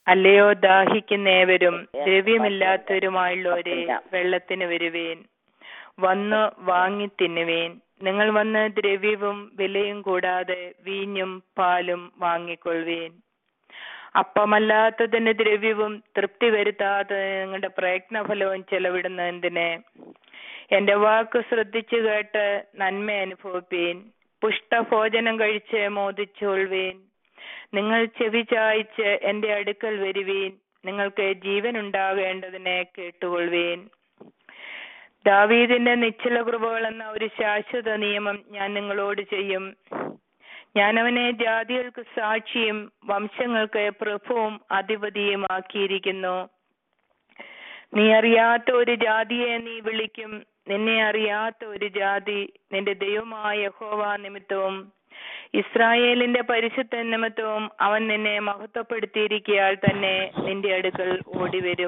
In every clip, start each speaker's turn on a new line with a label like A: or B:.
A: അല്ലയോ ദാഹിക്കുന്നേവരും ദ്രവ്യമില്ലാത്തവരുമായുള്ളവരെ വെള്ളത്തിന് വരുവേൻ വന്ന് വാങ്ങി തിന്നുവേൻ നിങ്ങൾ വന്ന് ദ്രവ്യവും വിലയും കൂടാതെ വീഞ്ഞും പാലും വാങ്ങിക്കൊള്ളുവേൻ അപ്പമല്ലാത്തതിന് ദ്രവ്യവും തൃപ്തി വരുത്താതെ നിങ്ങളുടെ പ്രയത്നഫലവും ചെലവിടുന്ന എന്തിന് എന്റെ വാക്ക് ശ്രദ്ധിച്ചു കേട്ട് നന്മ അനുഭവിപ്പീൻ പുഷ്ടഭോജനം കഴിച്ച് മോദിച്ചോൾവേൻ നിങ്ങൾ ചെവി ചായ്ച്ച് എന്റെ അടുക്കൽ വരുവീൻ നിങ്ങൾക്ക് ജീവൻ ഉണ്ടാകേണ്ടതിനെ കേട്ടുകൊള്ളുവേൻ ദാവീദിന്റെ നിശ്ചല കൃപകൾ എന്ന ഒരു ശാശ്വത നിയമം ഞാൻ നിങ്ങളോട് ചെയ്യും ഞാൻ അവനെ ജാതികൾക്ക് സാക്ഷിയും വംശങ്ങൾക്ക് പ്രഭുവും അധിപതിയും ആക്കിയിരിക്കുന്നു നീ അറിയാത്ത ഒരു ജാതിയെ നീ വിളിക്കും നിന്നെ അറിയാത്ത ഒരു ജാതി നിന്റെ ദൈവമായ യഹോവ നിമിത്തവും ഇസ്രായേലിന്റെ പരിശുദ്ധ നിമിത്തവും അവൻ നിന്നെ മഹത്വപ്പെടുത്തിയിരിക്കയാൽ തന്നെ നിന്റെ അടുക്കൽ ഓടിവരും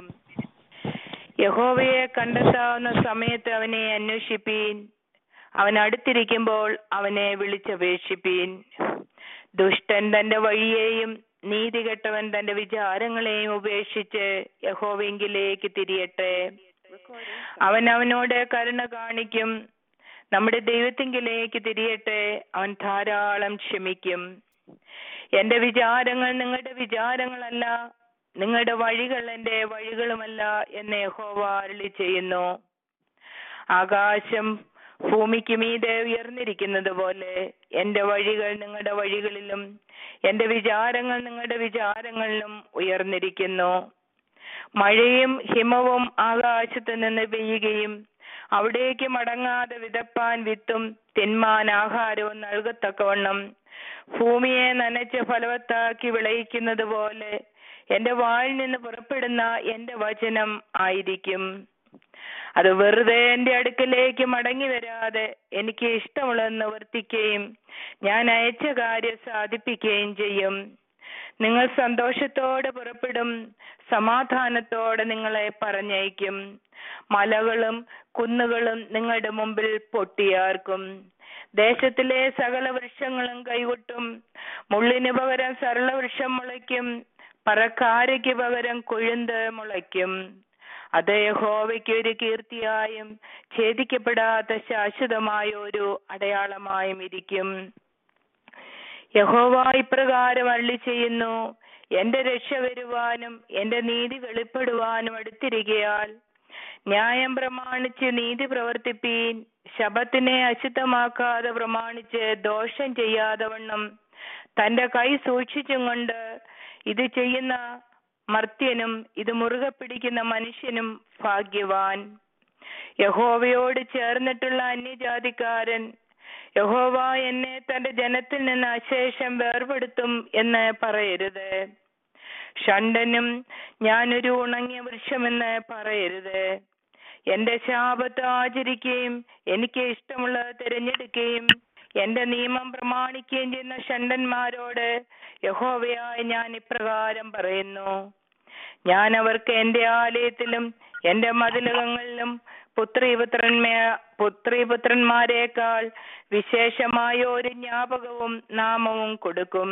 A: യഹോവയെ കണ്ടെത്താവുന്ന സമയത്ത് അവനെ അന്വേഷിപ്പീൻ അവൻ അടുത്തിരിക്കുമ്പോൾ അവനെ വിളിച്ചപേക്ഷിപ്പീൻ ദുഷ്ടൻ തന്റെ വഴിയെയും നീതികെട്ടവൻ തന്റെ വിചാരങ്ങളെയും ഉപേക്ഷിച്ച് യഹോവെങ്കിലേക്ക് തിരിയട്ടെ അവൻ അവനോട് കരുണ കാണിക്കും നമ്മുടെ ദൈവത്തിങ്കിലേക്ക് തിരിയട്ടെ അവൻ ധാരാളം ക്ഷമിക്കും എന്റെ വിചാരങ്ങൾ നിങ്ങളുടെ വിചാരങ്ങളല്ല നിങ്ങളുടെ വഴികൾ എന്റെ വഴികളുമല്ല എന്ന് യഹോവ അരുളി ചെയ്യുന്നു ആകാശം ഭൂമിക്ക് മീതെ ഉയർന്നിരിക്കുന്നത് പോലെ എന്റെ വഴികൾ നിങ്ങളുടെ വഴികളിലും എന്റെ വിചാരങ്ങൾ നിങ്ങളുടെ വിചാരങ്ങളിലും ഉയർന്നിരിക്കുന്നു മഴയും ഹിമവും ആകാശത്ത് നിന്ന് പെയ്യുകയും അവിടേക്ക് മടങ്ങാതെ വിതപ്പാൻ വിത്തും തിന്മാൻ ആഹാരവും നൽകത്തക്കവണ്ണം ഭൂമിയെ നനച്ച് ഫലവത്താക്കി വിളയിക്കുന്നത് പോലെ എന്റെ വായിൽ നിന്ന് പുറപ്പെടുന്ന എന്റെ വചനം ആയിരിക്കും അത് വെറുതെ എന്റെ അടുക്കലേക്ക് മടങ്ങി വരാതെ എനിക്ക് ഇഷ്ടമുള്ളത് നിവർത്തിക്കുകയും ഞാൻ അയച്ച കാര്യം സാധിപ്പിക്കുകയും ചെയ്യും നിങ്ങൾ സന്തോഷത്തോടെ പുറപ്പെടും സമാധാനത്തോടെ നിങ്ങളെ പറഞ്ഞയക്കും മലകളും കുന്നുകളും നിങ്ങളുടെ മുമ്പിൽ പൊട്ടിയാർക്കും ദേശത്തിലെ സകല വൃക്ഷങ്ങളും കൈകൊട്ടും മുള്ളിന് പകരം സരള വൃക്ഷം മുളയ്ക്കും പറക്കാരയ്ക്ക് പകരം കൊഴുന്ത് മുളയ്ക്കും അത് യഹോവയ്ക്ക് ഒരു കീർത്തിയായും ഛേദിക്കപ്പെടാത്ത ശാശ്വതമായ ഒരു അടയാളമായും ഇരിക്കും യഹോവ ഇപ്രകാരം അള്ളി ചെയ്യുന്നു എന്റെ രക്ഷ വരുവാനും എന്റെ നീതി വെളിപ്പെടുവാനും അടുത്തിരിക്കയാൽ ന്യായം പ്രമാണിച്ച് നീതി പ്രവർത്തിപ്പീൻ ശബത്തിനെ അശുദ്ധമാക്കാതെ പ്രമാണിച്ച് ദോഷം ചെയ്യാതെ വണ്ണം തന്റെ കൈ സൂക്ഷിച്ചും കൊണ്ട് ഇത് ചെയ്യുന്ന മർത്യനും ഇത് മുറുകെ പിടിക്കുന്ന മനുഷ്യനും ഭാഗ്യവാൻ യഹോവയോട് ചേർന്നിട്ടുള്ള അന്യജാതിക്കാരൻ യഹോവ എന്നെ തന്റെ ജനത്തിൽ നിന്ന് അശേഷം വേർപെടുത്തും എന്ന് പറയരുത് ഷണ്ടനും ഞാനൊരു ഉണങ്ങിയ വൃക്ഷമെന്ന് പറയരുത് എന്റെ ശാപത്ത് ആചരിക്കുകയും എനിക്ക് ഇഷ്ടമുള്ളത് തിരഞ്ഞെടുക്കുകയും എന്റെ നിയമം പ്രമാണിക്കുകയും ചെയ്യുന്ന ഷണ്ടന്മാരോട് യഹോവയായി ഞാൻ ഇപ്രകാരം പറയുന്നു ഞാൻ അവർക്ക് എന്റെ ആലയത്തിലും എന്റെ മതിലകങ്ങളിലും പുത്രീപുത്രന്മേ പുത്രീപുത്രന്മാരെക്കാൾ വിശേഷമായ ഒരു ജ്ഞാപകവും നാമവും കൊടുക്കും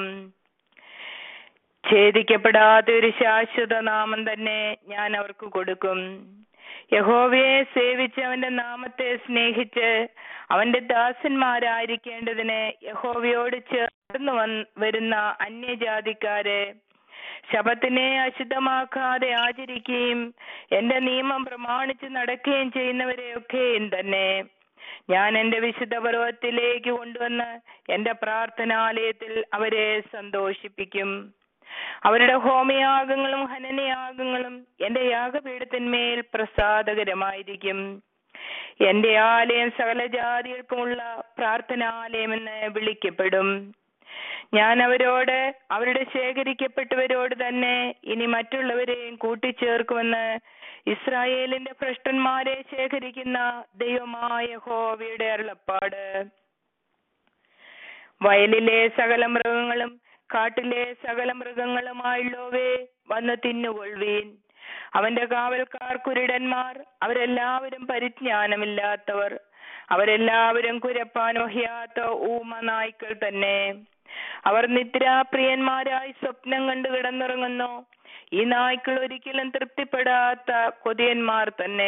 A: ഛേദിക്കപ്പെടാത്ത ഒരു ശാശ്വത നാമം തന്നെ ഞാൻ അവർക്ക് കൊടുക്കും യഹോവയെ സേവിച്ച് അവന്റെ നാമത്തെ സ്നേഹിച്ച് അവന്റെ ദാസന്മാരായിരിക്കേണ്ടതിന് യഹോവയോട് ചേർന്ന് വരുന്ന അന്യജാതിക്കാരെ ശബത്തിനെ അശുദ്ധമാക്കാതെ ആചരിക്കുകയും എന്റെ നിയമം പ്രമാണിച്ച് നടക്കുകയും ചെയ്യുന്നവരെയൊക്കെയും തന്നെ ഞാൻ എന്റെ വിശുദ്ധ പർവ്വത്തിലേക്ക് കൊണ്ടുവന്ന് എന്റെ പ്രാർത്ഥനാലയത്തിൽ അവരെ സന്തോഷിപ്പിക്കും അവരുടെ ഹോമയാഗങ്ങളും ഹനനയാഗങ്ങളും എന്റെ യാഗപീഠത്തിന്മേൽ പ്രസാദകരമായിരിക്കും എന്റെ ആലയം സകല ജാതികൾക്കുമുള്ള പ്രാർത്ഥനാലയമെന്ന് വിളിക്കപ്പെടും ഞാൻ അവരോട് അവരുടെ ശേഖരിക്കപ്പെട്ടവരോട് തന്നെ ഇനി മറ്റുള്ളവരെയും കൂട്ടിച്ചേർക്കുമെന്ന് ഇസ്രായേലിന്റെ ഭ്രഷ്ടന്മാരെ ശേഖരിക്കുന്ന ദൈവമായ ഹോവയുടെ അരുളപ്പാട് വയലിലെ സകല മൃഗങ്ങളും കാട്ടിലെ സകല മൃഗങ്ങളുമായുള്ളവേ വന്ന് തിന്നുകൊള്ളുവീൻ അവന്റെ കാവൽക്കാർ കുരുടന്മാർ അവരെല്ലാവരും പരിജ്ഞാനമില്ലാത്തവർ അവരെല്ലാവരും കുരപ്പാൻ വഹിയാത്ത ഊമ നായ്ക്കൾ തന്നെ അവർ നിദ്രാപ്രിയന്മാരായി സ്വപ്നം കണ്ടു കിടന്നുറങ്ങുന്നു ഈ നായ്ക്കൾ ഒരിക്കലും തൃപ്തിപ്പെടാത്ത കൊതിയന്മാർ തന്നെ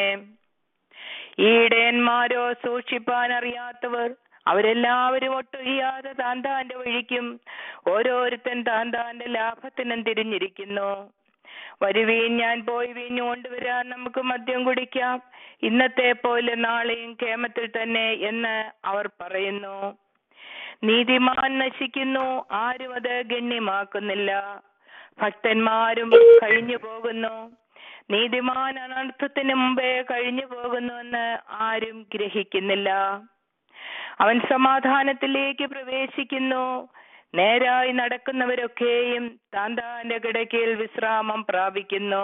A: ഈ ഇടയന്മാരോ സൂക്ഷിപ്പാൻ അറിയാത്തവർ അവരെല്ലാവരും ഒട്ടൊഴിയാതെ താൻ താന്റെ വഴിക്കും ഓരോരുത്തൻ താൻ താന്റെ ലാഭത്തിനും തിരിഞ്ഞിരിക്കുന്നു വരുവീൻ ഞാൻ പോയി വീഞ്ഞു കൊണ്ടുവരാൻ നമുക്ക് മദ്യം കുടിക്കാം ഇന്നത്തെ പോലെ നാളെയും കേമത്തിൽ തന്നെ എന്ന് അവർ പറയുന്നു നീതിമാൻ നശിക്കുന്നു ആരും അത് ഗണ്യമാക്കുന്നില്ല ഭക്തന്മാരും കഴിഞ്ഞു പോകുന്നു നീതിമാൻ അനർത്ഥത്തിന് മുമ്പേ കഴിഞ്ഞു പോകുന്നുവെന്ന് ആരും ഗ്രഹിക്കുന്നില്ല അവൻ സമാധാനത്തിലേക്ക് പ്രവേശിക്കുന്നു നേരായി നടക്കുന്നവരൊക്കെയും താൻ താന്റെ കിടക്കയിൽ വിശ്രാമം പ്രാപിക്കുന്നു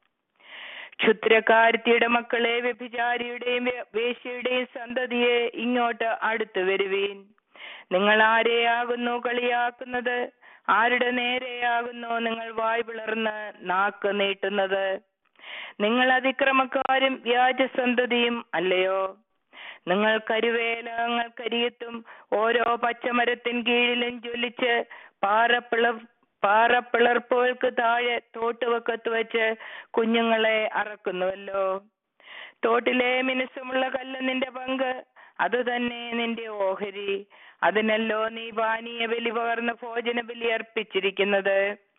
A: ക്ഷുദ്രക്കാരത്തിയുടെ മക്കളെ വ്യഭിചാരിയുടെയും വേ- വേശ്യയുടെയും സന്തതിയെ ഇങ്ങോട്ട് അടുത്തു വരുവീൻ നിങ്ങൾ ആരെയാകുന്നു കളിയാക്കുന്നത് ആരുടെ നേരെയാകുന്നു നിങ്ങൾ വായ് പിളർന്ന് നാക്ക് നീട്ടുന്നത് നിങ്ങൾ അതിക്രമക്കാരും വ്യാജസന്തതിയും അല്ലയോ നിങ്ങൾ കരുവേലങ്ങൾ കരിയത്തും ഓരോ പച്ചമരത്തിൻ കീഴിലും ജ്വലിച്ച് പാറപ്പിള പാറപ്പിളർപ്പുകൾക്ക് താഴെ തോട്ടുവക്കത്ത് വെച്ച് കുഞ്ഞുങ്ങളെ അറക്കുന്നുവല്ലോ തോട്ടിലെ മിനുസമുള്ള കല്ല് നിന്റെ പങ്ക് അത് തന്നെ നിന്റെ ഓഹരി അതിനല്ലോ നീ പാനീയ ബലി പകർന്ന് ഭോജന ബലി അർപ്പിച്ചിരിക്കുന്നത്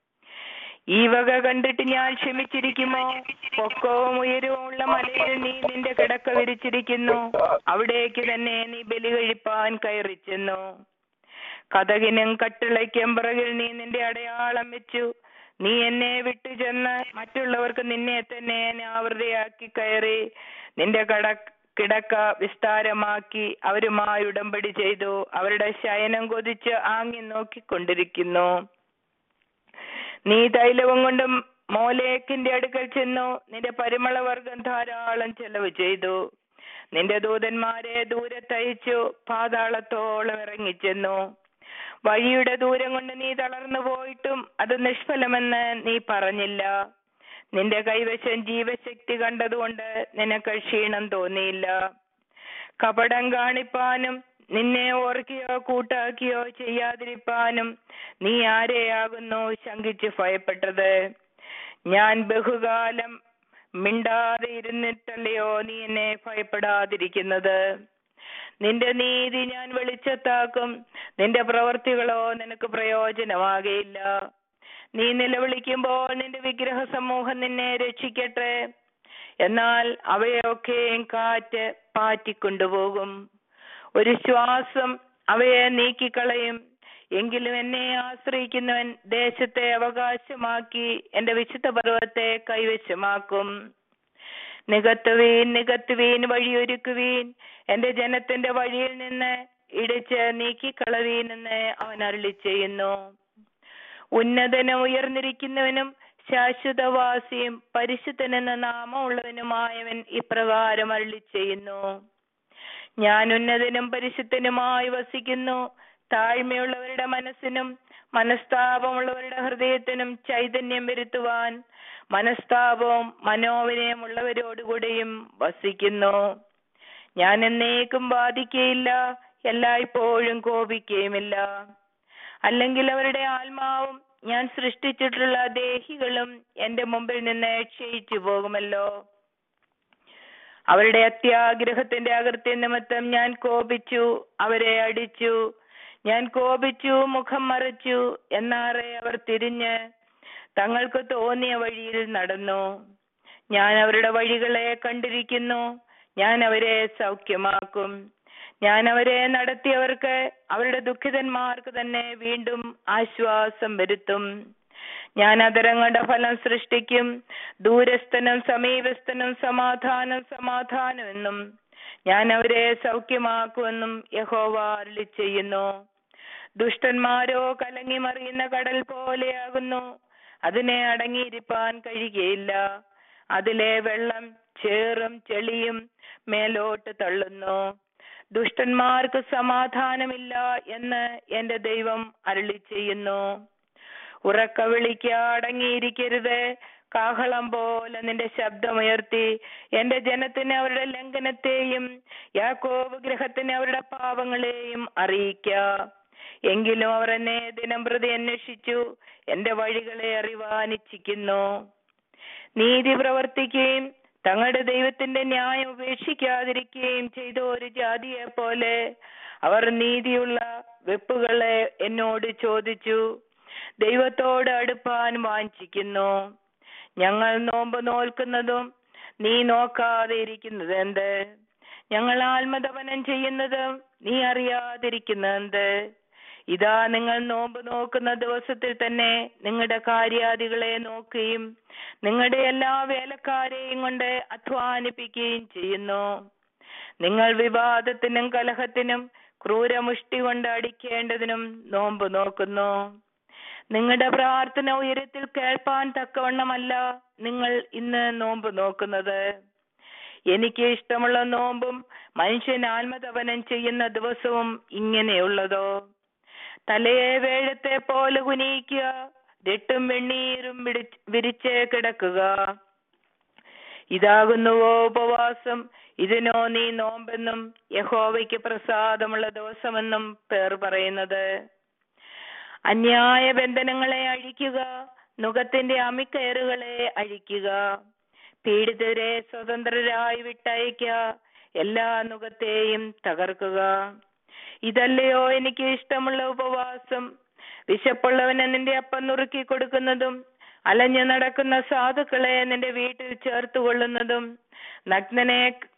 A: ഈ വക കണ്ടിട്ട് ഞാൻ ക്ഷമിച്ചിരിക്കുമോ പൊക്കവും ഉയരവും ഉള്ള മലയിൽ നീ നിന്റെ കിടക്ക വിരിച്ചിരിക്കുന്നു അവിടേക്ക് തന്നെ നീ ബലി കഴിപ്പാൻ കയറി ചെന്നു കഥകിനും കട്ടിളയ്ക്കും പിറകിൽ നീ നിന്റെ അടയാളം വെച്ചു നീ എന്നെ വിട്ടു ചെന്ന് മറ്റുള്ളവർക്ക് നിന്നെ തന്നെ ആവൃതയാക്കി കയറി നിന്റെ കട കിടക്ക വിസ്താരമാക്കി അവരുമായി ഉടമ്പടി ചെയ്തു അവരുടെ ശയനം കൊതിച്ച് ആങ്ങി നോക്കിക്കൊണ്ടിരിക്കുന്നു നീ തൈലവും കൊണ്ടും മോലേക്കിന്റെ അടുക്കൽ ചെന്നു നിന്റെ പരിമളവർഗം ധാരാളം ചെലവ് ചെയ്തു നിന്റെ ദൂതന്മാരെ ദൂരത്തയച്ചു പാതാളത്തോളം ഇറങ്ങിച്ചെന്നു വഴിയുടെ ദൂരം കൊണ്ട് നീ തളർന്നു പോയിട്ടും അത് നിഷ്ഫലമെന്ന് നീ പറഞ്ഞില്ല നിന്റെ കൈവശം ജീവശക്തി കണ്ടതുകൊണ്ട് നിനക്ക് ക്ഷീണം തോന്നിയില്ല കപടം കാണിപ്പാനും നിന്നെ ഓർക്കുകയോ കൂട്ടാക്കിയോ ചെയ്യാതിരിപ്പാനും നീ ആരെയാകുന്നു ശങ്കിച്ച് ഭയപ്പെട്ടത് ഞാൻ ബഹുകാലം മിണ്ടാതെ ഇരുന്നിട്ടല്ലയോ നീ എന്നെ ഭയപ്പെടാതിരിക്കുന്നത് നിന്റെ നീതി ഞാൻ വെളിച്ചത്താക്കും നിന്റെ പ്രവർത്തികളോ നിനക്ക് പ്രയോജനമാകയില്ല നീ നിലവിളിക്കുമ്പോൾ നിന്റെ വിഗ്രഹ സമൂഹം നിന്നെ രക്ഷിക്കട്ടെ എന്നാൽ അവയൊക്കെയും കാറ്റ് പാറ്റിക്കൊണ്ടുപോകും ഒരു ശ്വാസം അവയെ നീക്കിക്കളയും എങ്കിലും എന്നെ ആശ്രയിക്കുന്നവൻ ദേശത്തെ അവകാശമാക്കി എന്റെ വിശുദ്ധ പർവ്വത്തെ കൈവശമാക്കും നികത്തുവീൻ നികത്തുവീൻ വഴിയൊരുക്കുവീൻ എന്റെ ജനത്തിന്റെ വഴിയിൽ നിന്ന് ഇടിച്ച് നീക്കിക്കളവീൻ എന്ന് അവൻ അരുളി ചെയ്യുന്നു ഉന്നതനും ഉയർന്നിരിക്കുന്നവനും ശാശ്വതവാസിയും പരിശുദ്ധനെന്ന നാമമുള്ളവനുമായവൻ ഇപ്രകാരം അരുളി ചെയ്യുന്നു ഞാൻ ഉന്നതനും പരിശുദ്ധനുമായി വസിക്കുന്നു താഴ്മയുള്ളവരുടെ മനസ്സിനും മനസ്താപമുള്ളവരുടെ ഹൃദയത്തിനും ചൈതന്യം വരുത്തുവാൻ മനസ്താപവും മനോവിനയമുള്ളവരോടുകൂടിയും വസിക്കുന്നു ഞാൻ എന്നേക്കും ബാധിക്കയില്ല എല്ലായ്പ്പോഴും കോപിക്കുകയുമില്ല അല്ലെങ്കിൽ അവരുടെ ആത്മാവും ഞാൻ സൃഷ്ടിച്ചിട്ടുള്ള ദേഹികളും എന്റെ മുമ്പിൽ നിന്ന് ക്ഷയിച്ചു പോകുമല്ലോ അവരുടെ അത്യാഗ്രഹത്തിന്റെ അകൃത്യ നിമിത്തം ഞാൻ കോപിച്ചു അവരെ അടിച്ചു ഞാൻ കോപിച്ചു മുഖം മറച്ചു എന്നാറെ അവർ തിരിഞ്ഞ് തങ്ങൾക്ക് തോന്നിയ വഴിയിൽ നടന്നു ഞാൻ അവരുടെ വഴികളെ കണ്ടിരിക്കുന്നു ഞാൻ അവരെ സൗഖ്യമാക്കും ഞാൻ അവരെ നടത്തിയവർക്ക് അവരുടെ ദുഃഖിതന്മാർക്ക് തന്നെ വീണ്ടും ആശ്വാസം വരുത്തും ഞാൻ അതരങ്ങളുടെ ഫലം സൃഷ്ടിക്കും ദൂരസ്ഥനും സമീപസ്ഥനും സമാധാനം സമാധാനം എന്നും ഞാൻ അവരെ സൗഖ്യമാക്കുമെന്നും യഹോവ അരുളി ചെയ്യുന്നു ദുഷ്ടന്മാരോ കലങ്ങി മറിയുന്ന കടൽ പോലെയാകുന്നു അതിനെ അടങ്ങിയിരിപ്പാൻ കഴിയുകയില്ല അതിലെ വെള്ളം ചേറും ചെളിയും മേലോട്ട് തള്ളുന്നു ദുഷ്ടന്മാർക്ക് സമാധാനമില്ല എന്ന് എന്റെ ദൈവം അരുളി ചെയ്യുന്നു ഉറക്ക വിളിക്ക അടങ്ങിയിരിക്കരുത് കാഹളം പോലെ നിന്റെ ശബ്ദമുയർത്തി എന്റെ ജനത്തിന് അവരുടെ ലംഘനത്തെയും യാക്കോബ് ഗ്രഹത്തിന് അവരുടെ പാപങ്ങളെയും അറിയിക്ക എങ്കിലും അവർ എന്നെ ദിനം പ്രതി അന്വേഷിച്ചു എന്റെ വഴികളെ അറിവാൻ ഇച്ഛിക്കുന്നു നീതി പ്രവർത്തിക്കുകയും തങ്ങളുടെ ദൈവത്തിന്റെ ന്യായം ഉപേക്ഷിക്കാതിരിക്കുകയും ചെയ്ത ഒരു ജാതിയെ പോലെ അവർ നീതിയുള്ള വെപ്പുകളെ എന്നോട് ചോദിച്ചു ദൈവത്തോട് അടുപ്പാൻ വാഞ്ചിക്കുന്നു ഞങ്ങൾ നോമ്പ് നോൽക്കുന്നതും നീ നോക്കാതെ ഇരിക്കുന്നത് എന്ത് ഞങ്ങൾ ആത്മതപനം ചെയ്യുന്നതും നീ അറിയാതിരിക്കുന്നത് എന്ത് ഇതാ നിങ്ങൾ നോമ്പ് നോക്കുന്ന ദിവസത്തിൽ തന്നെ നിങ്ങളുടെ കാര്യാദികളെ നോക്കുകയും നിങ്ങളുടെ എല്ലാ വേലക്കാരെയും കൊണ്ട് അധ്വാനിപ്പിക്കുകയും ചെയ്യുന്നു നിങ്ങൾ വിവാദത്തിനും കലഹത്തിനും ക്രൂരമുഷ്ടി കൊണ്ട് അടിക്കേണ്ടതിനും നോമ്പ് നോക്കുന്നു നിങ്ങളുടെ പ്രാർത്ഥന ഉയരത്തിൽ കേൾപ്പാൻ തക്കവണ്ണമല്ല നിങ്ങൾ ഇന്ന് നോമ്പ് നോക്കുന്നത് എനിക്ക് ഇഷ്ടമുള്ള നോമ്പും മനുഷ്യൻ ആത്മതപനം ചെയ്യുന്ന ദിവസവും ഇങ്ങനെയുള്ളതോ തലയെ വേഴത്തെ പോലെ കുനിയിക്കുക രട്ടും വെണ്ണീരും വിടിച്ച് വിരിച്ച് കിടക്കുക ഇതാകുന്നുവോ ഉപവാസം ഇതിനോ നീ നോമ്പെന്നും യഹോവയ്ക്ക് പ്രസാദമുള്ള ദിവസമെന്നും പേർ പറയുന്നത് അന്യായ ബന്ധനങ്ങളെ അഴിക്കുക നുഖത്തിന്റെ അമിക്കയറുകളെ അഴിക്കുക പീഡിതരെ സ്വതന്ത്രരായി വിട്ടയക്കുക എല്ലാ നുഖത്തെയും തകർക്കുക ഇതല്ലയോ എനിക്ക് ഇഷ്ടമുള്ള ഉപവാസം വിശപ്പുള്ളവന് നിന്റെ അപ്പം നുറുക്കി കൊടുക്കുന്നതും അലഞ്ഞു നടക്കുന്ന സാധുക്കളെ നിന്റെ വീട്ടിൽ ചേർത്തുകൊള്ളുന്നതും നഗ്നനെ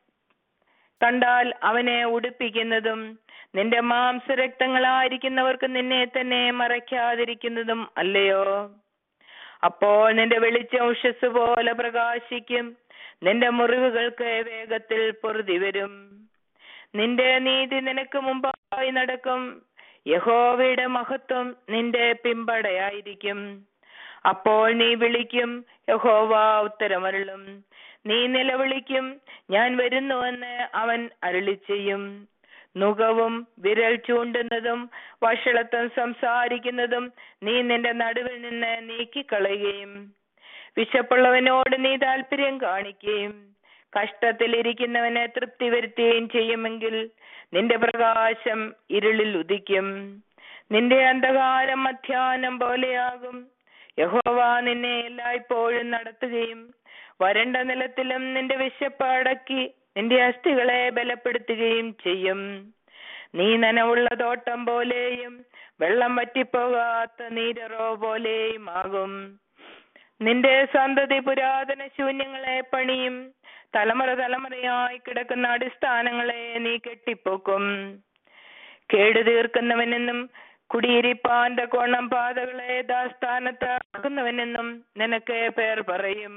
A: കണ്ടാൽ അവനെ ഉടുപ്പിക്കുന്നതും നിന്റെ മാംസരക്തങ്ങളായിരിക്കുന്നവർക്ക് നിന്നെ തന്നെ മറയ്ക്കാതിരിക്കുന്നതും അല്ലയോ അപ്പോൾ നിന്റെ വെളിച്ചം ഉഷസ് പോലെ പ്രകാശിക്കും നിന്റെ മുറിവുകൾക്ക് വേഗത്തിൽ പൊറുതി വരും നിന്റെ നീതി നിനക്ക് മുമ്പായി നടക്കും യഹോവയുടെ മഹത്വം നിന്റെ പിമ്പടയായിരിക്കും അപ്പോൾ നീ വിളിക്കും യഹോവ ഉത്തരമരുളും നീ നിലവിളിക്കും ഞാൻ വരുന്നുവെന്ന് അവൻ അരുളി ചെയ്യും നുകവും വിരൽ ചൂണ്ടുന്നതും വഷളത്വം സംസാരിക്കുന്നതും നീ നിന്റെ നടുവിൽ നിന്ന് നീക്കിക്കളയുകയും വിശപ്പുള്ളവനോട് നീ താല്പര്യം കാണിക്കുകയും കഷ്ടത്തിലിരിക്കുന്നവനെ തൃപ്തി വരുത്തുകയും ചെയ്യുമെങ്കിൽ നിന്റെ പ്രകാശം ഇരുളിൽ ഉദിക്കും നിന്റെ അന്ധകാരം മധ്യാഹ്നം പോലെയാകും യഹോവ നിന്നെ എല്ലായ്പ്പോഴും നടത്തുകയും വരണ്ട നിലത്തിലും നിന്റെ വിശപ്പ് അടക്കി നിന്റെ അസ്ഥികളെ ബലപ്പെടുത്തുകയും ചെയ്യും നീ നനവുള്ള തോട്ടം പോലെയും വെള്ളം വറ്റിപ്പോകാത്ത നീരറോ പോലെയും ആകും നിന്റെ സന്തതി പുരാതന ശൂന്യങ്ങളെ പണിയും തലമുറ തലമുറയായി കിടക്കുന്ന അടിസ്ഥാനങ്ങളെ നീ കെട്ടിപ്പോക്കും കേടു തീർക്കുന്നവനെന്നും കുടിയിരിപ്പാന്റെ കോണം പാതകളെ ദാസ്ഥാനത്താക്കുന്നവനെന്നും നിനക്ക് പേർ പറയും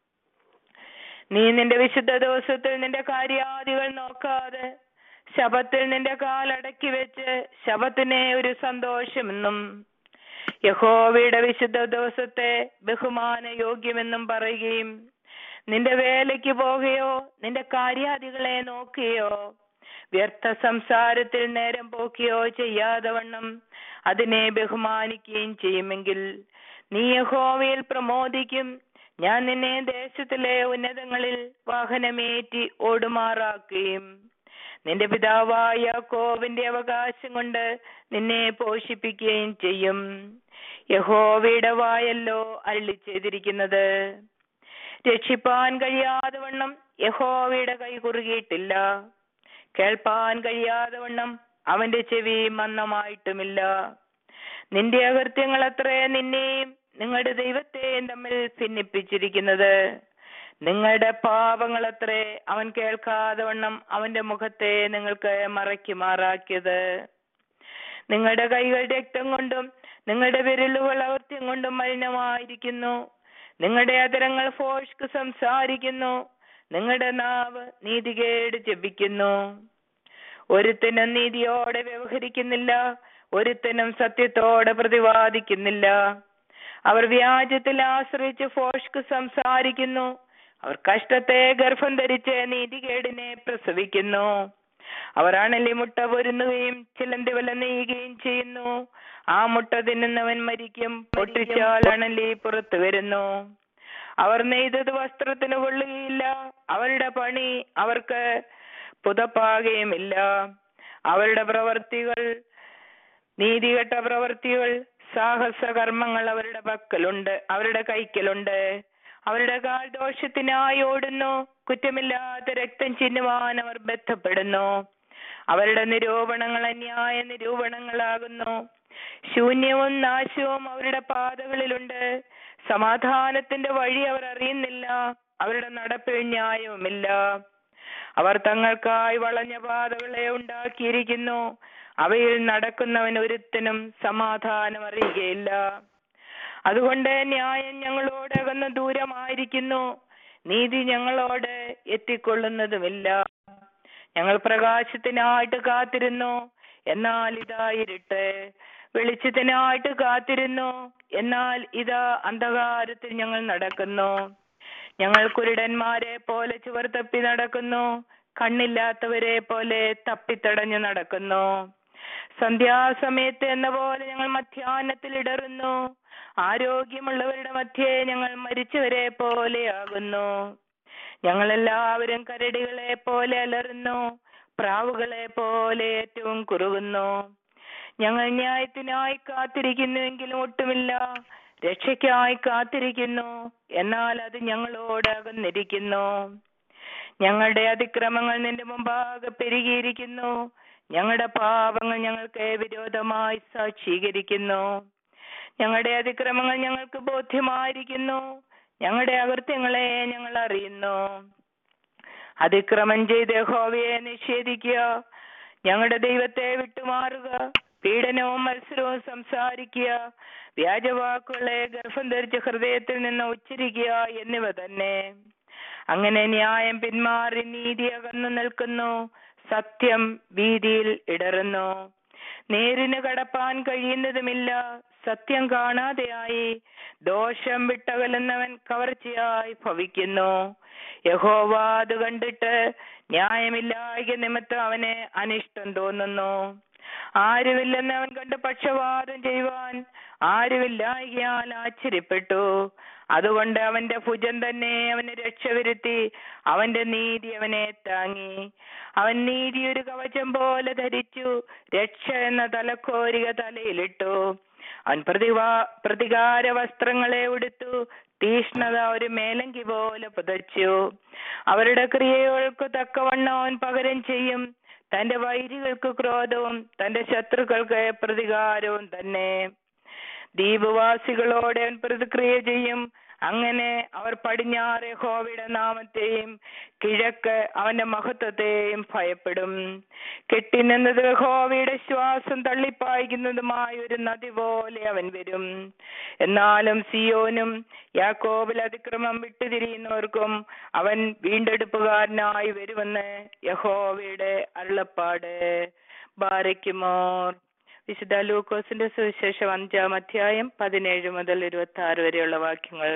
A: നീ നിന്റെ വിശുദ്ധ ദിവസത്തിൽ നിന്റെ കാര്യാദികൾ നോക്കാതെ ശബത്തിൽ നിന്റെ കാലടക്കി വെച്ച് ശബത്തിനെ ഒരു സന്തോഷമെന്നും യഹോവയുടെ വിശുദ്ധ ദിവസത്തെ ബഹുമാന യോഗ്യമെന്നും പറയുകയും നിന്റെ വേലയ്ക്ക് പോകുകയോ നിന്റെ കാര്യാദികളെ നോക്കുകയോ വ്യർത്ഥ സംസാരത്തിൽ നേരം പോക്കുകയോ ചെയ്യാതെ വണ്ണം അതിനെ ബഹുമാനിക്കുകയും ചെയ്യുമെങ്കിൽ നീ യഹോവയിൽ പ്രമോദിക്കും ഞാൻ നിന്നെ ദേശത്തിലെ ഉന്നതങ്ങളിൽ വാഹനമേറ്റി ഓടുമാറാക്കുകയും നിന്റെ പിതാവായ കോവിന്റെ അവകാശം കൊണ്ട് നിന്നെ പോഷിപ്പിക്കുകയും ചെയ്യും യഹോവയുടെ വായല്ലോ അരളി ചെയ്തിരിക്കുന്നത് രക്ഷിപ്പാൻ കഴിയാതെ വണ്ണം യഹോവയുടെ കൈ കുറുകിയിട്ടില്ല കേൾപ്പാൻ കഴിയാതെ വണ്ണം അവന്റെ ചെവി മന്ദമായിട്ടുമില്ല നിന്റെ അകൃത്യങ്ങൾ അത്രേ നിന്നെയും നിങ്ങളുടെ ദൈവത്തെയും തമ്മിൽ ഭിന്നിപ്പിച്ചിരിക്കുന്നത് നിങ്ങളുടെ പാപങ്ങളത്രേ അവൻ കേൾക്കാതെ വണ്ണം അവന്റെ മുഖത്തെ നിങ്ങൾക്ക് മറയ്ക്കുമാറാക്കിയത് നിങ്ങളുടെ കൈകൾ രക്തം കൊണ്ടും നിങ്ങളുടെ വിരലുകൾ അകൃത്യം കൊണ്ടും മലിനമായിരിക്കുന്നു നിങ്ങളുടെ അതരങ്ങൾ ഫോഷ്ക്ക് സംസാരിക്കുന്നു നിങ്ങളുടെ നാവ് നീതികേട് ജപിക്കുന്നു ഒരുത്തനും നീതിയോടെ വ്യവഹരിക്കുന്നില്ല ഒരുത്തനും സത്യത്തോടെ പ്രതിവാദിക്കുന്നില്ല അവർ വ്യാജത്തിൽ ആശ്രയിച്ച് ഫോഷ്ക്ക് സംസാരിക്കുന്നു അവർ കഷ്ടത്തെ ഗർഭം ധരിച്ച് നീതികേടിനെ പ്രസവിക്കുന്നു അവർ അണലി മുട്ട പൊരുന്നുകയും ചിലന്തി വല നെയ്യുകയും ചെയ്യുന്നു ആ മുട്ട തിന്നുന്നവൻ മരിക്കും പൊട്ടിച്ചാൽ അണലി പുറത്തു വരുന്നു അവർ നെയ്തത് വസ്ത്രത്തിന് കൊള്ളുകയില്ല അവരുടെ പണി അവർക്ക് പുതപ്പാകുകയുമില്ല അവരുടെ പ്രവർത്തികൾ നീതികെട്ട പ്രവൃത്തികൾ സാഹസ കർമ്മങ്ങൾ അവരുടെ പക്കലുണ്ട് അവരുടെ കൈക്കലുണ്ട് അവരുടെ കാൽ ദോഷത്തിനായി ഓടുന്നു കുറ്റമില്ലാത്ത രക്തം ചിന്നുവാൻ അവർ ബന്ധപ്പെടുന്നു അവരുടെ നിരൂപണങ്ങൾ അന്യായ നിരൂപണങ്ങളാകുന്നു ശൂന്യവും നാശവും അവരുടെ പാതകളിലുണ്ട് സമാധാനത്തിന്റെ വഴി അവർ അറിയുന്നില്ല അവരുടെ നടപ്പിൽ ന്യായവുമില്ല അവർ തങ്ങൾക്കായി വളഞ്ഞ പാതകളെ ഉണ്ടാക്കിയിരിക്കുന്നു അവയിൽ നടക്കുന്നവൻ ഒരുത്തനും സമാധാനം അറിയുകയില്ല അതുകൊണ്ട് ന്യായം ഞങ്ങളോട് അകന്ന് ദൂരമായിരിക്കുന്നു നീതി ഞങ്ങളോട് എത്തിക്കൊള്ളുന്നതുമില്ല ഞങ്ങൾ പ്രകാശത്തിനായിട്ട് കാത്തിരുന്നു എന്നാൽ ഇതാ ഇരുട്ട് വെളിച്ചത്തിനായിട്ട് കാത്തിരുന്നു എന്നാൽ ഇതാ അന്ധകാരത്തിൽ ഞങ്ങൾ നടക്കുന്നു ഞങ്ങൾ കുരുടന്മാരെ പോലെ ചുവർ തപ്പി നടക്കുന്നു കണ്ണില്ലാത്തവരെ പോലെ തപ്പിത്തടഞ്ഞു നടക്കുന്നു സന്ധ്യാസമയത്ത് എന്ന പോലെ ഞങ്ങൾ മധ്യാഹ്നത്തിൽ ഇടറുന്നു ആരോഗ്യമുള്ളവരുടെ മധ്യേ ഞങ്ങൾ മരിച്ചവരെ പോലെയാകുന്നു ഞങ്ങൾ എല്ലാവരും കരടികളെ പോലെ അലറുന്നു പ്രാവുകളെ പോലെ ഏറ്റവും കുറുകുന്നു ഞങ്ങൾ ന്യായത്തിനായി കാത്തിരിക്കുന്നുവെങ്കിലും ഒട്ടുമില്ല രക്ഷയ്ക്കായി കാത്തിരിക്കുന്നു എന്നാൽ അത് ഞങ്ങളോട് അകന്നിരിക്കുന്നു ഞങ്ങളുടെ അതിക്രമങ്ങൾ നിന്റെ മുമ്പാകെ പെരുകിയിരിക്കുന്നു ഞങ്ങളുടെ പാപങ്ങൾ ഞങ്ങൾക്ക് വിരോധമായി സാക്ഷീകരിക്കുന്നു ഞങ്ങളുടെ അതിക്രമങ്ങൾ ഞങ്ങൾക്ക് ബോധ്യമായിരിക്കുന്നു ഞങ്ങളുടെ അകൃത്യങ്ങളെ ഞങ്ങൾ അറിയുന്നു അതിക്രമം ചെയ്ത് ഹോവയെ നിഷേധിക്കുക ഞങ്ങളുടെ ദൈവത്തെ വിട്ടുമാറുക പീഡനവും മത്സരവും സംസാരിക്കുക വ്യാജവാക്കുകളെ ഗർഭം ധരിച്ച ഹൃദയത്തിൽ നിന്ന് ഉച്ചരിക്കുക എന്നിവ തന്നെ അങ്ങനെ ന്യായം പിന്മാറി നീതി അകന്നു നിൽക്കുന്നു സത്യം വീതിയിൽ ഇടറുന്നു നേരിന് കടപ്പാൻ കഴിയുന്നതുമില്ല സത്യം കാണാതെയായി ദോഷം വിട്ടകലുന്നവൻ കവർച്ചയായി ഭവിക്കുന്നു യഹോവ അത് കണ്ടിട്ട് ന്യായമില്ലായ്ക നിമിത്തം അവന് അനിഷ്ടം തോന്നുന്നു ആരുമില്ലെന്ന് അവൻ കണ്ട് പക്ഷപാതം ചെയ്യുവാൻ ആരുമില്ലായികയാൽ ആശ്ചര്യപ്പെട്ടു അതുകൊണ്ട് അവന്റെ ഭുജം തന്നെ അവന് രക്ഷ വരുത്തി അവന്റെ നീതി അവനെ താങ്ങി അവൻ നീതി ഒരു കവചം പോലെ ധരിച്ചു രക്ഷ എന്ന തലക്കോരിക തലയിലിട്ടു അവൻ പ്രതിവാ പ്രതികാര വസ്ത്രങ്ങളെ ഉടുത്തു തീഷ്ണത ഒരു മേലങ്കി പോലെ പുതച്ചു അവരുടെ ക്രിയകൾക്ക് തക്കവണ്ണം അവൻ പകരം ചെയ്യും തന്റെ വൈരികൾക്ക് ക്രോധവും തന്റെ ശത്രുക്കൾക്ക് പ്രതികാരവും തന്നെ ദ്വീപവാസികളോട് അവൻ പ്രതിക്രിയ ചെയ്യും അങ്ങനെ അവർ പടിഞ്ഞാറ് ഹോവയുടെ നാമത്തെയും കിഴക്ക് അവന്റെ മഹത്വത്തെയും ഭയപ്പെടും കെട്ടിനിന്നത് ഹോവയുടെ ശ്വാസം തള്ളിപ്പായിക്കുന്നതുമായ ഒരു നദി പോലെ അവൻ വരും എന്നാലും സിയോനും യാക്കോബിൽ അതിക്രമം വിട്ടുതിരിയുന്നവർക്കും അവൻ വീണ്ടെടുപ്പുകാരനായി വരുമെന്ന് യഹോവയുടെ അരുളപ്പാട് ബാരയ്ക്കുമോർ വിശുദ്ധ ലൂക്കോസിന്റെ സുവിശേഷം അഞ്ചാം അധ്യായം പതിനേഴ് മുതൽ ഇരുപത്തി ആറ് വരെയുള്ള വാക്യങ്ങൾ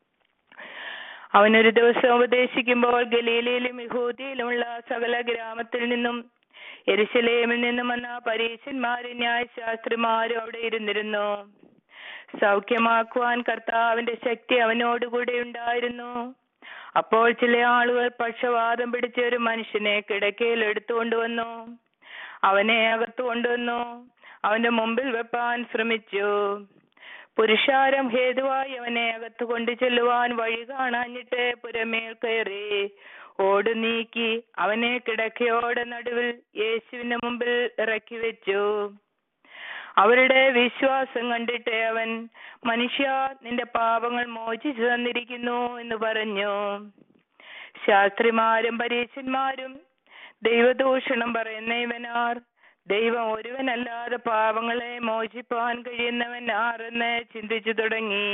A: അവനൊരു ദിവസം ഉപദേശിക്കുമ്പോൾ ഗലീലയിലും യഹൂദിയിലുമുള്ള സകല ഗ്രാമത്തിൽ നിന്നും എരുശലേമിൽ നിന്നും വന്ന പരീശന്മാരും ന്യായശാസ്ത്രിമാരും അവിടെ ഇരുന്നിരുന്നു സൗഖ്യമാക്കുവാൻ കർത്താവിന്റെ ശക്തി അവനോടുകൂടെ ഉണ്ടായിരുന്നു അപ്പോൾ ചില ആളുകൾ പക്ഷവാതം പിടിച്ച ഒരു മനുഷ്യനെ കിടക്കയിൽ എടുത്തുകൊണ്ടുവന്നു അവനെ അകത്തു കൊണ്ടുവന്നു അവന്റെ മുമ്പിൽ വെപ്പാൻ ശ്രമിച്ചു പുരുഷാരം ഹേതുവായി അവനെ അകത്തു കൊണ്ടു ചെല്ലുവാൻ വഴി കാണാഞ്ഞിട്ട് പുരമേൽ കയറി ഓട് നീക്കി അവനെ കിടക്കയോടെ നടുവിൽ യേശുവിന്റെ മുമ്പിൽ ഇറക്കി വെച്ചു അവരുടെ വിശ്വാസം കണ്ടിട്ട് അവൻ മനുഷ്യ നിന്റെ പാപങ്ങൾ മോചിച്ചു തന്നിരിക്കുന്നു എന്ന് പറഞ്ഞു ശാസ്ത്രിമാരും പരീശന്മാരും ദൈവദൂഷണം പറയുന്ന ഇവനാർ ദൈവം ഒരുവനല്ലാതെ പാപങ്ങളെ മോചിപ്പാൻ കഴിയുന്നവൻ ആരെന്ന് ചിന്തിച്ചു തുടങ്ങി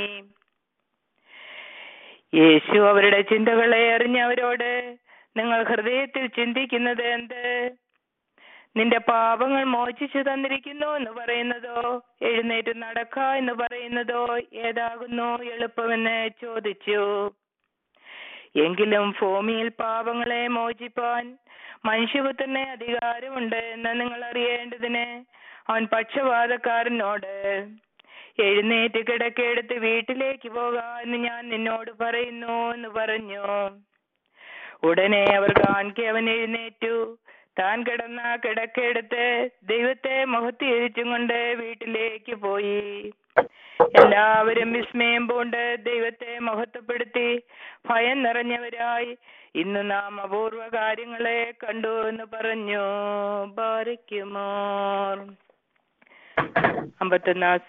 A: യേശു അവരുടെ ചിന്തകളെ അറിഞ്ഞവരോട് നിങ്ങൾ ഹൃദയത്തിൽ ചിന്തിക്കുന്നത് എന്ത് നിന്റെ പാപങ്ങൾ മോചിച്ചു തന്നിരിക്കുന്നു എന്ന് പറയുന്നതോ എഴുന്നേറ്റ് നടക്ക എന്ന് പറയുന്നതോ ഏതാകുന്നു എളുപ്പമെന്ന് ചോദിച്ചു എങ്കിലും ഭൂമിയിൽ പാപങ്ങളെ മോചിപ്പാൻ മനുഷ്യപുത്രന് അധികാരമുണ്ട് എന്ന് നിങ്ങൾ അറിയേണ്ടതിന് അവൻ പക്ഷപാതക്കാരനോട് എഴുന്നേറ്റ് കിടക്കെടുത്ത് വീട്ടിലേക്ക് പോകാമെന്ന് ഞാൻ നിന്നോട് പറയുന്നു എന്ന് പറഞ്ഞു ഉടനെ അവർ കാണിക്കെ അവൻ എഴുന്നേറ്റു താൻ കിടന്ന കിടക്കെടുത്ത് ദൈവത്തെ മുഖത്തിരിച്ചും കൊണ്ട് വീട്ടിലേക്ക് പോയി എല്ലാവരും വിസ്മയം പൂണ്ട് ദൈവത്തെ മഹത്വപ്പെടുത്തി ഭയം നിറഞ്ഞവരായി ഇന്ന് നാം അപൂർവ കാര്യങ്ങളെ കണ്ടു എന്ന് പറഞ്ഞു ബാരിക്കുമോർ അമ്പത്തൊന്നാം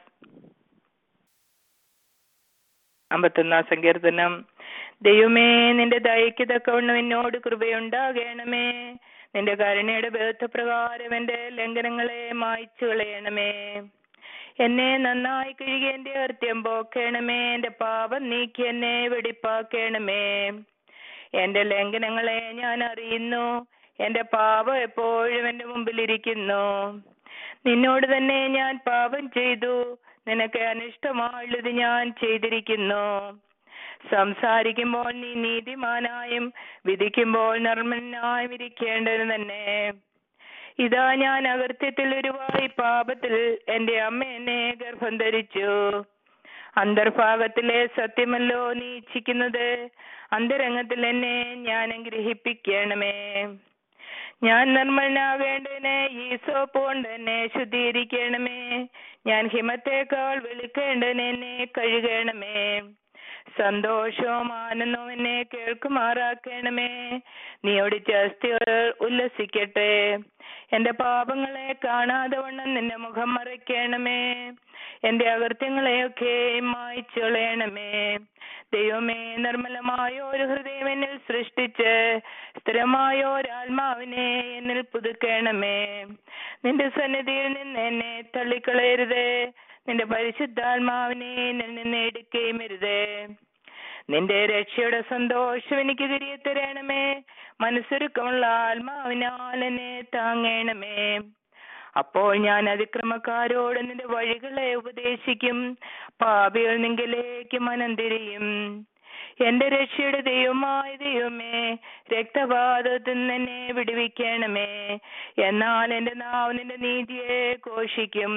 A: അമ്പത്തൊന്നാം സങ്കീർത്തനം ദൈവമേ നിന്റെ ദയക്ക് തക്കവണ്ണം എന്നോട് കൃപയുണ്ടാകണമേ നിന്റെ കരുണയുടെ ബന്ധപ്രകാരം എന്റെ ലംഘനങ്ങളെ മായ്ച്ചു കളയണമേ എന്നെ നന്നായി കഴുകി എന്റെ കൃത്യം പോക്കണമേ എന്റെ പാപം നീക്കി എന്നെ വെടിപ്പാക്കണമേ എന്റെ ലംഘനങ്ങളെ ഞാൻ അറിയുന്നു എന്റെ പാപം എപ്പോഴും എന്റെ മുമ്പിലിരിക്കുന്നു നിന്നോട് തന്നെ ഞാൻ പാപം ചെയ്തു നിനക്ക് അനിഷ്ടമായുള്ളത് ഞാൻ ചെയ്തിരിക്കുന്നു സംസാരിക്കുമ്പോൾ നീ നീതിമാനായും വിധിക്കുമ്പോൾ നിർമ്മലനായും ഇരിക്കേണ്ടത് തന്നെ ഇതാ ഞാൻ അകൃത്യത്തിൽ ഒരുവായി പാപത്തിൽ എന്റെ അമ്മ എന്നെ ഗർഭം ധരിച്ചു അന്തർഭാഗത്തിലെ സത്യമല്ലോ നീ ഇച്ഛിക്കുന്നത് അന്തരംഗത്തിൽ എന്നെ ഞാൻ ഗ്രഹിപ്പിക്കണമേ ഞാൻ നിർമ്മലനാകേണ്ടതിന് ഈ സോപ്പ് കൊണ്ട് എന്നെ ശുദ്ധീകരിക്കണമേ ഞാൻ ഹിമത്തേക്കാൾ വെളുക്കേണ്ടതിന് എന്നെ കഴുകണമേ സന്തോഷവും ആനന്ദവും എന്നെ കേൾക്കുമാറാക്കണമേ നീ ഒടിച്ച അസ്ഥികൾ ഉല്ലസിക്കട്ടെ എന്റെ പാപങ്ങളെ കാണാതെ വണ്ണം നിന്റെ മുഖം മറയ്ക്കണമേ എന്റെ അകൃത്യങ്ങളെയൊക്കെ മായ്ച്ചു കളയണമേ ദൈവമേ നിർമ്മലമായ ഒരു ഹൃദയം എന്നിൽ സൃഷ്ടിച്ച് സ്ഥിരമായ ഒരാത്മാവിനെ എന്നിൽ പുതുക്കണമേ നിന്റെ സന്നിധിയിൽ നിന്ന് എന്നെ തള്ളിക്കളയരുതേ നിന്റെ പരിശുദ്ധാത്മാവിനെ എന്നിൽ നിന്ന് എടുക്കുകയും അരുതേ നിന്റെ രക്ഷയുടെ സന്തോഷം എനിക്ക് തിരികെ തരണമേ മനസ്സൊരുക്കമുള്ള ആത്മാവിനാൽ എന്നെ താങ്ങണമേ അപ്പോൾ ഞാൻ അതിക്രമക്കാരോട് നിന്റെ വഴികളെ ഉപദേശിക്കും പാപികൾ നിങ്കിലേക്ക് മനം തിരിയും എന്റെ രക്ഷയുടെ ദൈവമായ ദൈവമേ രക്തപാതത്തിൽ നിന്ന് എന്നെ വിടുവിക്കണമേ എന്നാൽ എന്റെ നാവ് നിന്റെ നീതിയെ ഘോഷിക്കും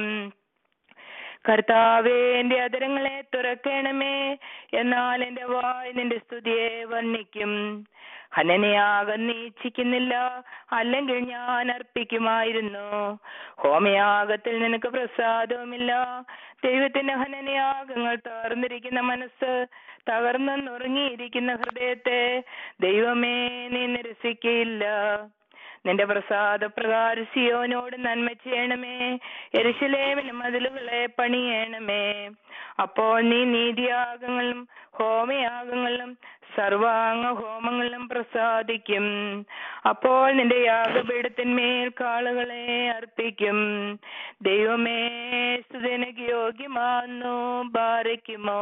A: കർത്താവേ എന്റെ അതരങ്ങളെ തുറക്കണമേ എന്നാൽ എന്റെ വായ് നിന്റെ സ്തുതിയെ വർണ്ണിക്കും ഹനനയാകം നീ ഇച്ഛിക്കുന്നില്ല അല്ലെങ്കിൽ ഞാൻ അർപ്പിക്കുമായിരുന്നു ഹോമയാഗത്തിൽ നിനക്ക് പ്രസാദവുമില്ല ദൈവത്തിന്റെ ഹനനയാഗങ്ങൾ തകർന്നിരിക്കുന്ന മനസ്സ് തകർന്നു നുറുങ്ങിയിരിക്കുന്ന ഹൃദയത്തെ ദൈവമേ നീ നിരസിക്കയില്ല നിന്റെ പ്രസാദ പ്രകാരം സിയോനോട് നന്മ ചെയ്യണമേ എരിശിലേമിന് മതിലുകളെ പണിയണമേ അപ്പോൾ നീ നീതിയാഗങ്ങളും ഹോമയാഗങ്ങളും സർവാംഗ ഹോമങ്ങളിലും പ്രസാദിക്കും അപ്പോൾ നിന്റെ യാഗപീഠത്തിന്മേൽ കാളുകളെ അർപ്പിക്കും ദൈവമേ സ്തുതിനക്ക് യോഗ്യമാന്നു ബാരയ്ക്കുമോ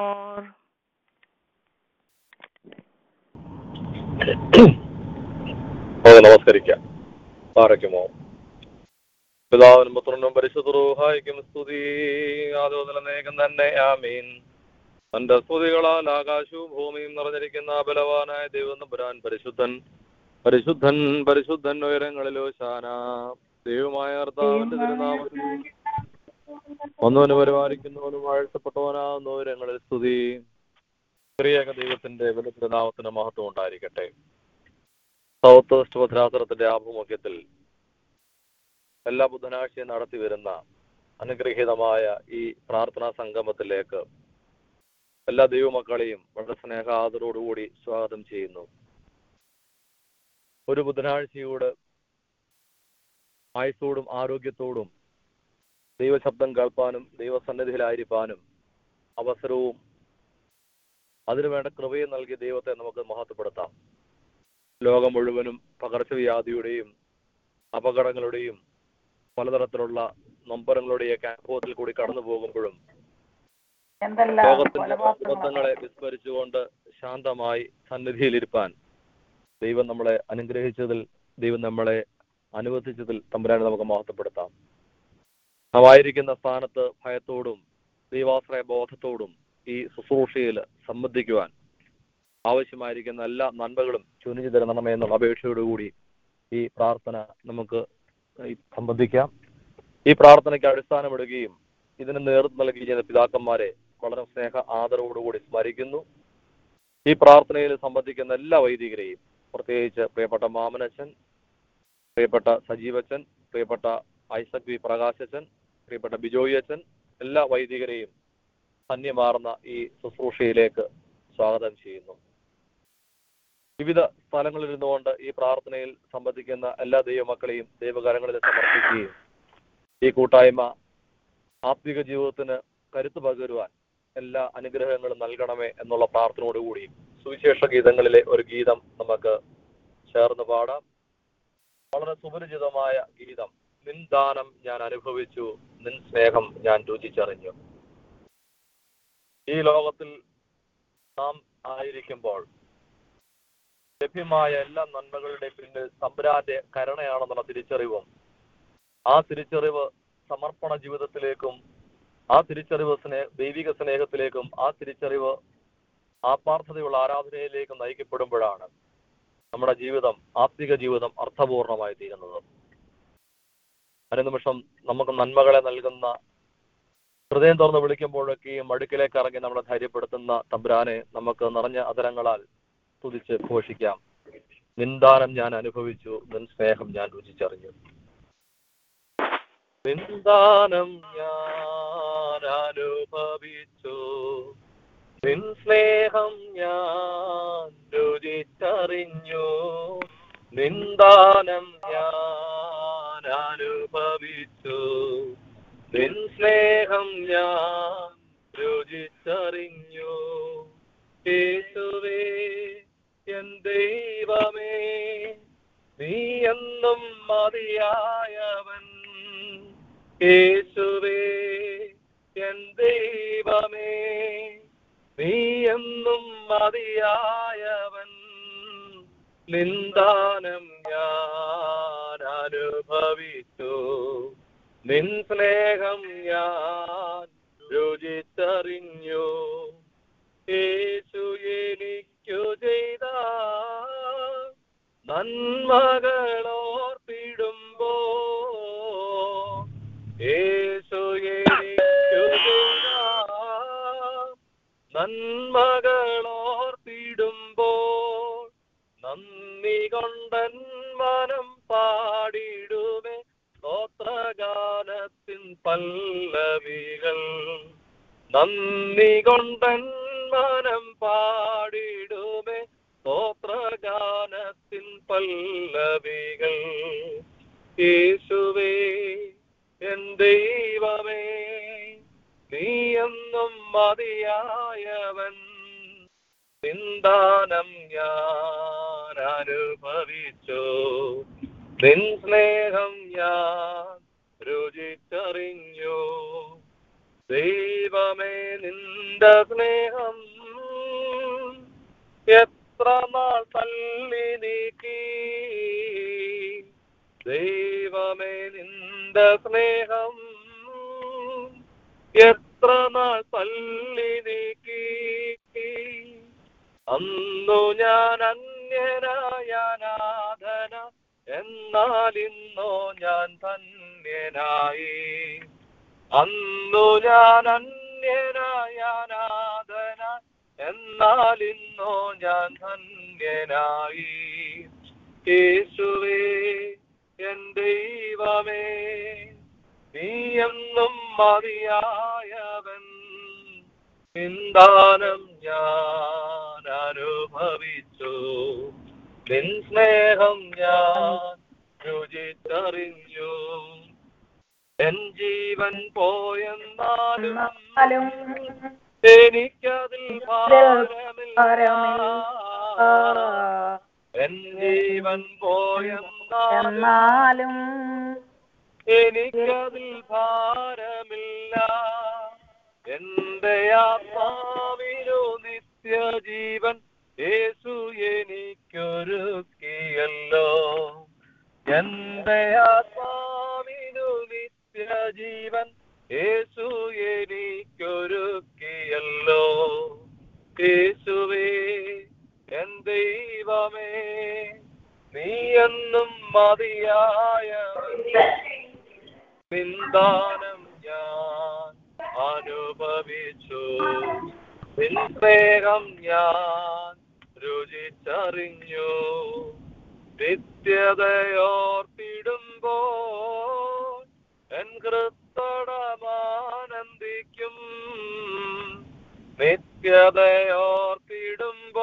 B: നമുക്ക് നമസ്കരിക്കാം പാറയ്ക്കുമോ പിതാവിനും പുത്രനും പരിശുദ്ധ സ്തുതി ആദ്യം തന്നെ ആമീൻ തന്റെ സ്തുതികളാൽ ആകാശവും ഭൂമിയും നിറഞ്ഞിരിക്കുന്ന ബലവാനായ ദൈവം നമ്പുരാൻ പരിശുദ്ധൻ പരിശുദ്ധൻ പരിശുദ്ധൻ ഉയരങ്ങളിലോ ശാന ദൈവമായ കർത്താവിന്റെ തിരുനാമത്തിൽ ഒന്നവന് പരിപാലിക്കുന്നവനും വാഴ്ത്തപ്പെട്ടവനാകുന്ന ഉയരങ്ങളിൽ സ്തുതി ക്രിയേക ദൈവത്തിന്റെ വില തിരുനാമത്തിന് മഹത്വം ഉണ്ടായിരിക്കട്ടെ സൗത്ത് വെസ്റ്റ് ഭദ്രാസനത്തിന്റെ ആഭിമുഖ്യത്തിൽ എല്ലാ ബുധനാഴ്ചയും നടത്തി വരുന്ന അനുഗ്രഹീതമായ ഈ പ്രാർത്ഥനാ സംഗമത്തിലേക്ക് എല്ലാ ദൈവമക്കളെയും വളരെ സ്നേഹ ആദരോടുകൂടി സ്വാഗതം ചെയ്യുന്നു ഒരു ബുധനാഴ്ചയോട് ആയുസോടും ആരോഗ്യത്തോടും ദൈവശബ്ദം കേൾപ്പാനും ദൈവസന്നിധിയിലായിരിക്കാനും അവസരവും അതിനുവേണ്ട കൃപയും നൽകിയ ദൈവത്തെ നമുക്ക് മഹത്വപ്പെടുത്താം ലോകം മുഴുവനും പകർച്ചവ്യാധിയുടെയും അപകടങ്ങളുടെയും പലതരത്തിലുള്ള നൊമ്പരങ്ങളുടെയൊക്കെ അനുഭവത്തിൽ കൂടി കടന്നു പോകുമ്പോഴും ലോകത്തിന്റെ അബദ്ധങ്ങളെ വിസ്മരിച്ചുകൊണ്ട് ശാന്തമായി സന്നിധിയിലിരിപ്പാൻ ദൈവം നമ്മളെ അനുഗ്രഹിച്ചതിൽ ദൈവം നമ്മളെ അനുവദിച്ചതിൽ തമ്പുരാനെ നമുക്ക് മഹത്വപ്പെടുത്താം നാം ആയിരിക്കുന്ന സ്ഥാനത്ത് ഭയത്തോടും ദൈവാശ്രയ ബോധത്തോടും ഈ ശുശ്രൂഷയിൽ സംബന്ധിക്കുവാൻ ആവശ്യമായിരിക്കുന്ന എല്ലാ നന്മകളും ചുനിഞ്ഞു തരണമേ എന്നുള്ള അപേക്ഷയോടുകൂടി ഈ പ്രാർത്ഥന നമുക്ക് ഈ സംബന്ധിക്കാം ഈ പ്രാർത്ഥനയ്ക്ക് അടിസ്ഥാനമിടുകയും ഇതിന് നേതൃത്വം നൽകി ചെയ്യുന്ന പിതാക്കന്മാരെ വളരെ സ്നേഹ ആദരവോടുകൂടി സ്മരിക്കുന്നു ഈ പ്രാർത്ഥനയിൽ സംബന്ധിക്കുന്ന എല്ലാ വൈദികരെയും പ്രത്യേകിച്ച് പ്രിയപ്പെട്ട മാമനച്ചൻ പ്രിയപ്പെട്ട സജീവച്ചൻ പ്രിയപ്പെട്ട ഐസക് വി പ്രകാശച്ചൻ പ്രിയപ്പെട്ട ബിജോയി അച്ഛൻ എല്ലാ വൈദികരെയും ധന്യമാർന്ന ഈ ശുശ്രൂഷയിലേക്ക് സ്വാഗതം ചെയ്യുന്നു വിവിധ സ്ഥലങ്ങളിൽ ഇരുന്നുകൊണ്ട് ഈ പ്രാർത്ഥനയിൽ സംബന്ധിക്കുന്ന എല്ലാ ദൈവമക്കളെയും ദൈവകരങ്ങളിൽ സമർപ്പിക്കുകയും ഈ കൂട്ടായ്മ ആത്മിക ജീവിതത്തിന് കരുത്ത് പകരുവാൻ എല്ലാ അനുഗ്രഹങ്ങളും നൽകണമേ എന്നുള്ള പ്രാർത്ഥനയോടുകൂടി സുവിശേഷ ഗീതങ്ങളിലെ ഒരു ഗീതം നമുക്ക് ചേർന്ന് പാടാം വളരെ സുപരിചിതമായ ഗീതം നിൻ ദാനം ഞാൻ അനുഭവിച്ചു നിൻ സ്നേഹം ഞാൻ രുചിച്ചറിഞ്ഞു ഈ ലോകത്തിൽ നാം ആയിരിക്കുമ്പോൾ ലഭ്യമായ എല്ലാ നന്മകളുടെ പിന്നിൽ തമ്പുരാന്റെ കരുണയാണെന്നുള്ള തിരിച്ചറിവും ആ തിരിച്ചറിവ് സമർപ്പണ ജീവിതത്തിലേക്കും ആ തിരിച്ചറിവ് സ്നേഹ ദൈവിക സ്നേഹത്തിലേക്കും ആ തിരിച്ചറിവ് ആത്മാർത്ഥതയുള്ള ആരാധനയിലേക്കും നയിക്കപ്പെടുമ്പോഴാണ് നമ്മുടെ ജീവിതം ആത്മിക ജീവിതം അർത്ഥപൂർണമായി തീരുന്നത് അനുനിമിഷം നമുക്ക് നന്മകളെ നൽകുന്ന ഹൃദയം തുറന്ന് വിളിക്കുമ്പോഴൊക്കെയും അടുക്കിലേക്ക് ഇറങ്ങി നമ്മളെ ധൈര്യപ്പെടുത്തുന്ന തമ്പുരാനെ നമുക്ക് നിറഞ്ഞ അതരങ്ങളാൽ തുതിച്ച് ഘോഷിക്കാം നിന്ദാനം ഞാൻ അനുഭവിച്ചു നിൻ സ്നേഹം ഞാൻ രുചിച്ചറിഞ്ഞു നിന്ദാനം ഞാൻ അനുഭവിച്ചു നിൻ സ്നേഹം ഞാൻ രുചിച്ചറിഞ്ഞു നിന്ദാനം ഞാൻ അനുഭവിച്ചു നിൻ സ്നേഹം ഞാൻ രുചിച്ചറിഞ്ഞു യേശുവേ എൻ ദൈവമേ നീ എന്നും മതിയായവൻ യേശുവേ എൻ ദൈവമേ നീ എന്നും മതിയായവൻ നിന്ദാനം ഞാൻ അനുഭവിച്ചു നിൻ സ്നേഹം ഞാൻ രുചിച്ചറിഞ്ഞു യേശു എനിക്കു ചെയ്ത നന്മകളോർപ്പിടുമ്പോ യേശു എനിക്കു ചെയ്ത നന്മകളോർപ്പിടുമ്പോൾ നന്ദി കൊണ്ടൻ മനം പാടിടുമേ സ്തോത്രഗാനത്തിൻ പല്ലവികൾ നന്ദി കൊണ്ടൻ മനം പാടിടുമേ സ്തോത്രഗാനത്തിൻ പല്ലവികൾ യേശുവേ എൻ ദൈവമേ നീ എന്നും മതിയായവൻ നിന്ദാനം ഞാൻ അനുഭവിച്ചു നിൻ സ്നേഹം ഞാൻ രുചിച്ചറിഞ്ഞു ദൈവമേ നിന്റെ സ്നേഹം എത്ര നാൾ തള്ളി നീക്കി ദൈവമേ നിന്റെ സ്നേഹം എത്ര നാൾ തള്ളി നീക്കി അന്നു ഞാൻ അന്യനായ നാഥന എന്നാൽ ഇന്നോ ഞാൻ ധന്യനായി അന്നു ഞാൻ അന്യനായ നാഥന എന്നാൽ ഇന്നോ ഞാൻ ധന്യനായി യേശുവേ എൻ ദൈവമേ നീ എന്നും മതിയായവൻ നിന്ദാനം ഞാൻ അനുഭവിച്ചു നിൻ സ്നേഹം ഞാൻ രുചിച്ചറിഞ്ഞു എൻ ജീവൻ പോയെന്നാലും
C: എന്നാലും
B: എനിക്കതിൽ ഭാരമില്ല എൻ ജീവൻ പോയെന്നാലും
C: എന്നാലും
B: എനിക്കതിൽ ഭാരമില്ല എന്റെ ആത്മാവിനു നിത്യജീവൻ യേശു എനിക്കൊരുക്കിയല്ലോ എന്റെ ആത്മാവിനു നിത്യജീവൻ യേശു എനിക്കൊരുക്കിയല്ലോ യേശുവേ എൻ ദൈവമേ നീ എന്നും മതിയായ നിന്ദാനം ഞാൻ അനുഭവിച്ചു നിൻ സ്നേഹം ഞാൻ രുചിച്ചറിഞ്ഞു നിത്യതയോർത്തി ഹൃത്തടമാനന്ദിക്കും നിത്യതയോർത്തിടുമ്പോ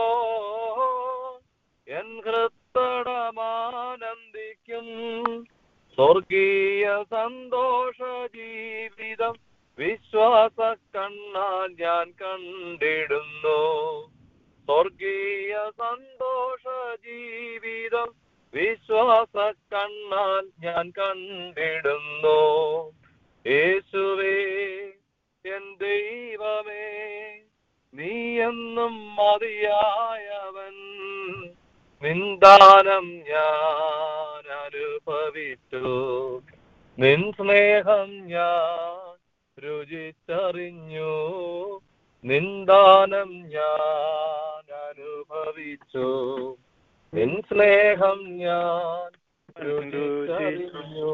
B: എൻ ഹൃത്തടമാനന്ദിക്കും സ്വർഗീയ സന്തോഷ ജീവിതം വിശ്വാസ കണ്ണാൽ ഞാൻ കണ്ടിടുന്നു സ്വർഗീയ സന്തോഷ ജീവിതം വിശ്വാസ കണ്ണാൽ ഞാൻ കണ്ടിടുന്നു യേശുവേ എൻ ദൈവമേ നീ എന്നും മതിയായവൻ നിന്ദാനം ഞാൻ അനുഭവിച്ചു നിൻ സ്നേഹം ഞാൻ രുചിച്ചറിഞ്ഞു നിന്ദാനം ഞാൻ അനുഭവിച്ചു നിൻ സ്നേഹം ഞാൻ രുചിച്ചറിഞ്ഞു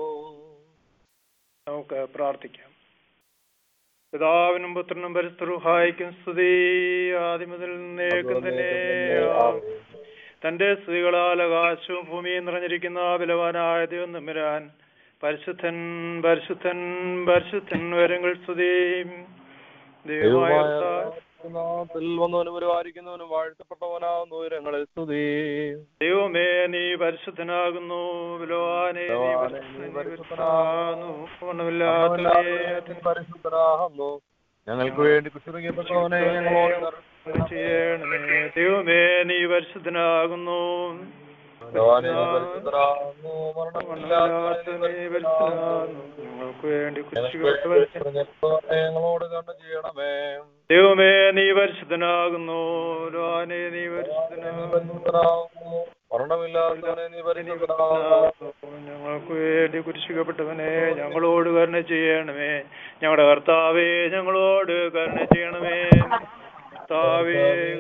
C: നമുക്ക് പ്രാർത്ഥിക്കാം പിതാവിനും പുത്രനും പരിസ്ഥിതിഹായിക്കും സ്തുതി ആദ്യം മുതൽ നേക്കും തന്നെ ആമേൻ. തന്റെ സ്ത്രീകളാൽ ആകാശവും ഭൂമിയും നിറഞ്ഞിരിക്കുന്ന ബലവാനായ ദൈവം തമ്പുരാൻ പരിശുദ്ധൻ പരിശുദ്ധൻ പരിശുദ്ധൻ വരങ്ങൾ സ്തുതി ദൈവമായ കർത്താവ്,
B: നാമത്തിൽ വന്നവനും ഒരുവാരിക്കുന്നവനും വാഴ്ത്തപ്പെട്ടവനാകുന്നു ഉയരങ്ങളിൽ സ്തുതി
C: ദൈവമേ നീ പരിശുദ്ധനാകുന്നു ബലവാനെ നീ
B: ബലവാനെ നീ
C: പരിശുദ്ധനാകുന്നു പൂർണ്ണമില്ലാത്തവനെ
B: പരിശുദ്ധനാകുന്നു ഞങ്ങൾക്ക് വേണ്ടി കുശിറങ്ങിയപ്പെട്ടവനെ ഞങ്ങളോട് കരുണ
C: ചെയ്യണമേ ദൈവമേ നീ പരിശുദ്ധനാകുന്നു
B: ബലവാനെ നീ പരിശുദ്ധനാകുന്നു
C: മരണമില്ലാത്തവനെ
B: മരണമില്ലാത്തവനെ
C: പരിശുദ്ധനാകുന്നു ഞങ്ങൾക്ക് വേണ്ടി
B: ഞങ്ങൾക്ക്
C: കുരിശിക്കപ്പെട്ടവനെ
B: വേണ്ടി കുശിറങ്ങിയപ്പെട്ടവനെ ഞങ്ങളോട് കണ്ണു ചെയ്യണമേ
C: ദൈവമേ നീ പരിശുദ്ധനാകുന്നു ബലവാനെ നീ പരിശുദ്ധനാകുന്നു
B: പരിശുദ്ധനാകുന്നു മരണമില്ലാത്തവനെ നീ പരിശുദ്ധനാകുന്നു
C: ഞങ്ങൾക്ക് വേണ്ടി കുരിശിക്കപ്പെട്ടവനെ ഞങ്ങളോട് കരുണ ചെയ്യണമേ ഞങ്ങളുടെ കർത്താവേ ഞങ്ങളോട് കരുണ ചെയ്യണമേ കർത്താവേ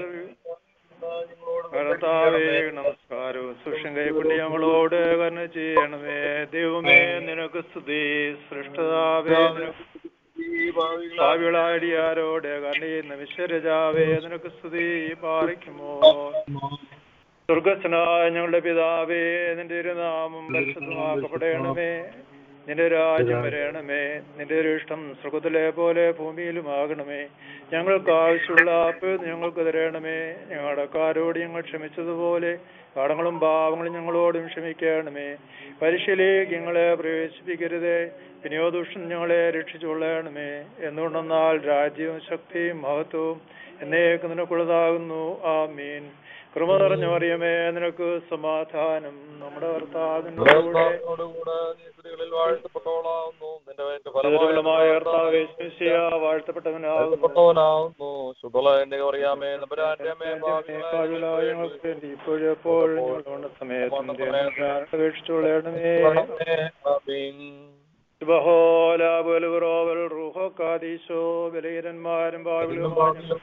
C: കർത്താവേ നമസ്കാരവും സുഷം കൈക്കൊണ്ട് ഞങ്ങളോട് കരുണ ചെയ്യണമേ ദൈവമേ നിനക്ക് സ്തുതി സൃഷ്ടതാവേ നിനക്ക് ഭാവികളാടിയാരോട് കരുണ ചെയ്യുന്ന വിശ്വരജാവേ നിനക്ക് സ്തുതി പാറിക്കുമോ സ്വർഗസ്നായ ഞങ്ങളുടെ പിതാവേ നിന്റെ ഒരു നാമം പരിശുദ്ധമാക്കപ്പെടണമേ നിന്റെ രാജ്യം വരണമേ നിന്റെ ഒരു ഇഷ്ടം സ്വർഗത്തിലെ പോലെ ഭൂമിയിലുമാകണമേ ഞങ്ങൾക്ക് ആവശ്യമുള്ള ആപ്പ് ഞങ്ങൾക്ക് തരണമേ ഞങ്ങളുടെ കാരോട് ഞങ്ങൾ ക്ഷമിച്ചതുപോലെ കടങ്ങളും പാവങ്ങളും ഞങ്ങളോടും ക്ഷമിക്കണമേ പരീക്ഷയിലേക്ക് ഞങ്ങളെ പ്രവേശിപ്പിക്കരുതേ വിനിയോഗദൂഷൻ ഞങ്ങളെ രക്ഷിച്ചുകൊള്ളണമേ എന്തുകൊണ്ടെന്നാൽ രാജ്യവും ശക്തിയും മഹത്വവും എന്നേക്ക് നിനക്കുള്ളതാകുന്നു ആ മീൻ കൃപ നിറഞ്ഞ മറിയമേ നിനക്ക് സമാധാനം നമ്മുടെ കർത്താവിന്റെ കൂടെ
B: കൂടെ നീ സ്ത്രീകളിൽ വാഴ്ത്തപ്പെട്ടവളാവുന്നു നിന്റെ വയറ്റിൽ
C: ഫലമായ കർത്താവേ ശിഷ്യ വാഴ്ത്തപ്പെട്ടവനാകുന്നു
B: വാഴ്ത്തപ്പെട്ടവനാവുന്നു ശുദ്ധള എന്റെ അറിയാമേ നമ്പരാന്റെ അമ്മേ
C: പാപികളായ ഞങ്ങൾക്ക് വേണ്ടി ഇപ്പോഴും എപ്പോഴും ഞങ്ങളുടെ സമയത്ത് അപേക്ഷിച്ചുകൊള്ളണമേ ബഹോലാബുൽറോവൽ റൂഹോ കാദീശോ ബലഹീനന്മാരും പാപികളുമായ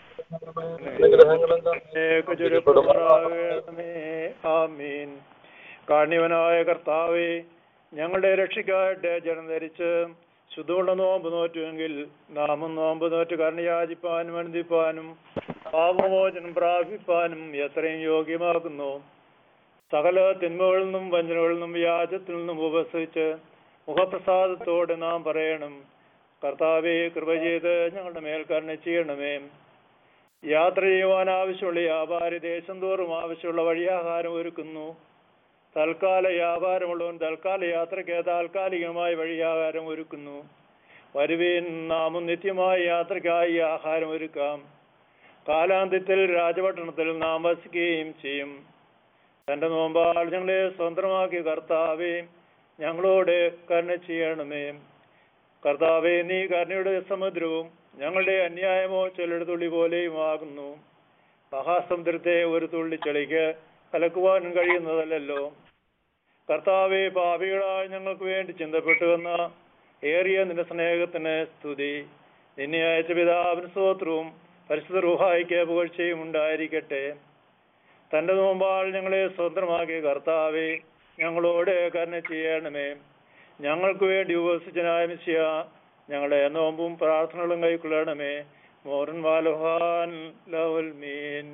C: ആമീൻ കാണ്യവനായ കർത്താവേ ഞങ്ങളുടെ രക്ഷയ്ക്കായിട്ട് ജനം ധരിച്ച് ശുദ്ധമുള്ള നോമ്പ് നോറ്റുവെങ്കിൽ നാമും നോമ്പ് നോറ്റ് കരുണയാചിപ്പാനും അനുദിപ്പാനും പാപമോചനം പ്രാപിപ്പാനും എത്രയും യോഗ്യമാക്കുന്നു സകല തിന്മകളിൽ നിന്നും വഞ്ചനകളിൽ നിന്നും വ്യാജത്തിൽ നിന്നും ഉപസിച്ച് മുഖപ്രസാദത്തോടെ നാം പറയണം കർത്താവെ കൃപ ചെയ്ത് ഞങ്ങളുടെ മേൽ കരുണ ചെയ്യണമേ യാത്ര ചെയ്യുവാൻ ആവശ്യമുള്ള വ്യാപാരി ദേശം തോറും ആവശ്യമുള്ള വഴിയാഹാരം ഒരുക്കുന്നു തൽക്കാല വ്യാപാരമുള്ളവൻ തൽക്കാല യാത്രയ്ക്ക് താൽക്കാലികമായ വഴിയാഹാരം ഒരുക്കുന്നു വരുവീൻ നാമും നിത്യമായ യാത്രയ്ക്കായി ആഹാരം ഒരുക്കാം കാലാന്ത്യത്തിൽ രാജപട്ടണത്തിൽ നാം വസിക്കുകയും ചെയ്യും തന്റെ നോമ്പാൾ ഞങ്ങളെ സ്വന്തമാക്കിയ കർത്താവേ ഞങ്ങളോട് കരുണ ചെയ്യണമേ കർത്താവെ നീ കരുണയുടെ സമുദ്രവും ഞങ്ങളുടെ അന്യായമോ ചെല്ലെടുത്തുള്ളി പോലെയുമാകുന്നു മഹാസമുദ്രത്തെ ഒരു തുള്ളി ചെളിക്ക് കലക്കുവാനും കഴിയുന്നതല്ലല്ലോ കർത്താവെ പാപികളായി ഞങ്ങൾക്ക് വേണ്ടി ചിന്തപ്പെട്ടുവെന്ന ഏറിയ നിന്റെ സ്നേഹത്തിന് സ്തുതി നിന്നെ അയച്ച പിതാവിന് സ്തോത്രവും പരിശുദ്ധ റൂഹായിക്ക് പുകഴ്ചയും ഉണ്ടായിരിക്കട്ടെ തന്റെ നോമ്പാൾ ഞങ്ങളെ സ്വന്തമാക്കിയ കർത്താവെ ഞങ്ങളോട് കരുണ ചെയ്യണമേ ഞങ്ങൾക്ക് വേണ്ടി ഉപസിച്ചനായ മിശിയ ഞങ്ങളെ നോമ്പും പ്രാർത്ഥനകളും കൈക്കൊള്ളണമേ മോറൻ വാലുഹാൻ ലവൽ മീൻ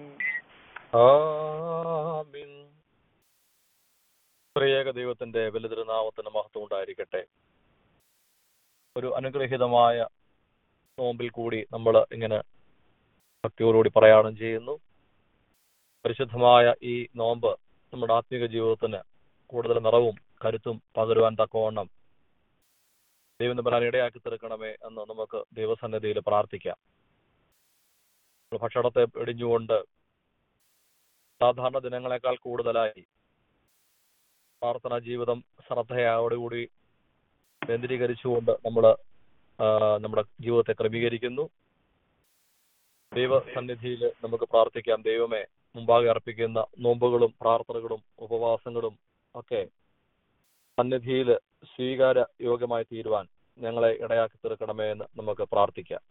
B: ആമീൻ ത്രിയേക ദൈവത്തിന്റെ വലുതിരുനാമത്തിന് മഹത്വം ഉണ്ടായിരിക്കട്ടെ ഒരു അനുഗ്രഹീതമായ നോമ്പിൽ കൂടി നമ്മൾ ഇങ്ങനെ ഭക്തിയോടുകൂടി പ്രയാണം ചെയ്യുന്നു പരിശുദ്ധമായ ഈ നോമ്പ് നമ്മുടെ ആത്മീക ജീവിതത്തിന് കൂടുതൽ നിറവും കരുത്തും പകരുവാൻ തക്കവണ്ണം ദൈവം തമ്പരാൻ ഇടയാക്കി തീർക്കണമേ എന്ന് നമുക്ക് ദൈവസന്നിധിയിൽ പ്രാർത്ഥിക്കാം നമ്മൾ ഭക്ഷണത്തെ വെടിഞ്ഞുകൊണ്ട് സാധാരണ ദിനങ്ങളെക്കാൾ കൂടുതലായി പ്രാർത്ഥനാ ജീവിതം ശ്രദ്ധയോടുകൂടി കേന്ദ്രീകരിച്ചുകൊണ്ട് നമ്മൾ നമ്മുടെ ജീവിതത്തെ ക്രമീകരിക്കുന്നു ദൈവസന്നിധിയിൽ നമുക്ക് പ്രാർത്ഥിക്കാം ദൈവമേ മുമ്പാകെ അർപ്പിക്കുന്ന നോമ്പുകളും പ്രാർത്ഥനകളും ഉപവാസങ്ങളും ഒക്കെ സന്നിധിയിൽ സ്വീകാര യോഗ്യമായി തീരുവാൻ ഞങ്ങളെ ഇടയാക്കി തീർക്കണമേ എന്ന് നമുക്ക് പ്രാർത്ഥിക്കാം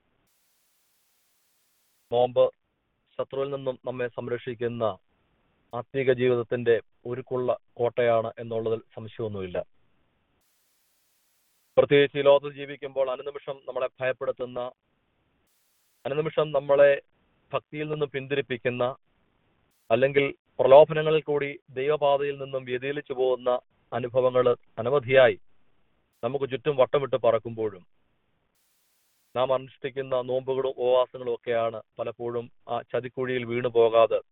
B: നോമ്പ് ശത്രുവിൽ നിന്നും നമ്മെ സംരക്ഷിക്കുന്ന ആത്മീക ജീവിതത്തിന്റെ ഒരുക്കുള്ള കോട്ടയാണ് എന്നുള്ളതിൽ സംശയമൊന്നുമില്ല പ്രത്യേകിച്ച് ഈ ലോകത്തിൽ ജീവിക്കുമ്പോൾ അനുനിമിഷം നമ്മളെ ഭയപ്പെടുത്തുന്ന അനുനിമിഷം നമ്മളെ ഭക്തിയിൽ നിന്നും പിന്തിരിപ്പിക്കുന്ന അല്ലെങ്കിൽ പ്രലോഭനങ്ങളിൽ കൂടി ദൈവപാതയിൽ നിന്നും വ്യതിചലിച്ചു പോകുന്ന അനുഭവങ്ങൾ അനവധിയായി നമുക്ക് ചുറ്റും വട്ടമിട്ട് പറക്കുമ്പോഴും നാം അനുഷ്ഠിക്കുന്ന നോമ്പുകളും ഉപവാസങ്ങളും ഒക്കെയാണ് പലപ്പോഴും ആ ചതിക്കുഴിയിൽ വീണു പോകാതെ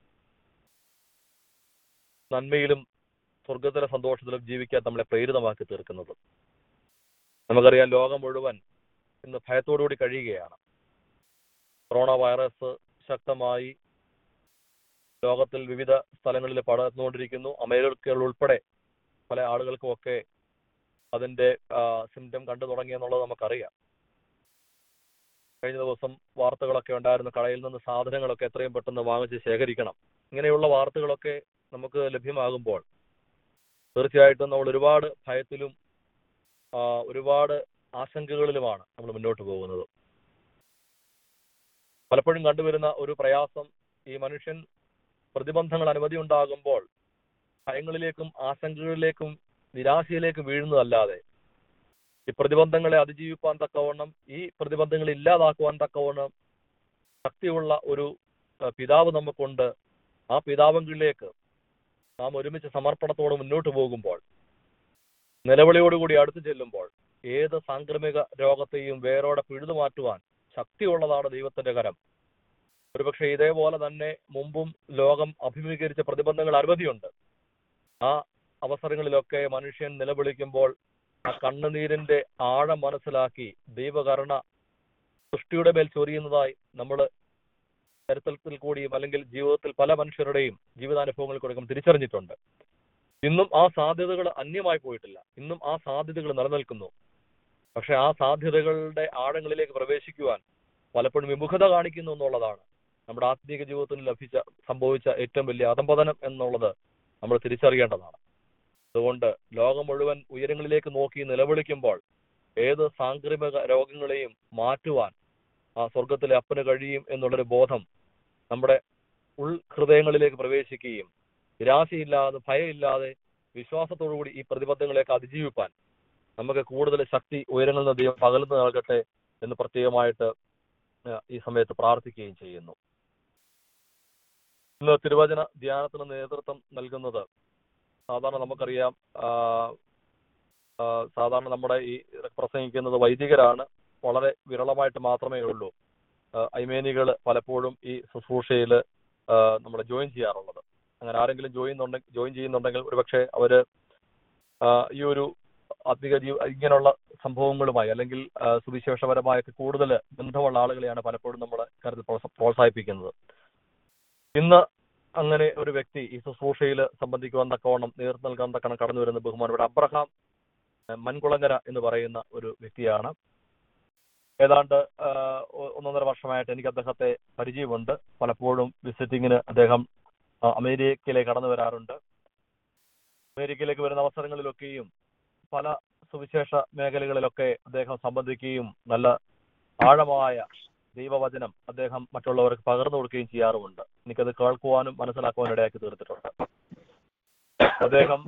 B: നന്മയിലും സ്വർഗത്തിലെ സന്തോഷത്തിലും ജീവിക്കാൻ നമ്മളെ പ്രേരിതമാക്കി തീർക്കുന്നത് നമുക്കറിയാം ലോകം മുഴുവൻ ഇന്ന് ഭയത്തോടുകൂടി കഴിയുകയാണ് കൊറോണ വൈറസ് ശക്തമായി ലോകത്തിൽ വിവിധ സ്ഥലങ്ങളിൽ പടർന്നുകൊണ്ടിരിക്കുന്നു അമേരിക്കകൾ ഉൾപ്പെടെ പല ആളുകൾക്കും ഒക്കെ അതിന്റെ സിംറ്റം കണ്ടു തുടങ്ങി എന്നുള്ളത് നമുക്കറിയാം കഴിഞ്ഞ ദിവസം വാർത്തകളൊക്കെ ഉണ്ടായിരുന്നു കടയിൽ നിന്ന് സാധനങ്ങളൊക്കെ എത്രയും പെട്ടെന്ന് വാങ്ങിച്ച് ശേഖരിക്കണം ഇങ്ങനെയുള്ള വാർത്തകളൊക്കെ നമുക്ക് ലഭ്യമാകുമ്പോൾ തീർച്ചയായിട്ടും നമ്മൾ ഒരുപാട് ഭയത്തിലും ഒരുപാട് ആശങ്കകളിലുമാണ് നമ്മൾ മുന്നോട്ട് പോകുന്നത് പലപ്പോഴും കണ്ടുവരുന്ന ഒരു പ്രയാസം ഈ മനുഷ്യൻ പ്രതിബന്ധങ്ങൾ അനവധി ഉണ്ടാകുമ്പോൾ ഭയങ്ങളിലേക്കും ആശങ്കകളിലേക്കും നിരാശയിലേക്കും വീഴുന്നതല്ലാതെ ഈ പ്രതിബന്ധങ്ങളെ അതിജീവിപ്പാൻ തക്കവണ്ണം ഈ പ്രതിബന്ധങ്ങൾ ഇല്ലാതാക്കുവാൻ തക്കവണ്ണം ശക്തിയുള്ള ഒരു പിതാവ് നമുക്കുണ്ട് ആ പിതാവെങ്കിലേക്ക് നാം ഒരുമിച്ച് സമർപ്പണത്തോടെ മുന്നോട്ട് പോകുമ്പോൾ നിലവിളിയോടുകൂടി അടുത്തു ചെല്ലുമ്പോൾ ഏത് സാംക്രമിക രോഗത്തെയും വേരോടെ പിഴുതു മാറ്റുവാൻ ശക്തിയുള്ളതാണ് ദൈവത്തിന്റെ കരം ഒരുപക്ഷെ ഇതേപോലെ തന്നെ മുമ്പും ലോകം അഭിമുഖീകരിച്ച പ്രതിബന്ധങ്ങൾ അനവധിയുണ്ട് ആ അവസരങ്ങളിലൊക്കെ മനുഷ്യൻ നിലവിളിക്കുമ്പോൾ ആ കണ്ണുനീരിന്റെ ആഴം മനസ്സിലാക്കി ദൈവകരുണ സൃഷ്ടിയുടെ മേൽ ചൊരിയുന്നതായി നമ്മൾ ചരിത്രത്തിൽ കൂടിയും അല്ലെങ്കിൽ ജീവിതത്തിൽ പല മനുഷ്യരുടെയും ജീവിതാനുഭവങ്ങളിൽ കൂടി തിരിച്ചറിഞ്ഞിട്ടുണ്ട് ഇന്നും ആ സാധ്യതകൾ അന്യമായി പോയിട്ടില്ല ഇന്നും ആ സാധ്യതകൾ നിലനിൽക്കുന്നു പക്ഷെ ആ സാധ്യതകളുടെ ആഴങ്ങളിലേക്ക് പ്രവേശിക്കുവാൻ പലപ്പോഴും വിമുഖത കാണിക്കുന്നു എന്നുള്ളതാണ് നമ്മുടെ ആത്മീക ജീവിതത്തിൽ ലഭിച്ച സംഭവിച്ച ഏറ്റവും വലിയ അധംപതനം എന്നുള്ളത് നമ്മൾ തിരിച്ചറിയേണ്ടതാണ് അതുകൊണ്ട് ലോകം മുഴുവൻ ഉയരങ്ങളിലേക്ക് നോക്കി നിലവിളിക്കുമ്പോൾ ഏത് സാംക്രമിക രോഗങ്ങളെയും മാറ്റുവാൻ ആ സ്വർഗത്തിലെ അപ്പന് കഴിയും എന്നുള്ളൊരു ബോധം നമ്മുടെ ഉൾ ഹൃദയങ്ങളിലേക്ക് പ്രവേശിക്കുകയും നിരാശയില്ലാതെ ഭയമില്ലാതെ വിശ്വാസത്തോടുകൂടി ഈ പ്രതിബദ്ധങ്ങളെയൊക്കെ അതിജീവിപ്പാൻ നമുക്ക് കൂടുതൽ ശക്തി ഉയരങ്ങളിൽ നിന്ന് ദൈവം പകർന്നു നൽകട്ടെ എന്ന് പ്രത്യേകമായിട്ട് ഈ സമയത്ത് പ്രാർത്ഥിക്കുകയും ചെയ്യുന്നു ഇന്ന് തിരുവചന ധ്യാനത്തിന് നേതൃത്വം നൽകുന്നത് സാധാരണ നമുക്കറിയാം സാധാരണ നമ്മുടെ ഈ പ്രസംഗിക്കുന്നത് വൈദികരാണ് വളരെ വിരളമായിട്ട് മാത്രമേ ഉള്ളൂ ഐമേനികൾ പലപ്പോഴും ഈ ശുശ്രൂഷയിൽ നമ്മൾ ജോയിൻ ചെയ്യാറുള്ളത് അങ്ങനെ ആരെങ്കിലും ജോയിൻ ജോയിൻ ചെയ്യുന്നുണ്ടെങ്കിൽ ഒരുപക്ഷെ അവര് ഈ ഒരു അധിക ജീവ ഇങ്ങനെയുള്ള സംഭവങ്ങളുമായി അല്ലെങ്കിൽ സുവിശേഷപരമായൊക്കെ കൂടുതൽ ബന്ധമുള്ള ആളുകളെയാണ് പലപ്പോഴും നമ്മൾ കാര്യത്തിൽ പ്രോത്സാഹിപ്പിക്കുന്നത് ഇന്ന് അങ്ങനെ ഒരു വ്യക്തി ഈ ശുശ്രൂഷയിൽ സംബന്ധിക്കുവാൻ തക്കവണ്ണം നേതൃത്വം നൽകാൻ തക്കണം കടന്നു വരുന്ന ബഹുമാനപ്പെട്ട അബ്രഹാം മൻകുളങ്ങര എന്ന് പറയുന്ന ഒരു വ്യക്തിയാണ് ഏതാണ്ട് ഒന്നൊന്നര വർഷമായിട്ട് എനിക്ക് അദ്ദേഹത്തെ പരിചയമുണ്ട് പലപ്പോഴും വിസിറ്റിങ്ങിന് അദ്ദേഹം അമേരിക്കയിലേക്ക് കടന്നു വരാറുണ്ട് അമേരിക്കയിലേക്ക് വരുന്ന അവസരങ്ങളിലൊക്കെയും പല സുവിശേഷ മേഖലകളിലൊക്കെ അദ്ദേഹം സംബന്ധിക്കുകയും നല്ല ആഴമായ ദൈവവചനം അദ്ദേഹം മറ്റുള്ളവർക്ക് പകർന്നു കൊടുക്കുകയും ചെയ്യാറുമുണ്ട് എനിക്കത് കേൾക്കുവാനും മനസ്സിലാക്കുവാനും ഇടയാക്കി തീർത്തിട്ടുണ്ട് അദ്ദേഹം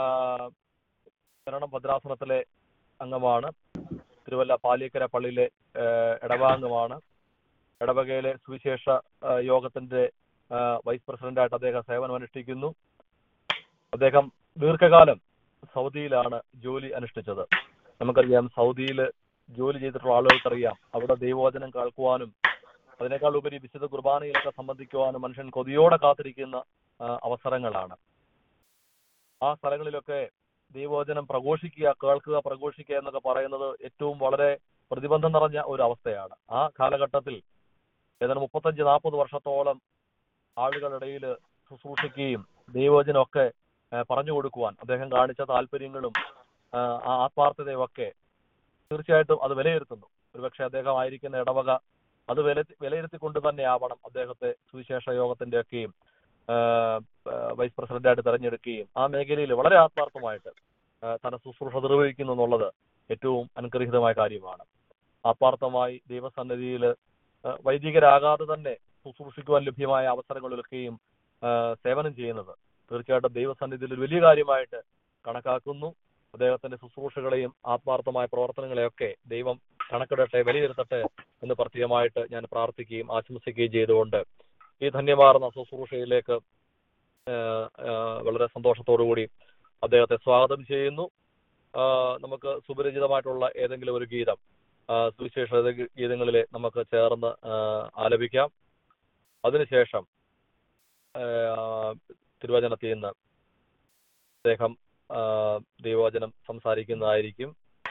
B: ശരണം ഭദ്രാസനത്തിലെ അംഗമാണ് തിരുവല്ല പാലിക്കര പള്ളിയിലെ ഇടവാംഗമാണ് ഇടവകയിലെ സുവിശേഷ യോഗത്തിന്റെ വൈസ് പ്രസിഡന്റായിട്ട് അദ്ദേഹം സേവനം അനുഷ്ഠിക്കുന്നു അദ്ദേഹം ദീർഘകാലം സൗദിയിലാണ് ജോലി അനുഷ്ഠിച്ചത് നമുക്കറിയാം സൗദിയിൽ ജോലി ചെയ്തിട്ടുള്ള ആളുകൾക്കറിയാം അവിടെ ദൈവവചനം കേൾക്കുവാനും അതിനേക്കാൾ ഉപരി വിശുദ്ധ കുർബാനയിലൊക്കെ സംബന്ധിക്കുവാനും മനുഷ്യൻ കൊതിയോടെ കാത്തിരിക്കുന്ന ആ, അവസരങ്ങളാണ് ആ സ്ഥലങ്ങളിലൊക്കെ ദൈവവചനം പ്രഘോഷിക്കുക കേൾക്കുക പ്രഘോഷിക്കുക എന്നൊക്കെ പറയുന്നത് ഏറ്റവും വളരെ പ്രതിബന്ധം നിറഞ്ഞ ഒരു അവസ്ഥയാണ് ആ കാലഘട്ടത്തിൽ ഏതാണ്ട് മുപ്പത്തഞ്ച് നാൽപ്പത് വർഷത്തോളം ആളുകളിടയിൽ ശുശ്രൂഷിക്കുകയും ദൈവവചനമൊക്കെ ആ, പറഞ്ഞു കൊടുക്കുവാൻ അദ്ദേഹം കാണിച്ച താല്പര്യങ്ങളും ആ, ആ ആത്മാർത്ഥതയും ഒക്കെ തീർച്ചയായിട്ടും അത് വിലയിരുത്തുന്നു ഒരുപക്ഷെ അദ്ദേഹം ആയിരിക്കുന്ന ഇടവക അത് വില വിലയിരുത്തിക്കൊണ്ട് തന്നെ ആവണം അദ്ദേഹത്തെ സുവിശേഷ യോഗത്തിന്റെ ഒക്കെയും വൈസ് പ്രസിഡന്റായിട്ട് തെരഞ്ഞെടുക്കുകയും ആ മേഖലയിൽ വളരെ ആത്മാർത്ഥമായിട്ട് ആ, തന്റെ ശുശ്രൂഷ നിർവഹിക്കുന്നു എന്നുള്ളത് ഏറ്റവും അനുഗ്രഹീതമായ കാര്യമാണ് ആത്മാർത്ഥമായി ദൈവസന്നിധിയിൽ വൈദികരാകാതെ തന്നെ ശുശ്രൂഷിക്കുവാൻ ലഭ്യമായ അവസരങ്ങളിലൊക്കെയും ആ, സേവനം ചെയ്യുന്നത് തീർച്ചയായിട്ടും ദൈവസന്നിധിയിൽ ഒരു വലിയ കാര്യമായിട്ട് കണക്കാക്കുന്നു അദ്ദേഹത്തിന്റെ ശുശ്രൂഷകളെയും ആത്മാർത്ഥമായ പ്രവർത്തനങ്ങളെയൊക്കെ ദൈവം കണക്കിടട്ടെ വിലയിരുത്തട്ടെ എന്ന് പ്രത്യേകമായിട്ട് ഞാൻ പ്രാർത്ഥിക്കുകയും ആശംസിക്കുകയും ചെയ്തുകൊണ്ട് ഈ ധന്യമാർന്ന ശുശ്രൂഷയിലേക്ക് ആ, ആ, വളരെ സന്തോഷത്തോടുകൂടി അദ്ദേഹത്തെ സ്വാഗതം ചെയ്യുന്നു ആ, നമുക്ക് സുപരിചിതമായിട്ടുള്ള ഏതെങ്കിലും ഒരു ഗീതം ആ, സുവിശേഷ ഗീതങ്ങളിലെ നമുക്ക് ചേർന്ന് ആ, ആലപിക്കാം അതിനുശേഷം ആ, തിരുവചനത്തിൽ നിന്ന് അദ്ദേഹം ആ, ദൈവവചനം സംസാരിക്കുന്നതായിരിക്കും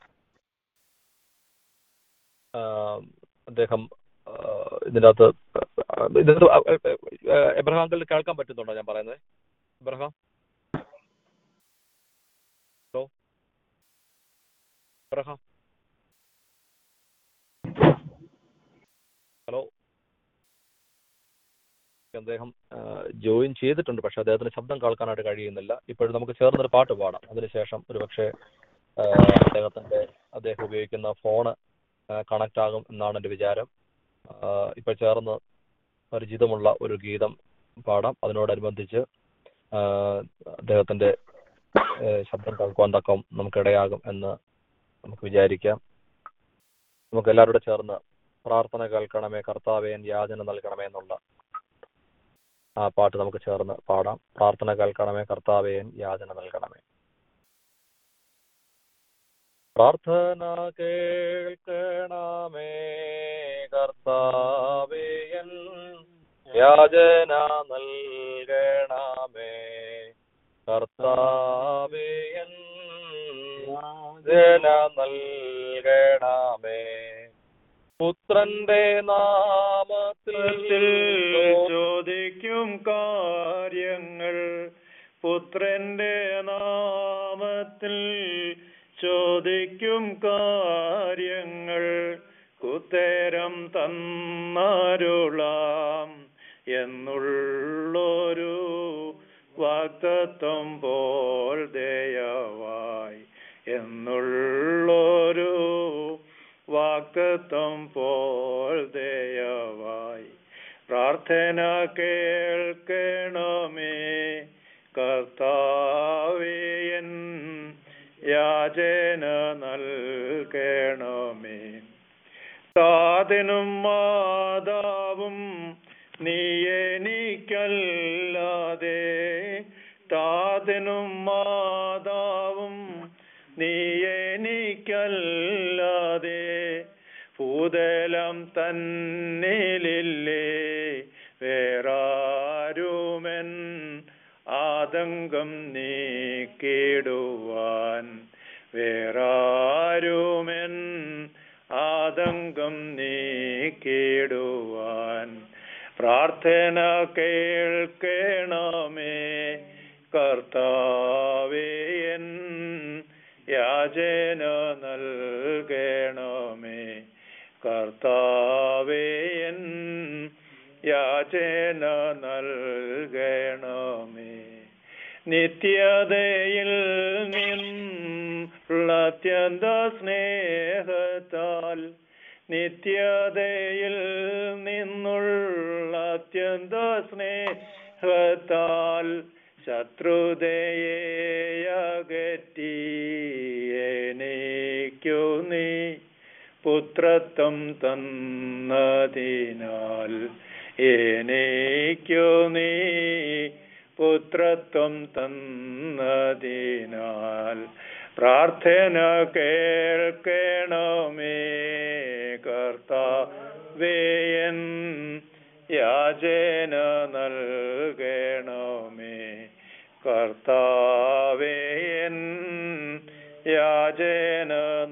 B: ആ, അദ്ദേഹം ആ, ഇതിനകത്ത് ഇതിനകത്ത് എബ്രഹാം കേൾക്കാൻ പറ്റുന്നുണ്ടോ ഞാൻ പറയുന്നത് എബ്രഹാം ഹലോ എബ്രഹാം ഹലോ അദ്ദേഹം ജോയിൻ ചെയ്തിട്ടുണ്ട് പക്ഷെ അദ്ദേഹത്തിന് ശബ്ദം കേൾക്കാനായിട്ട് കഴിയുന്നില്ല ഇപ്പോഴും നമുക്ക് ചേർന്നൊരു പാട്ട് പാടാം അതിനുശേഷം ഒരുപക്ഷെ ആ, അദ്ദേഹത്തിന്റെ അദ്ദേഹം ഉപയോഗിക്കുന്ന ഫോണ് കണക്ട് ആകും എന്നാണ് എൻ്റെ വിചാരം ആ, ഇപ്പൊ ചേർന്ന് പരിചിതമുള്ള ഒരു ഗീതം പാടാം അതിനോടനുബന്ധിച്ച് ആ, അദ്ദേഹത്തിന്റെ ഏ, ശബ്ദം കേൾക്കുവാൻ തക്കം നമുക്കിടയാകും എന്ന് നമുക്ക് വിചാരിക്കാം നമുക്ക് എല്ലാവരോടും ചേർന്ന് പ്രാർത്ഥന കേൾക്കണമേ കർത്താവേൻ യാചന നൽകണമേ എന്നുള്ള ആ പാട്ട് നമുക്ക് ചേർന്ന് പാടാം പ്രാർത്ഥന കേൾക്കണമേ കർത്താവേൻ യാചന നൽകണമേ പ്രാർത്ഥന കേൾക്കണമേ കർത്താവേയൻ യാചന നൽകണമേ കർത്താവേയൻ യാചന നൽകണമേ പുത്രന്റെ നാമത്തിൽ
C: ചോദിക്കും കാര്യങ്ങൾ പുത്രന്റെ നാമത്തിൽ ചോദിക്കും കാര്യങ്ങൾ കുത്തേരം തന്നരുളാം എന്നുള്ളൊരു വാക്തത്വം പോൽ ദയവായി എന്നുള്ളൊരു വാക്തത്വം പോൽ ദയവായി പ്രാർത്ഥന കേൾക്കണമേ കർത്താവേയൻ യാചന നൽകണമേ താതനും മാതാവും നീ എനിക്കല്ലാതെ താതനും മാതാവും നീ എനിക്കല്ലാതെ ഭൂതലം തന്നിലില്ലേ വേറാരുമൻ ആതങ്കം നീക്കിടുവാൻ വേറാരുമൻ ആതങ്കം നീക്കിടുവാൻ പ്രാർത്ഥന കേൾക്കണമേ കർത്താവേയൻ യാചന നൽകണമേ കർത്താവേയൻ യാചന നൽകണമേ നിത്യതയിൽ നിന്നുള്ള അത്യന്ത സ്നേഹത്താൽ നിത്യതയിൽ നിന്നുള്ള അത്യന്ത സ്നേഹത്താൽ ശത്രുതയെ അകറ്റി എനിക്കു നീ പുത്രത്വം തന്നതിനാൽ എനിക്കു നീ പുത്രത്വം തന്നതിനാൽ പ്രാർത്ഥന കേൾക്കണമേ കർത്താവേയൻ യാചന നൽകണമേ കർത്താവേയൻ യാചന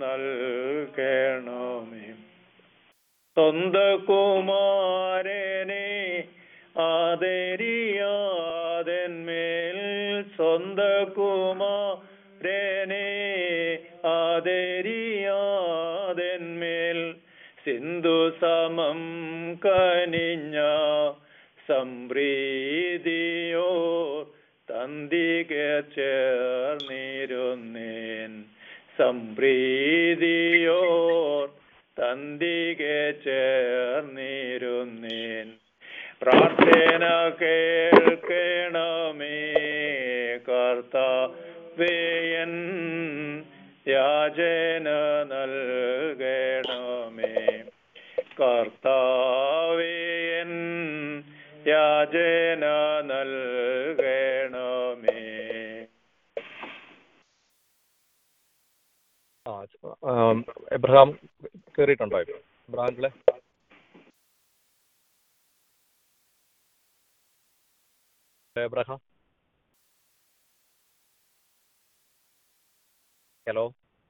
C: നൽകണമേ സ്വന്ത കുമാരനെ ആദരിയാതെന്മേൽ സ്വന്ത കുമാരനെ ആദരിയാതെന്മേൽ സിന്ധു സമം കനിഞ്ഞ സംപ്രീതിയോ തന്തിക ചേർന്നിരുന്നേൻ സംപ്രീതിയോർ തന്തിക ചേർന്നിരുന്നേൻ പ്രാർത്ഥന കേൾക്കണമേ കർത്താവേയൻ യാചന നൽകണമേ കർത്താവേയൻ യാചന നൽകണമേ
B: ആ ച- ആം, എബ്രഹാം കയറിയിട്ടുണ്ടോ ഇപ്പൊ എബ്രഹാമിലെ എബ്രഹാം ഹലോ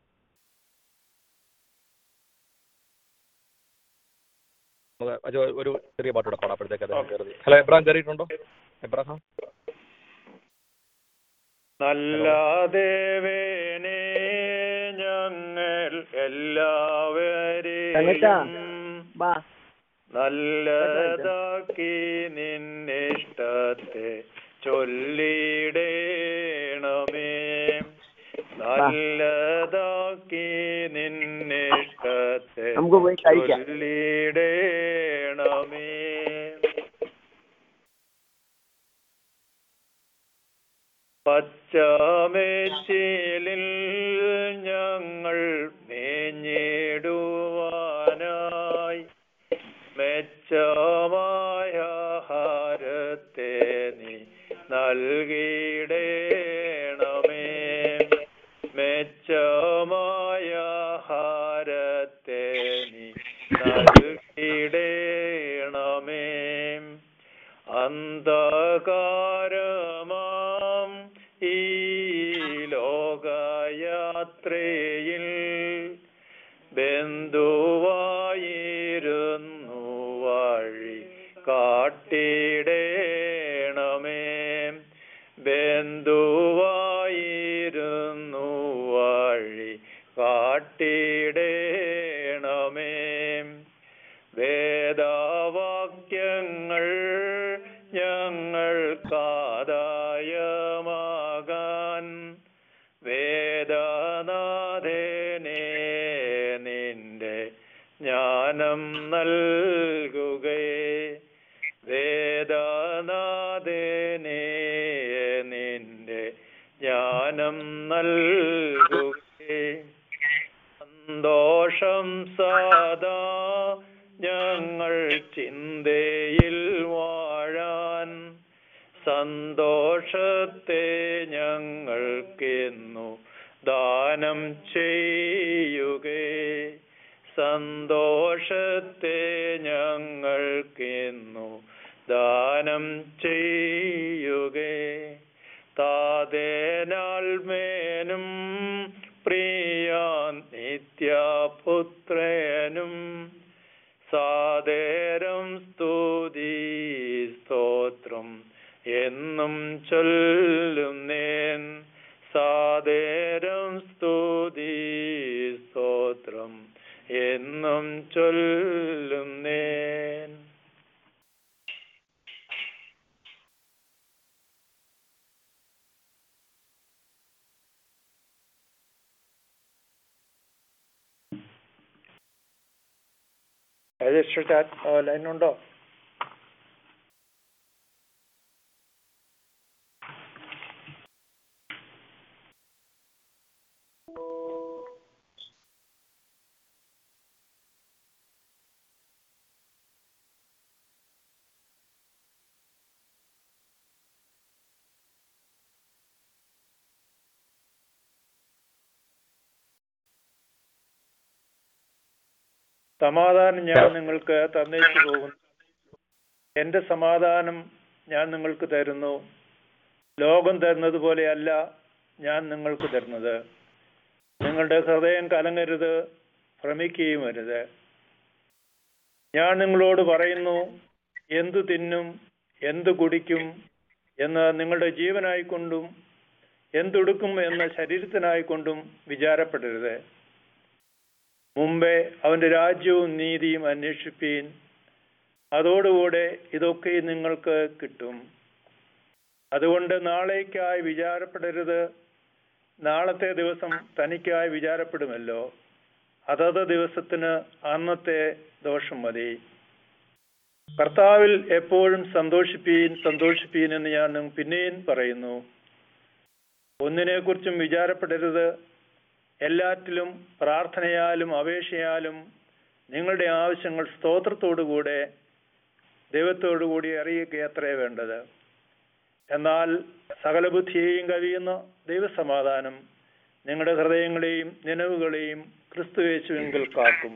B: നമുക്ക് അജോ ഒരു ചെറിയ പാട്ടൂടെ പാടാം അപ്പോഴത്തേക്ക് അദ്ദേഹം കയറി ഹലോ എബ്രഹാം കയറിയിട്ടുണ്ടോ എബ്രഹാം
C: നല്ല ദേവേനെ ഞങ്ങൾ എല്ലാവരെയും
D: ബാ
C: നല്ലതാക്കി നിന്നിഷ്ടത്തെ ചൊല്ലിടേണമേ നല്ലതാക്കി നിന്നിഷ്ടത്തെ
D: നമുക്ക് പോയി കഴിക്കാം
C: ചൊല്ലിടേണമേ പച്ചമേച്ചിലിൽ ഞങ്ങൾ മേഞ്ഞിടുവാനായി മെച്ചമായ ഹാരത്തെ നീ നൽകിടേണമേ മെച്ചമായ ഹാരത്തെ നീ നൽകിടേണമേ അന്ധകാരമാം ഈ ലോകയാത്രയിൽ ബന്ധുവായിരുന്നു വഴി കാട്ടിടേണമേ ബന്ധുവായിരുന്നു വഴി കാട്ടിടേണമേ വേദവാക്യങ്ങൾ ഞങ്ങൾക്കാദായമാകാൻ വേദനാഥനെ നിന്റെ ജ്ഞാനം നൽകുകേ വേദനാഥനെ നിന്റെ ജ്ഞാനം നൽകുകേ സന്തോഷം സദാ ഞങ്ങൾ ചിന്തയിൽ വാഴാൻ സന്തോഷത്തെ ഞങ്ങൾക്കെന്നു ദാനം ചെയ്യുകേ സന്തോഷത്തെ ഞങ്ങൾക്കെന്നു ദാനം ചെയ്യുകേ താതേനാൽ മേനും പ്രിയ നിത്യപുത്രനും സാദേരം സ്തുതി സ്തോത്രം എന്നും ചൊല്ലുന്നേൻ സാദേരം സ്തുതി സ്തോത്രം എന്നും ചൊല്ലുന്നേൻ രജിസ്റ്റർ ചാറ്റ് ലൈനുണ്ടോ സമാധാനം ഞാൻ നിങ്ങൾക്ക് തന്നേച്ചു പോകുന്നു എന്റെ സമാധാനം ഞാൻ നിങ്ങൾക്ക് തരുന്നു ലോകം തരുന്നത് പോലെയല്ല ഞാൻ നിങ്ങൾക്ക് തരുന്നത് നിങ്ങളുടെ ഹൃദയം കലങ്ങരുത് ഭ്രമിക്കുകയും അരുത് ഞാൻ നിങ്ങളോട് പറയുന്നു എന്തു തിന്നും എന്തു കുടിക്കും എന്ന് നിങ്ങളുടെ ജീവനായിക്കൊണ്ടും എന്തുടുക്കും എന്ന ശരീരത്തിനായിക്കൊണ്ടും വിചാരപ്പെടരുത് മുമ്പേ അവന്റെ രാജ്യവും നീതിയും അന്വേഷിപ്പീൻ അതോടുകൂടെ ഇതൊക്കെ നിങ്ങൾക്ക് കിട്ടും അതുകൊണ്ട് നാളേക്കായി വിചാരപ്പെടരുത് നാളത്തെ ദിവസം തനിക്കായി വിചാരപ്പെടുമല്ലോ അതത് ദിവസത്തിന് അന്നത്തെ ദോഷം മതി കർത്താവിൽ എപ്പോഴും സന്തോഷിപ്പീൻ സന്തോഷിപ്പീൻ എന്ന് ഞാൻ നിങ്ങ- പിന്നെയും പറയുന്നു ഒന്നിനെ കുറിച്ചും വിചാരപ്പെടരുത് എല്ലാറ്റിലും പ്രാർത്ഥനയാലും അപേക്ഷയാലും നിങ്ങളുടെ ആവശ്യങ്ങൾ സ്തോത്രത്തോടുകൂടെ ദൈവത്തോടുകൂടി അറിയുകയത്രേ വേണ്ടത് എന്നാൽ സകല ബുദ്ധിയെയും കവിയുന്ന ദൈവസമാധാനം നിങ്ങളുടെ ഹൃദയങ്ങളെയും നിലവുകളെയും ക്രിസ്തുയേശുവെങ്കിൽ കാക്കും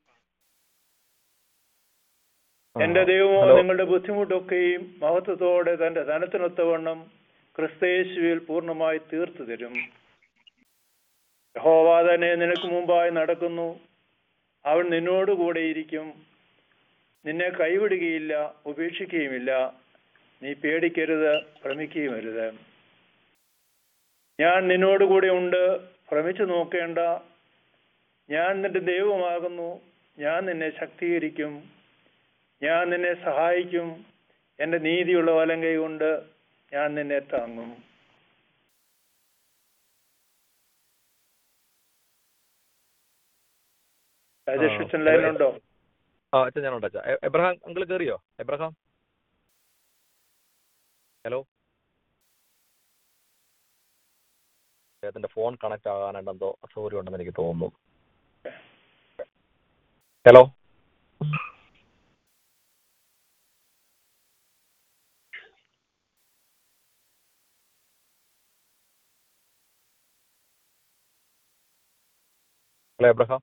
C: എന്റെ ദൈവമോ
B: ഹലോ.
C: നിങ്ങളുടെ ബുദ്ധിമുട്ടൊക്കെയും മഹത്വത്തോടെ തന്റെ ധനത്തിനൊത്തവണ്ണം ക്രിസ്തയേശുവിൽ പൂർണ്ണമായി തീർത്തു തരും യഹോവ തന്നെ നിനക്ക് മുമ്പായി നടക്കുന്നു അവൻ നിന്നോട് കൂടെ ഇരിക്കും നിന്നെ കൈവിടുകയില്ല ഉപേക്ഷിക്കുകയുമില്ല നീ പേടിക്കരുത് ഭ്രമിക്കുകയുമരുത് ഞാൻ നിന്നോട് കൂടെ ഉണ്ട് ഭ്രമിച്ചു നോക്കേണ്ട ഞാൻ നിന്റെ ദൈവമാകുന്നു ഞാൻ നിന്നെ ശക്തീകരിക്കും ഞാൻ നിന്നെ സഹായിക്കും എന്റെ നീതിയുള്ള വലങ്കൈ കൊണ്ട് ഞാൻ നിന്നെ താങ്ങും രാജേഷ് അച്ഛൻ ലൈനുണ്ടോ
B: ആ അച്ഛൻ ഞാനുണ്ട് അച്ഛാ എ- എബ്രഹാം അങ്കിൾ കയറിയോ എബ്രഹാം ഹലോ അദ്ദേഹത്തിന്റെ ഫോൺ കണക്ട് ആകാനായിട്ട് എന്തോ അസൗകര്യം ഉണ്ടെന്ന് എനിക്ക് തോന്നുന്നു ഹലോ ഹലോ എബ്രഹാം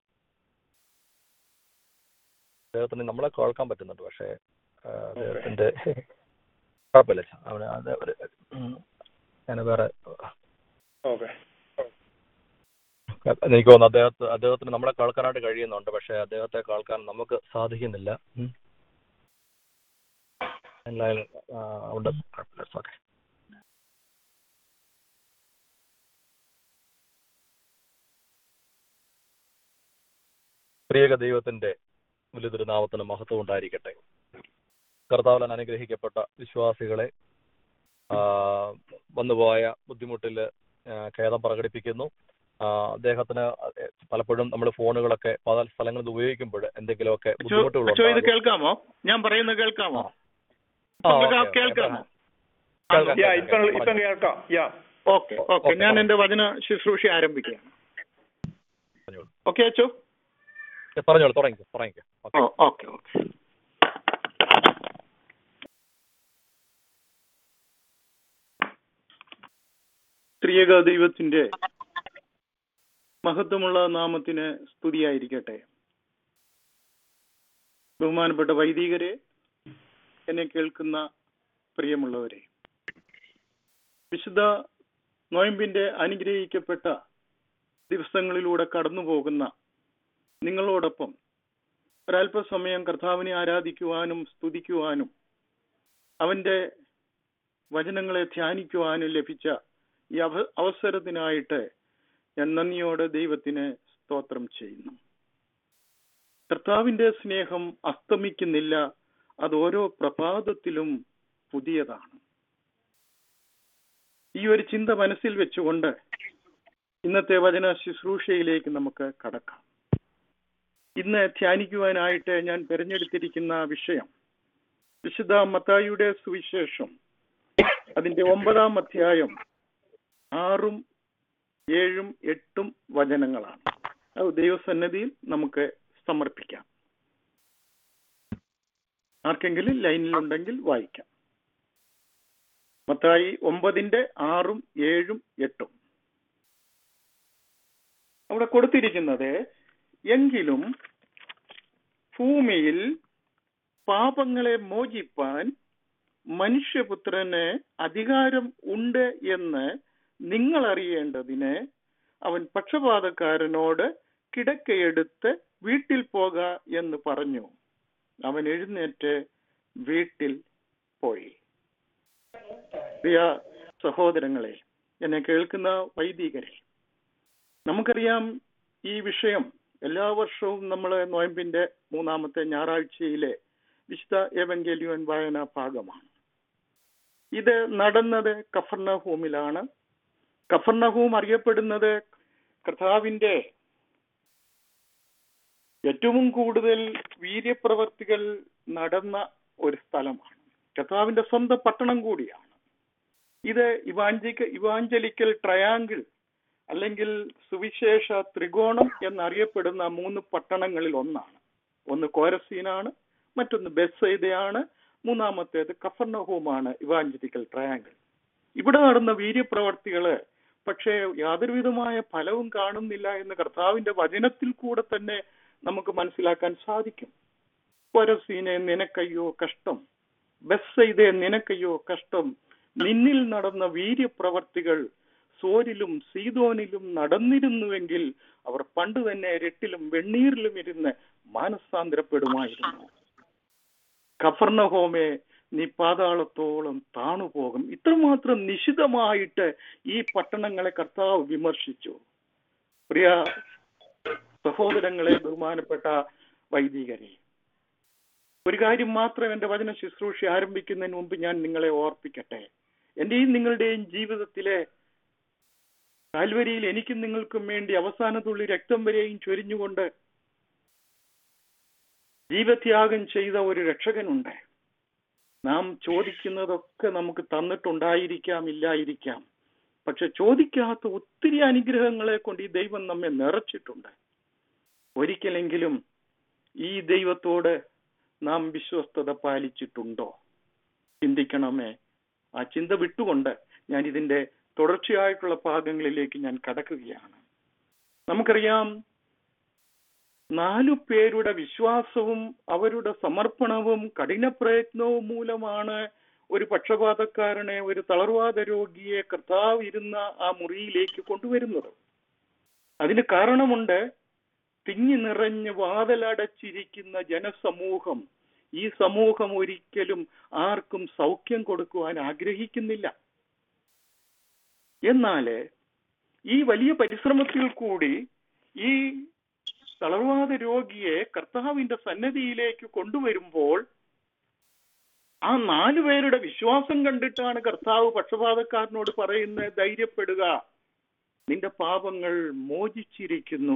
B: അദ്ദേഹത്തിന് നമ്മളെ കേൾക്കാൻ പറ്റുന്നുണ്ട് പക്ഷേ ആ, അദ്ദേഹത്തിന്റെ കുഴപ്പമില്ല അച്ഛാ. അവന് അത് ഒരു ഞാൻ വേറെ
C: ഓക്കെ
B: എനിക്ക് തോന്നുന്നു അദ്ദേഹത്തെ അദ്ദേഹത്തിന് നമ്മളെ കേൾക്കാനായിട്ട് കഴിയുന്നുണ്ട് പക്ഷെ അദ്ദേഹത്തെ കേൾക്കാൻ നമുക്ക് സാധിക്കുന്നില്ല ഉം. എന്തായാലും ആ, ഉണ്ട് കുഴപ്പമില്ല ഓക്കെ പ്രിയക ദൈവത്തിന്റെ വലിയ തിരുനാമത്തിന് മഹത്വം ഉണ്ടായിരിക്കട്ടെ കർത്താവലൻ അനുഗ്രഹിക്കപ്പെട്ട വിശ്വാസികളെ ആ, വന്നുപോയ ബുദ്ധിമുട്ടില് ആ, ഖേദം പ്രകടിപ്പിക്കുന്നു ആ, അദ്ദേഹത്തിന് പലപ്പോഴും നമ്മൾ ഫോണുകളൊക്കെ പല സ്ഥലങ്ങളിൽ ഉപയോഗിക്കുമ്പോൾ എന്തെങ്കിലുമൊക്കെ
D: അച്ചോ അച്ചോ ഇത്
B: ബുദ്ധിമുട്ടുകളുണ്ടാകും
D: കേൾക്കാമോ ഞാൻ പറയുന്നത് കേൾക്കാമോ
B: ആ,
D: ഇപ്പൊ
B: ഓക്കേ, ഓക്കേ.
D: കേൾക്കാമോ
B: കേൾക്കാം,
C: യാ
B: കേൾക്കാം,
C: ഇപ്പം
B: കേൾക്കാം.
C: ഇപ്പം കേൾക്കാം യാ
D: ഓക്കെ ഓക്കെ
B: ഓക്കേ,
D: ഞാൻ
B: ഓക്കേ.
D: എന്റെ വചന ശുശ്രൂഷ ആരംഭിക്കുകയാണ്
B: പറഞ്ഞോളൂ.
D: ഓക്കെ അച്ചോ
B: ഏ, പറഞ്ഞോളൂ തുടങ്ങിക്കോ തുടങ്ങിക്കോ ഓക്കേ.
D: ഓ ഓക്കെ ഓക്കെ ത്രിയേക ദൈവത്തിന്റെ മഹത്വമുള്ള നാമത്തിന് സ്തുതിയായിരിക്കട്ടെ ബഹുമാനപ്പെട്ട വൈദികരെ എന്നെ കേൾക്കുന്ന പ്രിയമുള്ളവരെ വിശുദ്ധ നോയമ്പിന്റെ അനുഗ്രഹിക്കപ്പെട്ട ദിവസങ്ങളിലൂടെ കടന്നു പോകുന്ന നിങ്ങളോടൊപ്പം ഒരല്പസമയം കർത്താവിനെ ആരാധിക്കുവാനും സ്തുതിക്കുവാനും അവന്റെ വചനങ്ങളെ ധ്യാനിക്കുവാനും ലഭിച്ച ഈ അവ അവസരത്തിനായിട്ട് ഞാൻ നന്ദിയോടെ ദൈവത്തിന് സ്തോത്രം ചെയ്യുന്നു കർത്താവിന്റെ സ്നേഹം അസ്തമിക്കുന്നില്ല അത് ഓരോ പ്രഭാതത്തിലും പുതിയതാണ് ഈ ഒരു ചിന്ത മനസ്സിൽ വെച്ചുകൊണ്ട് ഇന്നത്തെ വചന ശുശ്രൂഷയിലേക്ക് നമുക്ക് കടക്കാം ഇന്ന് ധ്യാനിക്കുവാനായിട്ട് ഞാൻ തിരഞ്ഞെടുത്തിരിക്കുന്ന വിഷയം വിശുദ്ധ മത്തായിയുടെ സുവിശേഷം അതിന്റെ ഒമ്പതാം അധ്യായം ആറും ഏഴും എട്ടും വചനങ്ങളാണ് അത് ദൈവസന്നദ്ധിയിൽ നമുക്ക് സമർപ്പിക്കാം ആർക്കെങ്കിലും ലൈനിലുണ്ടെങ്കിൽ വായിക്കാം മത്തായി ഒമ്പതിന്റെ ആറും ഏഴും എട്ടും അവിടെ കൊടുത്തിരിക്കുന്നത് എങ്കിലും ഭൂമിയിൽ പാപങ്ങളെ മോചിപ്പാൻ മനുഷ്യപുത്രന് അധികാരം ഉണ്ട് എന്ന് നിങ്ങൾ അറിയേണ്ടതിന് അവൻ പക്ഷപാതക്കാരനോട് കിടക്കയെടുത്ത് വീട്ടിൽ പോക എന്ന് പറഞ്ഞു അവൻ എഴുന്നേറ്റ് വീട്ടിൽ പോയി പ്രിയ സഹോദരങ്ങളെ എന്നെ കേൾക്കുന്ന വൈദികരെ നമുക്കറിയാം ഈ വിഷയം എല്ലാ വർഷവും നമ്മൾ നോയമ്പിന്റെ മൂന്നാമത്തെ ഞായറാഴ്ചയിലെ വിശുദ്ധ ഏവങ്കേലിയോൻ വായന ഭാഗമാണ് ഇത് നടന്നത് കഫർണഹൂമിലാണ് കഫർണഹൂം അറിയപ്പെടുന്നത് കർത്താവിന്റെ ഏറ്റവും കൂടുതൽ വീര്യപ്രവർത്തികൾ നടന്ന ഒരു സ്ഥലമാണ് കർത്താവിന്റെ സ്വന്തം പട്ടണം കൂടിയാണ് ഇത് ഇവാഞ്ചിക്ക ഇവാഞ്ചലിക്കൽ ട്രയാങ്കിൾ അല്ലെങ്കിൽ സുവിശേഷ ത്രികോണം എന്നറിയപ്പെടുന്ന മൂന്ന് പട്ടണങ്ങളിൽ ഒന്നാണ് ഒന്ന് കോരസീനാണ് മറ്റൊന്ന് ബെസ്സൈദയാണ് മൂന്നാമത്തേത് കഫർണഹൂമാണ് ഇവാഞ്ചലിക്കൽ ട്രയാങ്കിൾ ഇവിടെ നടന്ന വീര്യപ്രവർത്തികള് പക്ഷേ യാതൊരുവിധമായ ഫലവും കാണുന്നില്ല എന്ന് കർത്താവിന്റെ വചനത്തിൽ കൂടെ തന്നെ നമുക്ക് മനസ്സിലാക്കാൻ സാധിക്കും കൊരസീനെ നിനക്കയ്യോ കഷ്ടം ബെസ്സൈദെ നിനക്കയ്യോ കഷ്ടം നിന്നിൽ നടന്ന വീര്യപ്രവർത്തികൾ സോരിലും സീതോനിലും നടന്നിരുന്നുവെങ്കിൽ അവർ പണ്ട് തന്നെ രട്ടിലും വെണ്ണീരിലും ഇരുന്ന് മാനസാന്തരപ്പെടുമായിരുന്നു കഫർണഹോമെ നീ പാതാളത്തോളം താണുപോകും ഇത്രമാത്രം നിശിതമായിട്ട് ഈ പട്ടണങ്ങളെ കർത്താവ് വിമർശിച്ചു പ്രിയ സഹോദരങ്ങളെ ബഹുമാനപ്പെട്ട വൈദികരെ ഒരു കാര്യം മാത്രം എന്റെ വചന ശുശ്രൂഷ ആരംഭിക്കുന്നതിന് മുമ്പ് ഞാൻ നിങ്ങളെ ഓർപ്പിക്കട്ടെ എന്റെയും നിങ്ങളുടെയും ജീവിതത്തിലെ കാൽവരിയിൽ എനിക്കും നിങ്ങൾക്കും വേണ്ടി അവസാന തുള്ളി രക്തം വരെയും ചൊരിഞ്ഞുകൊണ്ട് ജീവത്യാഗം ചെയ്ത ഒരു രക്ഷകനുണ്ട് നാം ചോദിക്കുന്നതൊക്കെ നമുക്ക് തന്നിട്ടുണ്ടായിരിക്കാം ഇല്ലായിരിക്കാം പക്ഷെ ചോദിക്കാത്ത ഒത്തിരി അനുഗ്രഹങ്ങളെ കൊണ്ട് ഈ ദൈവം നമ്മെ നിറച്ചിട്ടുണ്ട് ഒരിക്കലെങ്കിലും ഈ ദൈവത്തോട് നാം വിശ്വസ്തത പാലിച്ചിട്ടുണ്ടോ ചിന്തിക്കണമേ ആ ചിന്ത വിട്ടുകൊണ്ട് ഞാൻ ഇതിന്റെ തുടർച്ചയായിട്ടുള്ള ഭാഗങ്ങളിലേക്ക് ഞാൻ കടക്കുകയാണ് നമുക്കറിയാം നാലു പേരുടെ വിശ്വാസവും അവരുടെ സമർപ്പണവും കഠിന പ്രയത്നവും മൂലമാണ് ഒരു പക്ഷപാതക്കാരനെ ഒരു തളർവാദ രോഗിയെ കർത്താവ് ഇരുന്ന ആ മുറിയിലേക്ക് കൊണ്ടുവരുന്നത് അതിന് കാരണമുണ്ട് തിങ്ങി നിറഞ്ഞ് വാതിലടച്ചിരിക്കുന്ന ജനസമൂഹം ഈ സമൂഹം ഒരിക്കലും ആർക്കും സൗഖ്യം കൊടുക്കുവാൻ ആഗ്രഹിക്കുന്നില്ല എന്നാല് ഈ വലിയ പരിശ്രമത്തിൽ കൂടി ഈ തളർവാദ രോഗിയെ കർത്താവിന്റെ സന്നദ്ധിയിലേക്ക് കൊണ്ടുവരുമ്പോൾ ആ നാലു പേരുടെ വിശ്വാസം കണ്ടിട്ടാണ് കർത്താവ് പക്ഷപാതക്കാരനോട് പറയുന്നത് ധൈര്യപ്പെടുക നിന്റെ പാപങ്ങൾ മോചിച്ചിരിക്കുന്നു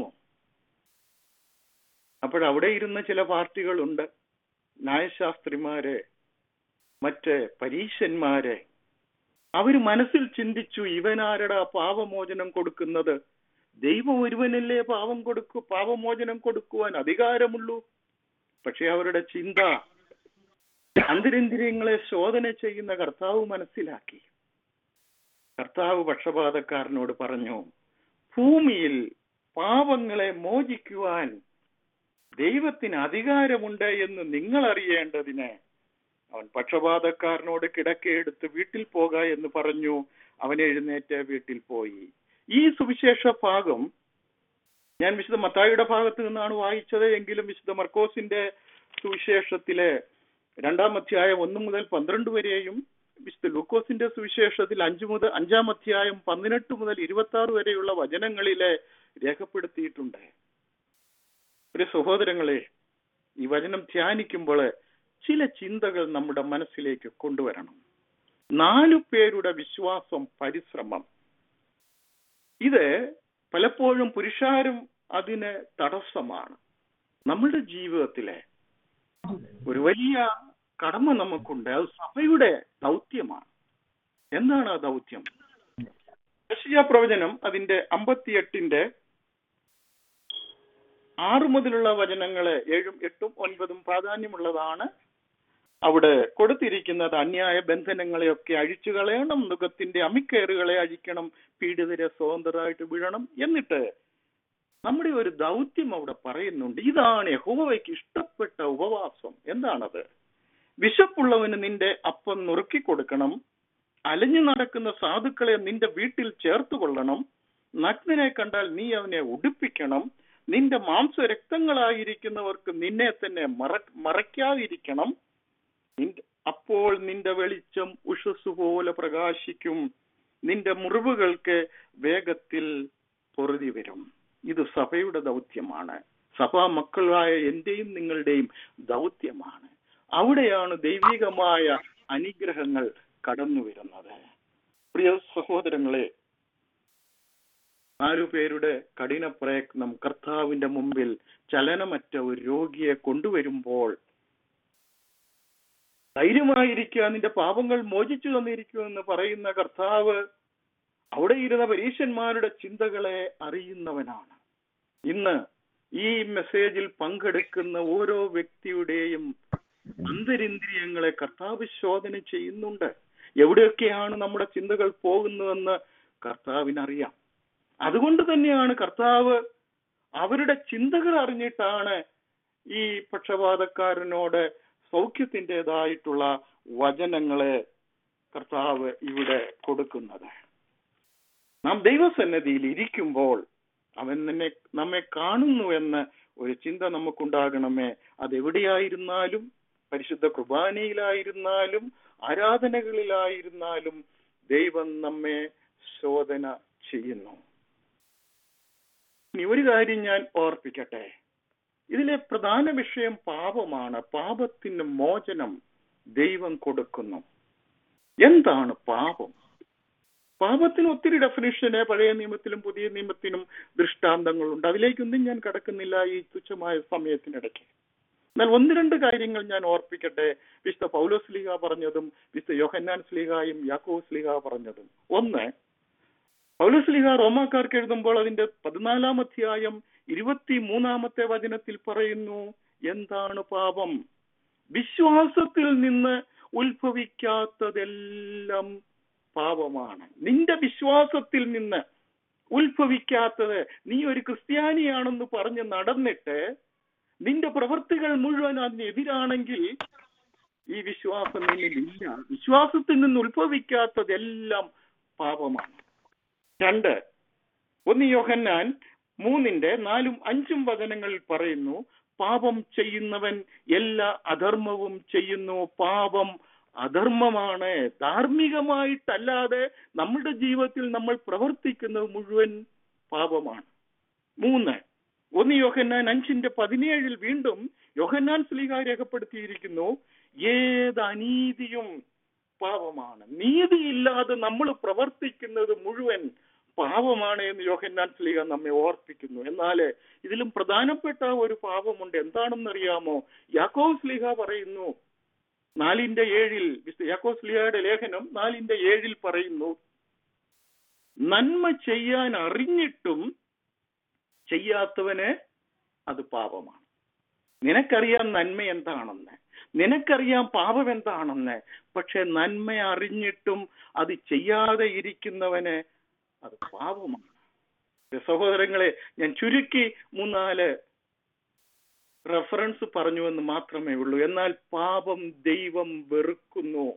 D: അപ്പോഴവിടെ ഇരുന്ന ചില പാർട്ടികളുണ്ട് ന്യായശാസ്ത്രിമാര് മറ്റ് പരീശന്മാര് അവര് മനസ്സിൽ ചിന്തിച്ചു ഇവനാരടാ പാപമോചനം കൊടുക്കുന്നത് ദൈവം ഒരുവനല്ലേ പാവം കൊടുക്കു പാപമോചനം കൊടുക്കുവാൻ അധികാരമുള്ളൂ പക്ഷെ അവരുടെ ചിന്ത അന്തരിന്ദ്രിയങ്ങളെ ശോധന ചെയ്യുന്ന കർത്താവ് മനസ്സിലാക്കി കർത്താവ് പക്ഷപാതക്കാരനോട് പറഞ്ഞു ഭൂമിയിൽ പാപങ്ങളെ മോചിക്കുവാൻ ദൈവത്തിന് അധികാരമുണ്ട് എന്ന് നിങ്ങൾ അറിയേണ്ടതിന് അവൻ പക്ഷപാതക്കാരനോട് കിടക്കയെടുത്ത് വീട്ടിൽ പോക എന്ന് പറഞ്ഞു അവൻ എഴുന്നേറ്റ് വീട്ടിൽ പോയി ഈ സുവിശേഷ ഭാഗം ഞാൻ വിശുദ്ധ മത്തായിയുടെ ഭാഗത്ത് നിന്നാണ് വായിച്ചത് എങ്കിലും വിശുദ്ധ മർക്കോസിന്റെ സുവിശേഷത്തിലെ രണ്ടാം അധ്യായം ഒന്ന് മുതൽ പന്ത്രണ്ട് വരെയും വിശുദ്ധ ലൂക്കോസിന്റെ സുവിശേഷത്തിൽ അഞ്ചു മുതൽ അഞ്ചാം അധ്യായം പതിനെട്ട് മുതൽ ഇരുപത്തി ആറ് വരെയുള്ള വചനങ്ങളിലെ രേഖപ്പെടുത്തിയിട്ടുണ്ട് ഒരു സഹോദരങ്ങളെ ഈ വചനം ധ്യാനിക്കുമ്പോൾ ചില ചിന്തകൾ നമ്മുടെ മനസ്സിലേക്ക് കൊണ്ടുവരണം നാലു പേരുടെ വിശ്വാസം പരിശ്രമം ഇത് പലപ്പോഴും പുരുഷാരം അതിന് തടസ്സമാണ് നമ്മളുടെ ജീവിതത്തിലെ ഒരു വലിയ കടമ നമുക്കുണ്ട് അത് സഭയുടെ ദൗത്യമാണ് എന്താണ് ആ ദൗത്യം യശയ പ്രവചനം അതിന്റെ അമ്പത്തിയെട്ടിന്റെ ആറ് മുതലുള്ള വചനങ്ങള് ഏഴും എട്ടും ഒൻപതും പ്രാധാന്യമുള്ളതാണ് അവിടെ കൊടുത്തിരിക്കുന്നത് അന്യായ ബന്ധനങ്ങളെയൊക്കെ അഴിച്ചു കളയണം മുഖത്തിന്റെ അമിക്കയറുകളെ അഴിക്കണം പീഡിതരെ സ്വതന്ത്രരായിട്ട് വിടണം എന്നിട്ട് നമ്മുടെ ഒരു ദൗത്യം അവിടെ പറയുന്നുണ്ട് ഇതാണ് യഹോവയ്ക്ക് ഇഷ്ടപ്പെട്ട ഉപവാസം എന്താണത് വിശപ്പുള്ളവന് നിന്റെ അപ്പം നുറുക്കി കൊടുക്കണം അലഞ്ഞു നടക്കുന്ന സാധുക്കളെ നിന്റെ വീട്ടിൽ ചേർത്ത് കൊള്ളണം നഗ്നനെ കണ്ടാൽ നീ അവനെ ഉടുപ്പിക്കണം നിന്റെ മാംസ രക്തങ്ങളായിരിക്കുന്നവർക്ക് നിന്നെ തന്നെ മറ മറയ്ക്കാതിരിക്കണം നിന്റെ അപ്പോൾ നിന്റെ വെളിച്ചം ഉഷസ് പോലെ പ്രകാശിക്കും നിന്റെ മുറിവുകൾക്ക് വേഗത്തിൽ പൊറുതി വരും ഇത് സഭയുടെ ദൗത്യമാണ് സഭാ മക്കളായ എന്റെയും നിങ്ങളുടെയും ദൗത്യമാണ് അവിടെയാണ് ദൈവികമായ അനുഗ്രഹങ്ങൾ കടന്നു വരുന്നത് പ്രിയ സഹോദരങ്ങളെ നാലു പേരുടെ കഠിന പ്രയത്നം കർത്താവിന്റെ മുമ്പിൽ ചലനമറ്റ ഒരു രോഗിയെ കൊണ്ടുവരുമ്പോൾ ധൈര്യമായിരിക്കുക നിന്റെ പാപങ്ങൾ മോചിച്ചു തന്നിരിക്കുമെന്ന് പറയുന്ന കർത്താവ് അവിടെ ഇരുന്ന പരീശന്മാരുടെ ചിന്തകളെ അറിയുന്നവനാണ് ഇന്ന് ഈ മെസ്സേജിൽ പങ്കെടുക്കുന്ന ഓരോ വ്യക്തിയുടെയും അന്തരിന്ദ്രിയങ്ങളെ കർത്താവ് ശോധന ചെയ്യുന്നുണ്ട് എവിടെയൊക്കെയാണ് നമ്മുടെ ചിന്തകൾ പോകുന്നതെന്ന് കർത്താവിനറിയാം അതുകൊണ്ട് തന്നെയാണ് കർത്താവ് അവരുടെ ചിന്തകൾ അറിഞ്ഞിട്ടാണ് ഈ പക്ഷപാതക്കാരനോട് സൗഖ്യത്തിൻ്റെതായിട്ടുള്ള വചനങ്ങളെ കർത്താവ് ഇവിടെ കൊടുക്കുന്നത് നാം ദൈവസന്നദ്ധിയിൽ ഇരിക്കുമ്പോൾ അവൻ നിന്നെ നമ്മെ കാണുന്നു എന്ന ഒരു ചിന്ത നമുക്കുണ്ടാകണമേ അതെവിടെയായിരുന്നാലും പരിശുദ്ധ കുർബാനയിലായിരുന്നാലും ആരാധനകളിലായിരുന്നാലും ദൈവം നമ്മെ ശോധന ചെയ്യുന്നു ഇനി ഒരു കാര്യം ഞാൻ ഓർപ്പിക്കട്ടെ ഇതിലെ പ്രധാന വിഷയം പാപമാണ് പാപത്തിന് മോചനം ദൈവം കൊടുക്കുന്നു എന്താണ് പാപം പാപത്തിന് ഒത്തിരി ഡെഫിനിഷന് പഴയ നിയമത്തിലും പുതിയ നിയമത്തിനും ദൃഷ്ടാന്തങ്ങളുണ്ട് അതിലേക്കൊന്നും ഞാൻ കടക്കുന്നില്ല ഈ തുച്ഛമായ സമയത്തിനിടയ്ക്ക് എന്നാൽ ഒന്ന് രണ്ട് കാര്യങ്ങൾ ഞാൻ ഓർപ്പിക്കട്ടെ വിശുദ്ധ പൗലോസ് ലീഗ പറഞ്ഞതും വിശുദ്ധ യോഹന്നാൻ സ്ലീഹായും യാക്കോസ് ലീഗ പറഞ്ഞതും ഒന്ന് പൗലോസ് ലീഗ റോമാക്കാർക്ക് എഴുതുമ്പോൾ അതിന്റെ പതിനാലാം അധ്യായം ഇരുപത്തി മൂന്നാമത്തെ വചനത്തിൽ പറയുന്നു എന്താണ് പാപം വിശ്വാസത്തിൽ നിന്ന് ഉത്ഭവിക്കാത്തതെല്ലാം പാപമാണ് നിന്റെ വിശ്വാസത്തിൽ നിന്ന് ഉത്ഭവിക്കാത്തത് നീ ഒരു ക്രിസ്ത്യാനിയാണെന്ന് പറഞ്ഞ് നടന്നിട്ട് നിന്റെ പ്രവൃത്തികൾ മുഴുവൻ അതിനെതിരാണെങ്കിൽ ഈ വിശ്വാസം നിന്നിലില്ല വിശ്വാസത്തിൽ നിന്ന് ഉത്ഭവിക്കാത്തതെല്ലാം പാപമാണ് രണ്ട് ഒന്ന് യോഹന്നാൻ മൂന്നിന്റെ നാലും അഞ്ചും വചനങ്ങളിൽ പറയുന്നു പാപം ചെയ്യുന്നവൻ എല്ലാ അധർമ്മവും ചെയ്യുന്നു പാപം അധർമ്മമാണ് ധാർമ്മികമായിട്ടല്ലാതെ നമ്മുടെ ജീവിതത്തിൽ നമ്മൾ പ്രവർത്തിക്കുന്നത് മുഴുവൻ പാപമാണ് മൂന്ന് ഒന്ന് യോഹന്നാൻ അഞ്ചിന്റെ പതിനേഴിൽ വീണ്ടും യോഹന്നാൻ സ്ലീഹ രേഖപ്പെടുത്തിയിരിക്കുന്നു ഏത് അനീതിയും പാപമാണ് നീതിയില്ലാതെ നമ്മൾ പ്രവർത്തിക്കുന്നത് മുഴുവൻ പാപമാണ് എന്ന് യോഹന്നാൻ സ്ലീഹ നമ്മെ ഓർപ്പിക്കുന്നു എന്നാൽ ഇതിലും പ്രധാനപ്പെട്ട ഒരു പാപമുണ്ട് എന്താണെന്നറിയാമോ യാക്കോവ് സ്ലീഹ പറയുന്നു നാലിന്റെ ഏഴിൽ യാക്കോസ് ലിയയുടെ ലേഖനം നാലിന്റെ ഏഴിൽ പറയുന്നു നന്മ ചെയ്യാൻ അറിഞ്ഞിട്ടും ചെയ്യാത്തവന് അത് പാപമാണ് നിനക്കറിയാം നന്മ എന്താണെന്ന് നിനക്കറിയാം പാപം എന്താണെന്ന് പക്ഷെ നന്മ അറിഞ്ഞിട്ടും അത് ചെയ്യാതെ ഇരിക്കുന്നവന് അത് പാപമാണ് സഹോദരങ്ങളെ ഞാൻ ചുരുക്കി മൂന്നാല് റെഫറൻസ് പറഞ്ഞു എന്ന് മാത്രമേ ഉള്ളൂ എന്നാൽ പാപം ദൈവം വെറുക്കുന്നു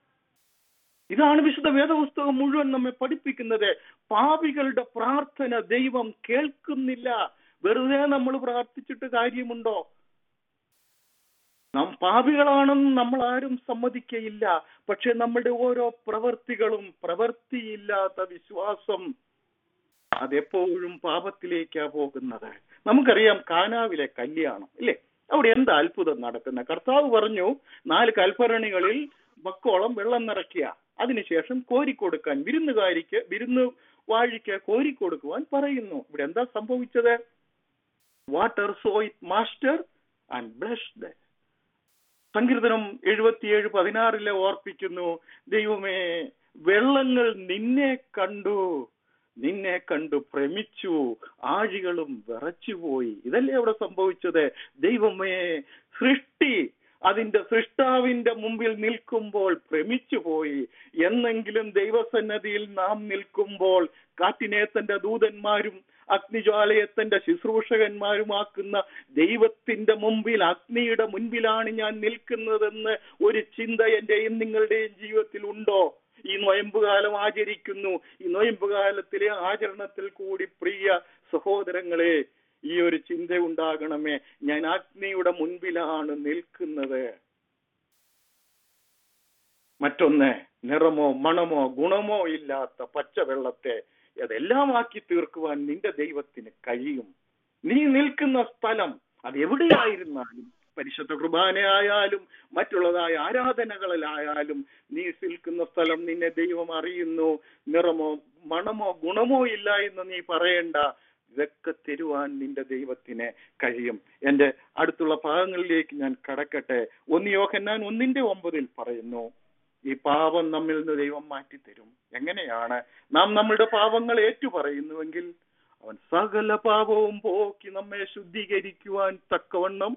D: ഇതാണ് വിശുദ്ധ വേദപുസ്തകം മുഴുവൻ നമ്മെ പഠിപ്പിക്കുന്നത് പാപികളുടെ പ്രാർത്ഥന ദൈവം കേൾക്കുന്നില്ല വെറുതെ നമ്മൾ പ്രാർത്ഥിച്ചിട്ട് കാര്യമുണ്ടോ നാം പാപികളാണെന്ന് നമ്മൾ ആരും സമ്മതിക്കയില്ല പക്ഷെ നമ്മുടെ ഓരോ പ്രവൃത്തികളും പ്രവൃത്തിയില്ലാത്ത വിശ്വാസം അതെപ്പോഴും പാപത്തിലേക്കാ പോകുന്നത് നമുക്കറിയാം കാനാവിലെ കല്യാണം ഇല്ലേ അവിടെ എന്താ അത്ഭുതം നടക്കുന്ന കർത്താവ് പറഞ്ഞു നാല് കൽഭരണികളിൽ ബക്കോളം വെള്ളം നിറയ്ക്കുക അതിനുശേഷം കോരിക്കൊടുക്കാൻ വിരുന്നുകാരിക്ക് വിരുന്ന് വാഴിക്ക് കോരിക്കൊടുക്കുവാൻ പറയുന്നു ഇവിടെ എന്താ സംഭവിച്ചത് water so it master and blushed സങ്കീർത്തനം എഴുപത്തിയേഴ് പതിനാറിലെ ഓർപ്പിക്കുന്നു ദൈവമേ വെള്ളങ്ങൾ നിന്നെ കണ്ടു നിന്നെ കണ്ടു ഭ്രമിച്ചു ആഴികളും വിറച്ചുപോയി ഇതല്ലേ അവിടെ സംഭവിച്ചത് ദൈവമേ സൃഷ്ടി അതിന്റെ സൃഷ്ടാവിന്റെ മുമ്പിൽ നിൽക്കുമ്പോൾ ഭ്രമിച്ചു പോയി എന്നെങ്കിലും ദൈവസന്നദ്ധിയിൽ നാം നിൽക്കുമ്പോൾ കാറ്റിനെ തന്റെ ദൂതന്മാരും അഗ്നിജ്വാലയെ തന്റെ ശുശ്രൂഷകന്മാരുമാക്കുന്ന ദൈവത്തിന്റെ മുമ്പിൽ അഗ്നിയുടെ മുൻപിലാണ് ഞാൻ നിൽക്കുന്നതെന്ന് ഒരു ചിന്ത എന്റെയും നിങ്ങളുടെയും ജീവിതത്തിൽ ഉണ്ടോ ഈ നൊയമ്പുകാലം ആചരിക്കുന്നു ഈ നൊയമ്പുകാലത്തിലെ ആചരണത്തിൽ കൂടി പ്രിയ സഹോദരങ്ങളെ ഈ ഒരു ചിന്ത ഉണ്ടാകണമേ ഞാൻ അഗ്നിയുടെ മുൻപിലാണ് നിൽക്കുന്നത് മറ്റൊന്ന് നിറമോ മണമോ ഗുണമോ ഇല്ലാത്ത പച്ചവെള്ളത്തെ അതെല്ലാം ആക്കി തീർക്കുവാൻ നിന്റെ ദൈവത്തിന് കഴിയും നീ നിൽക്കുന്ന സ്ഥലം അത് എവിടെയായിരുന്നാലും പരിശുദ്ധ കുർബാനയായാലും മറ്റുള്ളതായ ആരാധനകളിലായാലും നീ നിൽക്കുന്ന സ്ഥലം നിന്നെ ദൈവം അറിയുന്നു നിറമോ മണമോ ഗുണമോ ഇല്ല എന്ന് നീ പറയണ്ട ഇതൊക്കെ തരുവാൻ നിന്റെ ദൈവത്തിന് കഴിയും എന്റെ അടുത്തുള്ള ഭാഗങ്ങളിലേക്ക് ഞാൻ കടക്കട്ടെ ഒന്ന് യോഹന്നാൻ ഒന്നിന്റെ ഒമ്പതിൽ പറയുന്നു ഈ പാപം നമ്മിൽ നിന്ന് ദൈവം മാറ്റിത്തരും എങ്ങനെയാണ് നാം നമ്മളുടെ പാപങ്ങൾ ഏറ്റുപറയുന്നുവെങ്കിൽ അവൻ സകല പാപവും പോക്കി നമ്മെ ശുദ്ധീകരിക്കുവാൻ തക്കവണ്ണം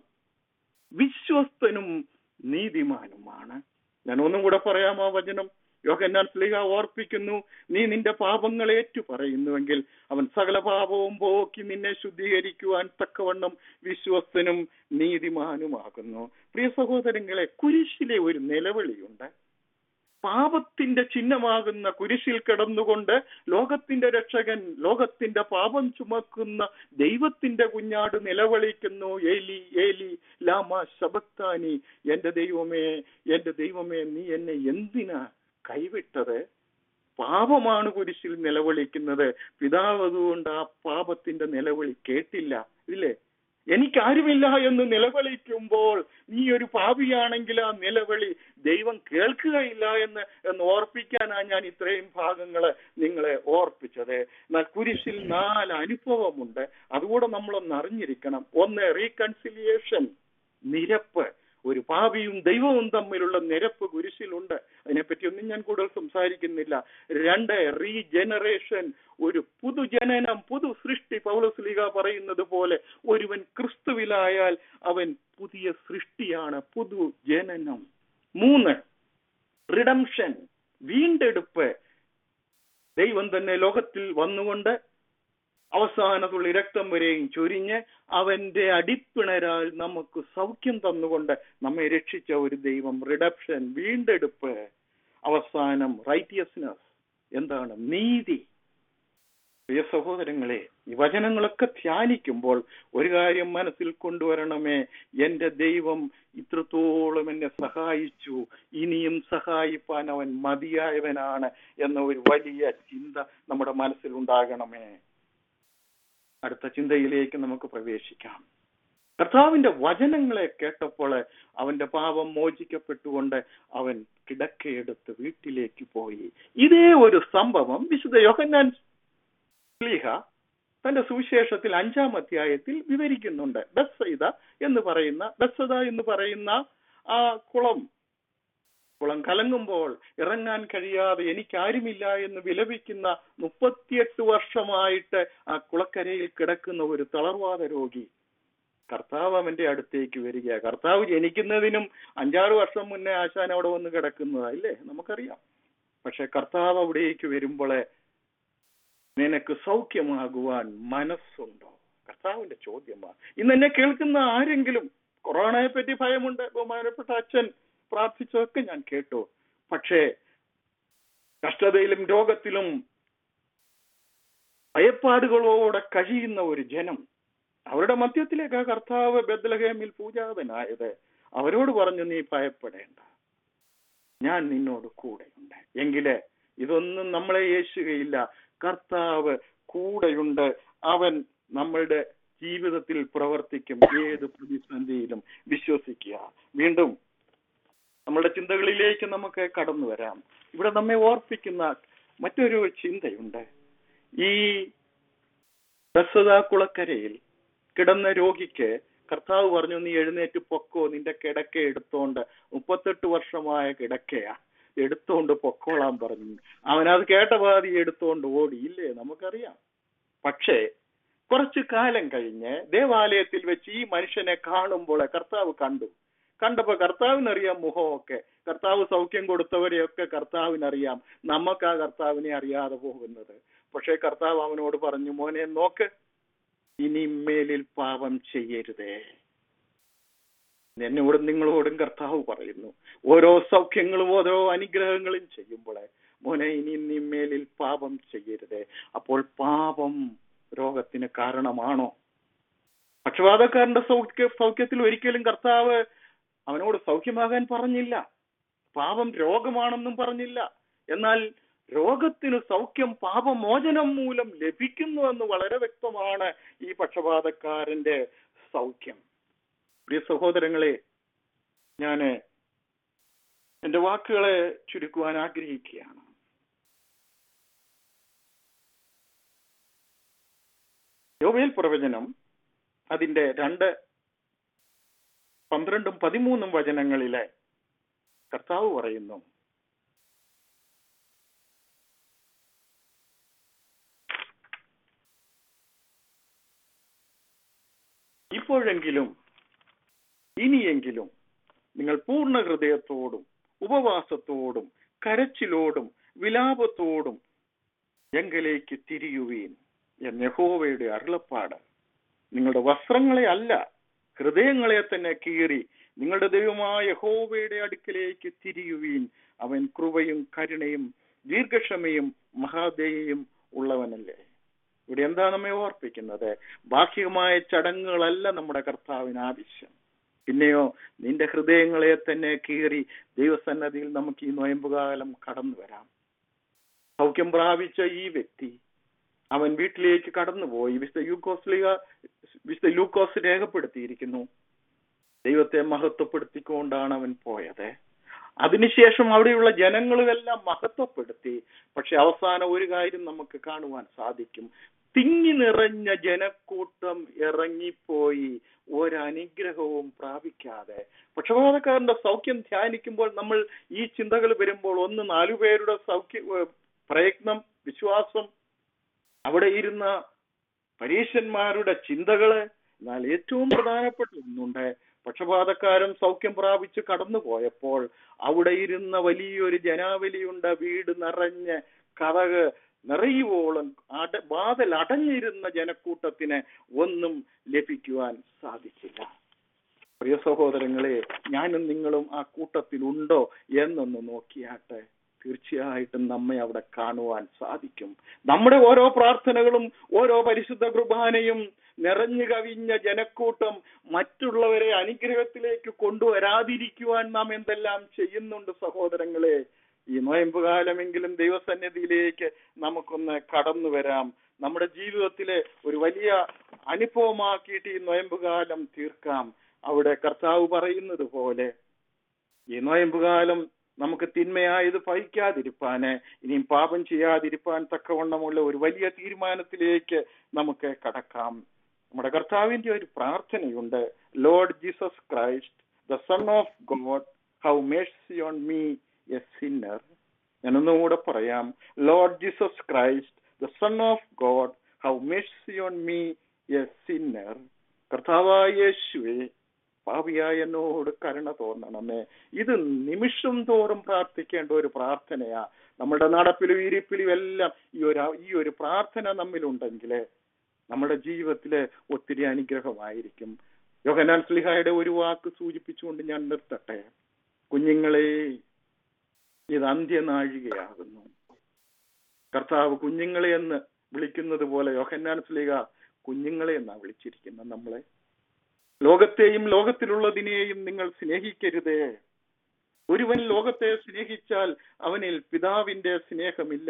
D: വിശ്വസ്തനും നീതിമാനുമാണ് ഞാൻ ഒന്നും കൂടെ പറയാം ആ വചനം യോഹന്നാൻ സ്ലിഹ ഓർപ്പിക്കുന്നു നീ നിന്റെ പാപങ്ങൾ ഏറ്റു പറയുന്നുവെങ്കിൽ അവൻ സകല പാപവും പോക്കി നിന്നെ ശുദ്ധീകരിക്കുവാൻ തക്കവണ്ണം വിശ്വസ്തനും നീതിമാനുമാകുന്നു പ്രിയ സഹോദരങ്ങളെ കുരിശിലെ ഒരു നിലവിളിയുണ്ട് പാപത്തിന്റെ ചിഹ്നമാകുന്ന കുരിശിൽ കിടന്നുകൊണ്ട് ലോകത്തിന്റെ രക്ഷകൻ ലോകത്തിന്റെ പാപം ചുമക്കുന്ന ദൈവത്തിന്റെ കുഞ്ഞാട് നിലവിളിക്കുന്നു ഏലി ഏലി ലാമ ശബത്താനി എന്റെ ദൈവമേ എന്റെ ദൈവമേ നീ എന്നെ എന്തിനാ കൈവിട്ടത് പാപമാണ് കുരിശിൽ നിലവിളിക്കുന്നത് പിതാവ് അതുകൊണ്ട് ആ പാപത്തിന്റെ നിലവിളി കേട്ടില്ല ഇല്ലേ എനിക്കാരുമില്ല എന്ന് നിലവിളിക്കുമ്പോൾ നീ ഒരു പാപിയാണെങ്കിൽ ആ നിലവിളി ദൈവം കേൾക്കുകയില്ല എന്ന് എന്ന് ഓർപ്പിക്കാനാണ് ഞാൻ ഇത്രയും ഭാഗങ്ങള് നിങ്ങളെ ഓർപ്പിച്ചത് എന്നാൽ കുരിശിൽ നാല് അനുഭവമുണ്ട് അതുകൂടെ നമ്മളൊന്ന് അറിഞ്ഞിരിക്കണം ഒന്ന് റീകൺസിലിയേഷൻ നിരപ്പ് ഒരു പാപിയും ദൈവവും തമ്മിലുള്ള നിരപ്പ് കുരിശിലുണ്ട് അതിനെപ്പറ്റി ഒന്നും ഞാൻ കൂടുതൽ സംസാരിക്കുന്നില്ല രണ്ട് റീജനറേഷൻ ഒരു പുതുജനനം പുതു സൃഷ്ടി പൗലസ്ലിക പറയുന്നത് പോലെ ഒരുവൻ ക്രിസ്തുവിലായാൽ അവൻ പുതിയ സൃഷ്ടിയാണ് പുതു ജനനം മൂന്ന് റിഡംഷൻ വീണ്ടെടുപ്പ് ദൈവം തന്നെ ലോകത്തിൽ വന്നുകൊണ്ട് അവസാനത്തുള്ള രക്തം വരെയും ചൊരിഞ്ഞ് അവന്റെ അടിപ്പിണരാൽ നമുക്ക് സൗഖ്യം തന്നുകൊണ്ട് നമ്മെ രക്ഷിച്ച ഒരു ദൈവം റിഡപ്ഷൻ വീണ്ടെടുപ്പ് അവസാനം റൈറ്റിയസ്നെസ് എന്താണ് നീതി പ്രിയ സഹോദരങ്ങളെ ഈ വചനങ്ങളൊക്കെ ധ്യാനിക്കുമ്പോൾ ഒരു കാര്യം മനസ്സിൽ കൊണ്ടുവരണമേ എന്റെ ദൈവം ഇത്രത്തോളം എന്നെ സഹായിച്ചു ഇനിയും സഹായിപ്പാൻ അവൻ മതിയായവനാണ് എന്ന ഒരു വലിയ ചിന്ത നമ്മുടെ മനസ്സിൽ ഉണ്ടാകണമേ അടുത്ത ചിന്തയിലേക്ക് നമുക്ക് പ്രവേശിക്കാം കർത്താവിന്റെ വചനങ്ങളെ കേട്ടപ്പോൾ അവന്റെ പാപം മോചിക്കപ്പെട്ടുകൊണ്ട് അവൻ കിടക്കയെടുത്ത് വീട്ടിലേക്ക് പോയി ഇതേ ഒരു സംഭവം വിശുദ്ധ യോഹന്നാൻ സ്ലീഹ തന്റെ സുവിശേഷത്തിൽ അഞ്ചാം അധ്യായത്തിൽ വിവരിക്കുന്നുണ്ട് ബസ്സൈദ എന്ന് പറയുന്ന ബസ്സത എന്ന് പറയുന്ന ആ കുളം കുളം കലങ്ങുമ്പോൾ ഇറങ്ങാൻ കഴിയാതെ എനിക്കാരുമില്ല എന്ന് വിലപിക്കുന്ന മുപ്പത്തിയെട്ട് വർഷമായിട്ട് ആ കുളക്കരയിൽ കിടക്കുന്ന ഒരു തളർവാദ രോഗി കർത്താവ് അവന്റെ അടുത്തേക്ക് വരിക കർത്താവ് ജനിക്കുന്നതിനും അഞ്ചാറ് വർഷം മുന്നേ ആശാൻ അവിടെ വന്ന് കിടക്കുന്നതാ ഇല്ലേ നമുക്കറിയാം പക്ഷെ കർത്താവ് അവിടേക്ക് വരുമ്പോളെ നിനക്ക് സൗഖ്യമാകുവാൻ മനസ്സുണ്ടോ കർത്താവിന്റെ ചോദ്യമാണ് ഇന്ന് എന്നെ കേൾക്കുന്ന ആരെങ്കിലും കൊറോണയെ പറ്റി ഭയമുണ്ട് ബഹുമാനപ്പെട്ട അച്ഛൻ പ്രാർത്ഥിച്ചതൊക്കെ ഞാൻ കേട്ടു പക്ഷേ കഷ്ടതയിലും രോഗത്തിലും ഭയപ്പാടുകളോടെ കഴിയുന്ന ഒരു ജനം അവരുടെ മധ്യത്തിലേക്ക് ആ കർത്താവ് ബദ്ലഹേമിൽ പൂജാതനായത് അവരോട് പറഞ്ഞു നീ ഭയപ്പെടേണ്ട ഞാൻ നിന്നോട് കൂടെയുണ്ട് എങ്കില് ഇതൊന്നും നമ്മളെ യേശുകയില്ല കർത്താവ് കൂടെയുണ്ട് അവൻ നമ്മളുടെ ജീവിതത്തിൽ പ്രവർത്തിക്കും ഏത് പ്രതിസന്ധിയിലും വിശ്വസിക്കുക വീണ്ടും നമ്മളുടെ ചിന്തകളിലേക്ക് നമുക്ക് കടന്നു വരാം ഇവിടെ നമ്മെ ഓർപ്പിക്കുന്ന മറ്റൊരു ചിന്തയുണ്ട് ഈ ബസദ കുളക്കരയിൽ കിടന്ന രോഗിക്ക് കർത്താവ് പറഞ്ഞു നീ എഴുന്നേറ്റ് പൊക്കോ നിന്റെ കിടക്ക എടുത്തോണ്ട് മുപ്പത്തെട്ട് വർഷമായ കിടക്കയാ എടുത്തോണ്ട് പൊക്കോളാൻ പറഞ്ഞു അവനത് കേട്ട പാതി എടുത്തോണ്ട് ഓടി ഇല്ലേ നമുക്കറിയാം പക്ഷേ കുറച്ചു കാലം കഴിഞ്ഞ് ദേവാലയത്തിൽ വെച്ച് ഈ മനുഷ്യനെ കാണുമ്പോൾ കർത്താവ് കണ്ടു കണ്ടപ്പോ കർത്താവിനറിയാം മുഖമൊക്കെ കർത്താവ് സൗഖ്യം കൊടുത്തവരെയൊക്കെ കർത്താവിനറിയാം നമുക്ക് ആ കർത്താവിനെ അറിയാതെ പോകുന്നത് പക്ഷേ കർത്താവ് അവനോട് പറഞ്ഞു മോനെ നോക്ക് ഇനി മേലിൽ പാപം ചെയ്യരുതേ എന്നോടും നിങ്ങളോടും കർത്താവ് പറയുന്നു ഓരോ സൗഖ്യങ്ങളും ഓരോ അനുഗ്രഹങ്ങളും ചെയ്യുമ്പോഴേ മോനെ ഇനി നീ മേലിൽ പാപം ചെയ്യരുതേ അപ്പോൾ പാപം രോഗത്തിന് കാരണമാണോ പക്ഷപാതക്കാരന്റെ സൗഖ്യ സൗഖ്യത്തിൽ ഒരിക്കലും കർത്താവ് അവനോട് സൗഖ്യമാകാൻ പറഞ്ഞില്ല പാപം രോഗമാണെന്നും പറഞ്ഞില്ല എന്നാൽ രോഗത്തിന് സൗഖ്യം പാപമോചനം മൂലം ലഭിക്കുന്നു എന്ന് വളരെ വ്യക്തമാണ് ഈ പക്ഷപാതക്കാരന്റെ സൗഖ്യം പ്രിയ സഹോദരങ്ങളെ ഞാന് എന്റെ വാക്കുകളെ ചുരുക്കുവാൻ ആഗ്രഹിക്കുകയാണ് യോവേൽ പ്രവചനം അതിന്റെ രണ്ട് പന്ത്രണ്ടും പതിമൂന്നും വചനങ്ങളിലെ കർത്താവ് പറയുന്നു ഇപ്പോഴെങ്കിലും ഇനിയെങ്കിലും നിങ്ങൾ പൂർണ്ണ ഹൃദയത്തോടും ഉപവാസത്തോടും കരച്ചിലോടും വിലാപത്തോടും എങ്കലേക്ക് തിരിയുവീൻ എന്ന് യഹോവയുടെ അരുളപ്പാട് നിങ്ങളുടെ വസ്ത്രങ്ങളെ അല്ല ഹൃദയങ്ങളെ തന്നെ കീറി നിങ്ങളുടെ ദൈവമായ യഹോവയുടെ അടുക്കലേക്ക് തിരിയുവീൻ അവൻ കൃപയും കരുണയും ദീർഘക്ഷമയും മഹാദയും ഉള്ളവനല്ലേ ഇവിടെ എന്താ നമ്മെ ഓർപ്പിക്കുന്നത് ബാഹ്യമായ ചടങ്ങുകളല്ല നമ്മുടെ കർത്താവിന് ആവശ്യം പിന്നെയോ നിന്റെ ഹൃദയങ്ങളെ തന്നെ കീറി ദൈവസന്നദ്ധിയിൽ നമുക്ക് ഈ നോയമ്പുകാലം കടന്നു വരാം സൗഖ്യം പ്രാപിച്ച ഈ വ്യക്തി അവൻ വീട്ടിലേക്ക് കടന്നുപോയി വിശുദ്ധ യൂക്കോസ്ലിക വിശുദ്ധ ലൂക്കോസ് രേഖപ്പെടുത്തിയിരിക്കുന്നു ദൈവത്തെ മഹത്വപ്പെടുത്തിക്കൊണ്ടാണ് അവൻ പോയത് അതിനുശേഷം അവിടെയുള്ള ജനങ്ങളുമെല്ലാം മഹത്വപ്പെടുത്തി പക്ഷെ അവസാനം ഒരു കാര്യം നമുക്ക് കാണുവാൻ സാധിക്കും തിങ്ങി നിറഞ്ഞ ജനക്കൂട്ടം ഇറങ്ങിപ്പോയി ഒരനുഗ്രഹവും പ്രാപിക്കാതെ പക്ഷപാതക്കാരന്റെ സൗഖ്യം ധ്യാനിക്കുമ്പോൾ നമ്മൾ ഈ ചിന്തകൾ വരുമ്പോൾ ഒന്ന് നാലുപേരുടെ സൗഖ്യ ഏഹ് പ്രയത്നം വിശ്വാസം അവിടെ ഇരുന്ന പരീശന്മാരുടെ ചിന്തകള് എന്നാൽ ഏറ്റവും പ്രധാനപ്പെട്ട ഒന്നുണ്ട് പക്ഷപാതക്കാരൻ സൗഖ്യം പ്രാപിച്ച് കടന്നുപോയപ്പോൾ അവിടെ ഇരുന്ന വലിയൊരു ജനാവലിയുണ്ട് വീട് നിറഞ്ഞ് കഥക് നിറയുവോളം അട വാതിൽ അടഞ്ഞിരുന്ന ജനക്കൂട്ടത്തിന് ഒന്നും ലഭിക്കുവാൻ സാധിച്ചില്ല പ്രിയ സഹോദരങ്ങളെ ഞാനും നിങ്ങളും ആ കൂട്ടത്തിലുണ്ടോ എന്നൊന്ന് നോക്കിയാട്ടെ തീർച്ചയായിട്ടും നമ്മെ അവിടെ കാണുവാൻ സാധിക്കും നമ്മുടെ ഓരോ പ്രാർത്ഥനകളും ഓരോ പരിശുദ്ധ കുർബാനയും നിറഞ്ഞു കവിഞ്ഞ ജനക്കൂട്ടം മറ്റുള്ളവരെ അനുഗ്രഹത്തിലേക്ക് കൊണ്ടുവരാതിരിക്കുവാൻ നാം എന്തെല്ലാം ചെയ്യുന്നുണ്ട് സഹോദരങ്ങളെ ഈ നോയമ്പ് കാലമെങ്കിലും ദൈവസന്നിധിയിലേക്ക് നമുക്കൊന്ന് കടന്നു വരാം നമ്മുടെ ജീവിതത്തിലെ ഒരു വലിയ അനുഭവമാക്കിയിട്ട് ഈ നോയമ്പ് കാലം തീർക്കാം അവിടെ കർത്താവ് പറയുന്നത് പോലെ ഈ നോയമ്പ് കാലം നമുക്ക് തിന്മയായത് ഭവിക്കാതിരിപ്പാന് ഇനിയും പാപം ചെയ്യാതിരിപ്പാൻ തക്കവണ്ണമുള്ള ഒരു വലിയ തീരുമാനത്തിലേക്ക് നമുക്ക് കടക്കാം നമ്മുടെ കർത്താവിന്റെ ഒരു പ്രാർത്ഥനയുണ്ട് Lord Jesus Christ the son of God have mercy on me a sinner ഞാനൊന്നുകൂടെ പറയാം Lord Jesus Christ the son of God have mercy on me a sinner കർത്താവായ യേശുവേ പാപിയായ എന്നോട് കരുണ തോന്നണമേ ഇത് നിമിഷം തോറും പ്രാർത്ഥിക്കേണ്ട ഒരു പ്രാർത്ഥനയാ നമ്മുടെ നടപ്പിലും ഇരിപ്പിലും എല്ലാം ഈ ഒരു ഈ ഒരു പ്രാർത്ഥന നമ്മിലുണ്ടെങ്കിൽ നമ്മുടെ ജീവിതത്തില് ഒത്തിരി അനുഗ്രഹമായിരിക്കും യോഹനാൻ സ്ലിഹായുടെ ഒരു വാക്ക് സൂചിപ്പിച്ചുകൊണ്ട് ഞാൻ നിർത്തട്ടെ കുഞ്ഞുങ്ങളെ ഇത് അന്ത്യനാഴികയാകുന്നു കർത്താവ് കുഞ്ഞുങ്ങളെ എന്ന് വിളിക്കുന്നത് പോലെ യോഹന്നാൻ സ്ലിഹ കുഞ്ഞുങ്ങളെ എന്നാ വിളിച്ചിരിക്കുന്നത് നമ്മളെ ലോകത്തെയും ലോകത്തിലുള്ളതിനെയും നിങ്ങൾ സ്നേഹിക്കരുതേ ഒരുവൻ ലോകത്തെ സ്നേഹിച്ചാൽ അവനിൽ പിതാവിന്റെ സ്നേഹമില്ല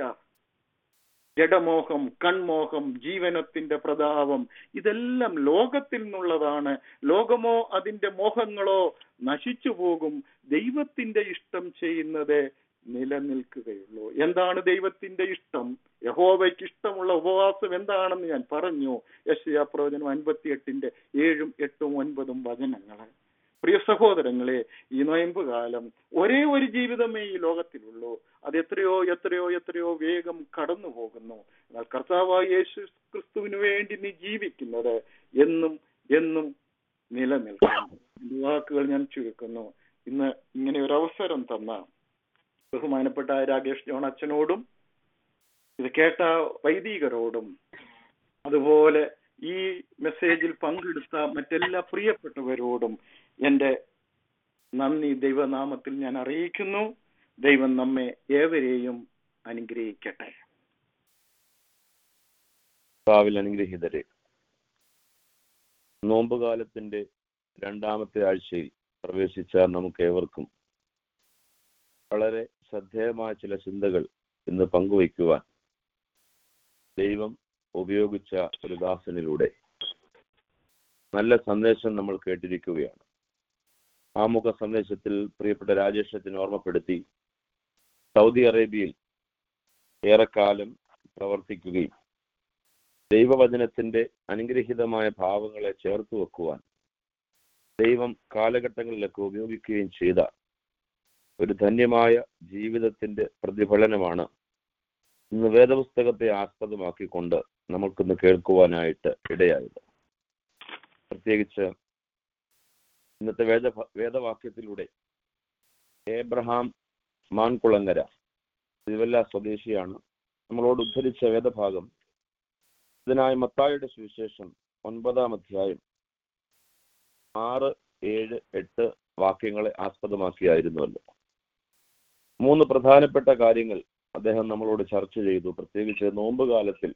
D: ജഡമോഹം കൺമോഹം ജീവനത്തിന്റെ പ്രതാപം ഇതെല്ലാം ലോകത്തിൽ നിന്നുള്ളതാണ് ലോകമോ അതിന്റെ മോഹങ്ങളോ നശിച്ചു പോകും ദൈവത്തിന്റെ ഇഷ്ടം ചെയ്യുന്നത് നിലനിൽക്കുകയുള്ളൂ എന്താണ് ദൈവത്തിന്റെ ഇഷ്ടം യഹോവയ്ക്ക് ഇഷ്ടമുള്ള ഉപവാസം എന്താണെന്ന് ഞാൻ പറഞ്ഞു യശയാ പ്രവചനം അൻപത്തിയെട്ടിന്റെ ഏഴും എട്ടും ഒൻപതും വചനങ്ങള് പ്രിയ സഹോദരങ്ങളെ ഈ നോയമ്പ് കാലം ഒരേ ഒരു ജീവിതമേ ഈ ലോകത്തിലുള്ളൂ അത് എത്രയോ എത്രയോ എത്രയോ വേഗം കടന്നു പോകുന്നു എന്നാൽ കർത്താവായ യേശു ക്രിസ്തുവിന് വേണ്ടി നീ ജീവിക്കുന്നത് എന്നും എന്നും നിലനിൽക്കുന്നു എന്റെ വാക്കുകൾ ഞാൻ ചുരുക്കുന്നു ഇന്ന് ഇങ്ങനെ ഒരു അവസരം തന്ന ബഹുമാനപ്പെട്ട രാകേഷ് ജോൺ അച്ഛനോടും ഇത് കേട്ട വൈദികരോടും അതുപോലെ ഈ മെസ്സേജിൽ പങ്കെടുത്ത മറ്റെല്ലാ പ്രിയപ്പെട്ടവരോടും എന്റെ നന്ദി ദൈവനാമത്തിൽ ഞാൻ അറിയിക്കുന്നു ദൈവം നമ്മെ ഏവരെയും അനുഗ്രഹിക്കട്ടെ
B: കർത്താവിൽ അനുഗ്രഹീതരെ നോമ്പുകാലത്തിന്റെ രണ്ടാമത്തെ ആഴ്ചയിൽ പ്രവേശിച്ച നമുക്ക് ഏവർക്കും വളരെ ശ്രദ്ധേയമായ ചില ചിന്തകൾ ഇന്ന് പങ്കുവയ്ക്കുവാൻ ദൈവം ഉപയോഗിച്ച ഒരു ദാസനിലൂടെ നല്ല സന്ദേശം നമ്മൾ കേട്ടിരിക്കുകയാണ് ആമുഖ സന്ദേശത്തിൽ പ്രിയപ്പെട്ട രാജേഷത്തിന് ഓർമ്മപ്പെടുത്തി സൗദി അറേബ്യയിൽ ഏറെക്കാലം പ്രവർത്തിക്കുകയും ദൈവവചനത്തിന്റെ അനുഗ്രഹീതമായ ഭാവങ്ങളെ ചേർത്ത് വെക്കുവാൻ ദൈവം കാലഘട്ടങ്ങളിലൊക്കെ ഉപയോഗിക്കുകയും ചെയ്ത ഒരു ധന്യമായ ജീവിതത്തിന്റെ പ്രതിഫലനമാണ് ഇന്ന് വേദപുസ്തകത്തെ ആസ്പദമാക്കിക്കൊണ്ട് നമുക്കിന്ന് കേൾക്കുവാനായിട്ട് ഇടയായത് പ്രത്യേകിച്ച് ഇന്നത്തെ വേദ വേദവാക്യത്തിലൂടെ ഏബ്രഹാം മാൻകുളങ്ങര തിരുവല്ല സ്വദേശിയാണ് നമ്മളോട് ഉദ്ധരിച്ച വേദഭാഗം ഇതിനായ മത്തായുടെ സുവിശേഷം ഒൻപതാം അധ്യായം ആറ് ഏഴ് എട്ട് വാക്യങ്ങളെ ആസ്പദമാക്കിയായിരുന്നുവല്ലോ മൂന്ന് പ്രധാനപ്പെട്ട കാര്യങ്ങൾ അദ്ദേഹം നമ്മളോട് ചർച്ച ചെയ്തു പ്രത്യേകിച്ച് നോമ്പ് കാലത്തിൽ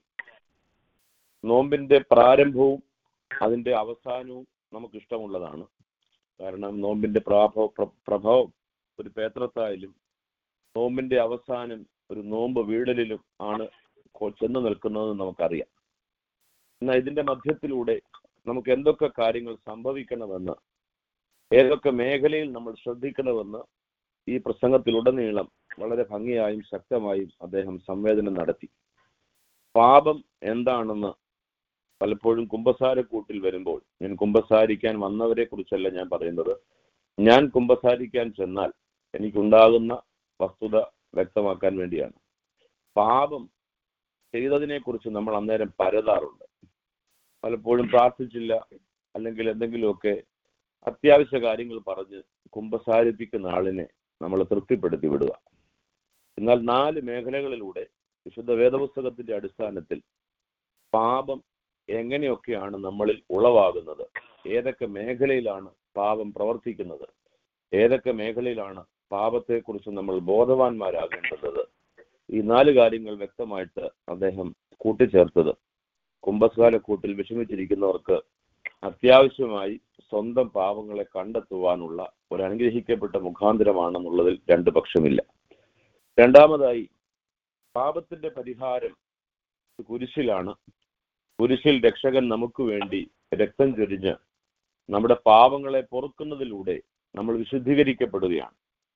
B: നോമ്പിന്റെ പ്രാരംഭവും അതിന്റെ അവസാനവും നമുക്ക് ഇഷ്ടമുള്ളതാണ് കാരണം നോമ്പിന്റെ പ്രാഭവ പ്ര- പ്രഭാവം ഒരു പേത്രത്തായാലും നോമ്പിന്റെ അവസാനം ഒരു നോമ്പ് വീടലിലും ആണ് കൊ- ചെന്ന് നിൽക്കുന്നതെന്ന് നമുക്കറിയാം എന്നാൽ ഇതിന്റെ മധ്യത്തിലൂടെ നമുക്ക് എന്തൊക്കെ കാര്യങ്ങൾ സംഭവിക്കണമെന്ന് ഏതൊക്കെ മേഖലയിൽ നമ്മൾ ശ്രദ്ധിക്കണമെന്ന് ഈ പ്രസംഗത്തിലുടനീളം വളരെ ഭംഗിയായും ശക്തമായും അദ്ദേഹം സംവേദനം നടത്തി പാപം എന്താണെന്ന് പലപ്പോഴും കുമ്പസാരക്കൂട്ടിൽ വരുമ്പോൾ ഞാൻ കുമ്പസാരിക്കാൻ വന്നവരെ കുറിച്ചല്ല ഞാൻ പറയുന്നത് ഞാൻ കുമ്പസാരിക്കാൻ ചെന്നാൽ എനിക്കുണ്ടാകുന്ന വസ്തുത വ്യക്തമാക്കാൻ വേണ്ടിയാണ് പാപം ചെയ്തതിനെ കുറിച്ച് നമ്മൾ അന്നേരം പരതാറുണ്ട് പലപ്പോഴും പ്രാർത്ഥിച്ചില്ല അല്ലെങ്കിൽ എന്തെങ്കിലുമൊക്കെ അത്യാവശ്യ കാര്യങ്ങൾ പറഞ്ഞ് കുമ്പസാരിപ്പിക്കുന്ന ആളിനെ നമ്മൾ തൃപ്തിപ്പെടുത്തി വിടുക എന്നാൽ നാല് മേഖലകളിലൂടെ വിശുദ്ധ വേദപുസ്തകത്തിന്റെ അടിസ്ഥാനത്തിൽ പാപം എങ്ങനെയൊക്കെയാണ് നമ്മളിൽ ഉളവാകുന്നത് ഏതൊക്കെ മേഖലയിലാണ് പാപം പ്രവർത്തിക്കുന്നത് ഏതൊക്കെ മേഖലയിലാണ് പാപത്തെക്കുറിച്ച് നമ്മൾ ബോധവാന്മാരാകേണ്ടത് ഈ നാല് കാര്യങ്ങൾ വ്യക്തമായിട്ട് അദ്ദേഹം കൂട്ടിച്ചേർത്തത് കുംഭസ്കാലക്കൂട്ടിൽ വിഷമിച്ചിരിക്കുന്നവർക്ക് അത്യാവശ്യമായി സ്വന്തം പാപങ്ങളെ കണ്ടെത്തുവാനുള്ള ഒരു അനുഗ്രഹിക്കപ്പെട്ട മുഖാന്തരമാണെന്നുള്ളതിൽ രണ്ട് പക്ഷമില്ല രണ്ടാമതായി പാപത്തിന്റെ പരിഹാരം കുരിശിലാണ് കുരിശിൽ രക്ഷകൻ നമുക്ക് വേണ്ടി രക്തം ചൊരിഞ്ഞ് നമ്മുടെ പാപങ്ങളെ പൊറുക്കുന്നതിലൂടെ നമ്മൾ വിശുദ്ധീകരിക്കപ്പെടുകയാണ്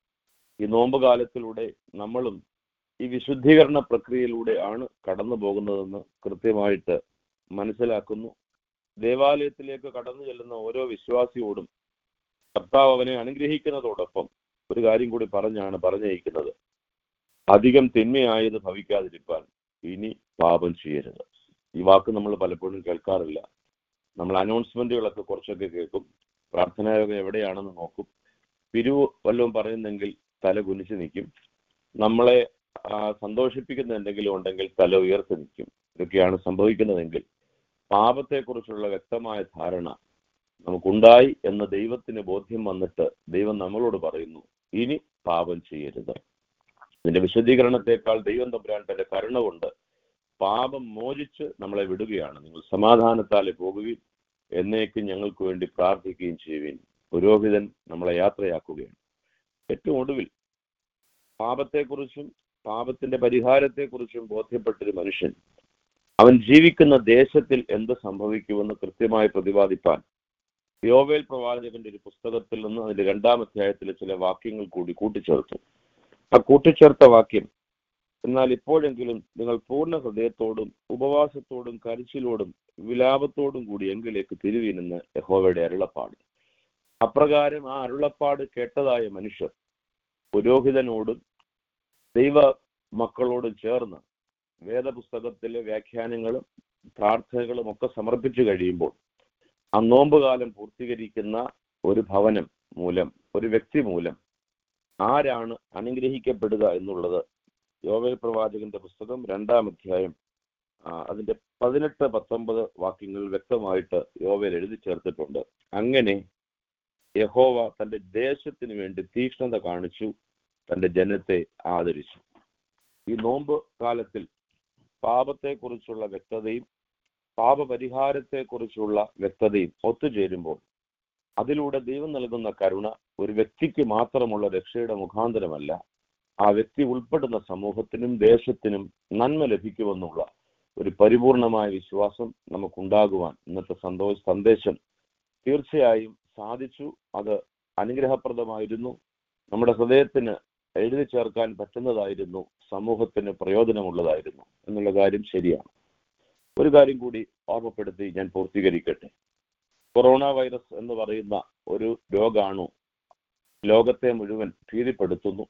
B: ഈ നോമ്പ് കാലത്തിലൂടെ നമ്മളും ഈ വിശുദ്ധീകരണ പ്രക്രിയയിലൂടെ ആണ് കടന്നു പോകുന്നതെന്ന് കൃത്യമായിട്ട് മനസ്സിലാക്കുന്നു ദേവാലയത്തിലേക്ക് കടന്നു ചെല്ലുന്ന ഓരോ വിശ്വാസിയോടും കർത്താവ് അവനെ അനുഗ്രഹിക്കുന്നതോടൊപ്പം ഒരു കാര്യം കൂടി പറഞ്ഞാണ് പറഞ്ഞയക്കുന്നത് അധികം തിന്മയായത് ഭവിക്കാതിരിക്കാൻ ഇനി പാപം ചെയ്യരുത് ഈ വാക്ക് നമ്മൾ പലപ്പോഴും കേൾക്കാറില്ല നമ്മൾ അനൗൺസ്മെന്റുകളൊക്കെ കുറച്ചൊക്കെ കേൾക്കും പ്രാർത്ഥനായോഗം എവിടെയാണെന്ന് നോക്കും പിരിവ് വല്ലതും പറയുന്നെങ്കിൽ തല കുനിച്ച് നിൽക്കും നമ്മളെ ആ, സന്തോഷിപ്പിക്കുന്ന എന്തെങ്കിലും ഉണ്ടെങ്കിൽ തല ഉയർത്തി നിൽക്കും ഇതൊക്കെയാണ് സംഭവിക്കുന്നതെങ്കിൽ പാപത്തെക്കുറിച്ചുള്ള വ്യക്തമായ ധാരണ നമുക്കുണ്ടായി എന്ന ദൈവത്തിന് ബോധ്യം വന്നിട്ട് ദൈവം നമ്മളോട് പറയുന്നു ഇനി പാപം ചെയ്യരുത് ഇതിന്റെ വിശദീകരണത്തെക്കാൾ ദൈവം തമ്പുരാൻ തന്റെ കരുണ കൊണ്ട് പാപം മോചിച്ച് നമ്മളെ വിടുകയാണ് നിങ്ങൾ സമാധാനത്താലെ പോകുകയും എന്നേക്കും ഞങ്ങൾക്ക് വേണ്ടി പ്രാർത്ഥിക്കുകയും ചെയ്യുവിൻ പുരോഹിതൻ നമ്മളെ യാത്രയാക്കുകയാണ് ഏറ്റവും ഒടുവിൽ പാപത്തെക്കുറിച്ചും പാപത്തിന്റെ പരിഹാരത്തെക്കുറിച്ചും ബോധ്യപ്പെട്ടൊരു മനുഷ്യൻ അവൻ ജീവിക്കുന്ന ദേശത്തിൽ എന്ത് സംഭവിക്കുമെന്ന് കൃത്യമായി പ്രതിപാദിപ്പാൻ യോവേൽ പ്രവാചകന്റെ ഒരു പുസ്തകത്തിൽ നിന്ന് അതിന്റെ രണ്ടാം അധ്യായത്തിലെ ചില വാക്യങ്ങൾ കൂടി കൂട്ടിച്ചേർത്തു ആ കൂട്ടിച്ചേർത്ത വാക്യം എന്നാൽ ഇപ്പോഴെങ്കിലും നിങ്ങൾ പൂർണ്ണ ഹൃദയത്തോടും ഉപവാസത്തോടും കരച്ചിലോടും വിലാപത്തോടും കൂടി എങ്കിലേക്ക് തിരുവീനെന്ന് യഹോവയുടെ അരുളപ്പാട് അപ്രകാരം ആ അരുളപ്പാട് കേട്ടതായ മനുഷ്യർ പുരോഹിതനോടും ദൈവ മക്കളോടും ചേർന്ന് വേദപുസ്തകത്തിലെ വ്യാഖ്യാനങ്ങളും പ്രാർത്ഥനകളും ഒക്കെ സമർപ്പിച്ചു കഴിയുമ്പോൾ
E: ആ നോമ്പുകാലം പൂർത്തീകരിക്കുന്ന ഒരു ഭവനം മൂലം ഒരു വ്യക്തി മൂലം ആരാണ് അനുഗ്രഹിക്കപ്പെടുക എന്നുള്ളത് യോവേൽ പ്രവാചകന്റെ പുസ്തകം രണ്ടാം അധ്യായം ആ, അതിന്റെ പതിനെട്ട് പത്തൊമ്പത് വാക്യങ്ങൾ വ്യക്തമായിട്ട് യോവേൽ എഴുതി ചേർത്തിട്ടുണ്ട് അങ്ങനെ യഹോവ തന്റെ ദേശത്തിന് വേണ്ടി തീക്ഷ്ണത കാണിച്ചു തന്റെ ജനത്തെ ആദരിച്ചു ഈ നോമ്പ് കാലത്തിൽ പാപത്തെക്കുറിച്ചുള്ള വ്യക്തതയും പാപപരിഹാരത്തെക്കുറിച്ചുള്ള വ്യക്തതയും ഒത്തുചേരുമ്പോൾ അതിലൂടെ ദൈവം നൽകുന്ന കരുണ ഒരു വ്യക്തിക്ക് മാത്രമുള്ള രക്ഷയുടെ മുഖാന്തരമല്ല ആ വ്യക്തി ഉൾപ്പെടുന്ന സമൂഹത്തിനും ദേശത്തിനും നന്മ ലഭിക്കുമെന്നുള്ള ഒരു പരിപൂർണമായ വിശ്വാസം നമുക്കുണ്ടാകുവാൻ ഇന്നത്തെ സന്തോഷ സന്ദേശം തീർച്ചയായും സാധിച്ചു അത് അനുഗ്രഹപ്രദമായിരുന്നു നമ്മുടെ ഹൃദയത്തിന് എഴുതി ചേർക്കാൻ പറ്റുന്നതായിരുന്നു സമൂഹത്തിന് പ്രയോജനമുള്ളതായിരുന്നു എന്നുള്ള കാര്യം ശരിയാണ് ഒരു കാര്യം കൂടി ഓർമ്മപ്പെടുത്തി ഞാൻ പൂർത്തീകരിക്കട്ടെ കൊറോണ വൈറസ് എന്ന് പറയുന്ന ഒരു രോഗാണു ലോകത്തെ മുഴുവൻ ഭീതിപ്പെടുത്തുന്നു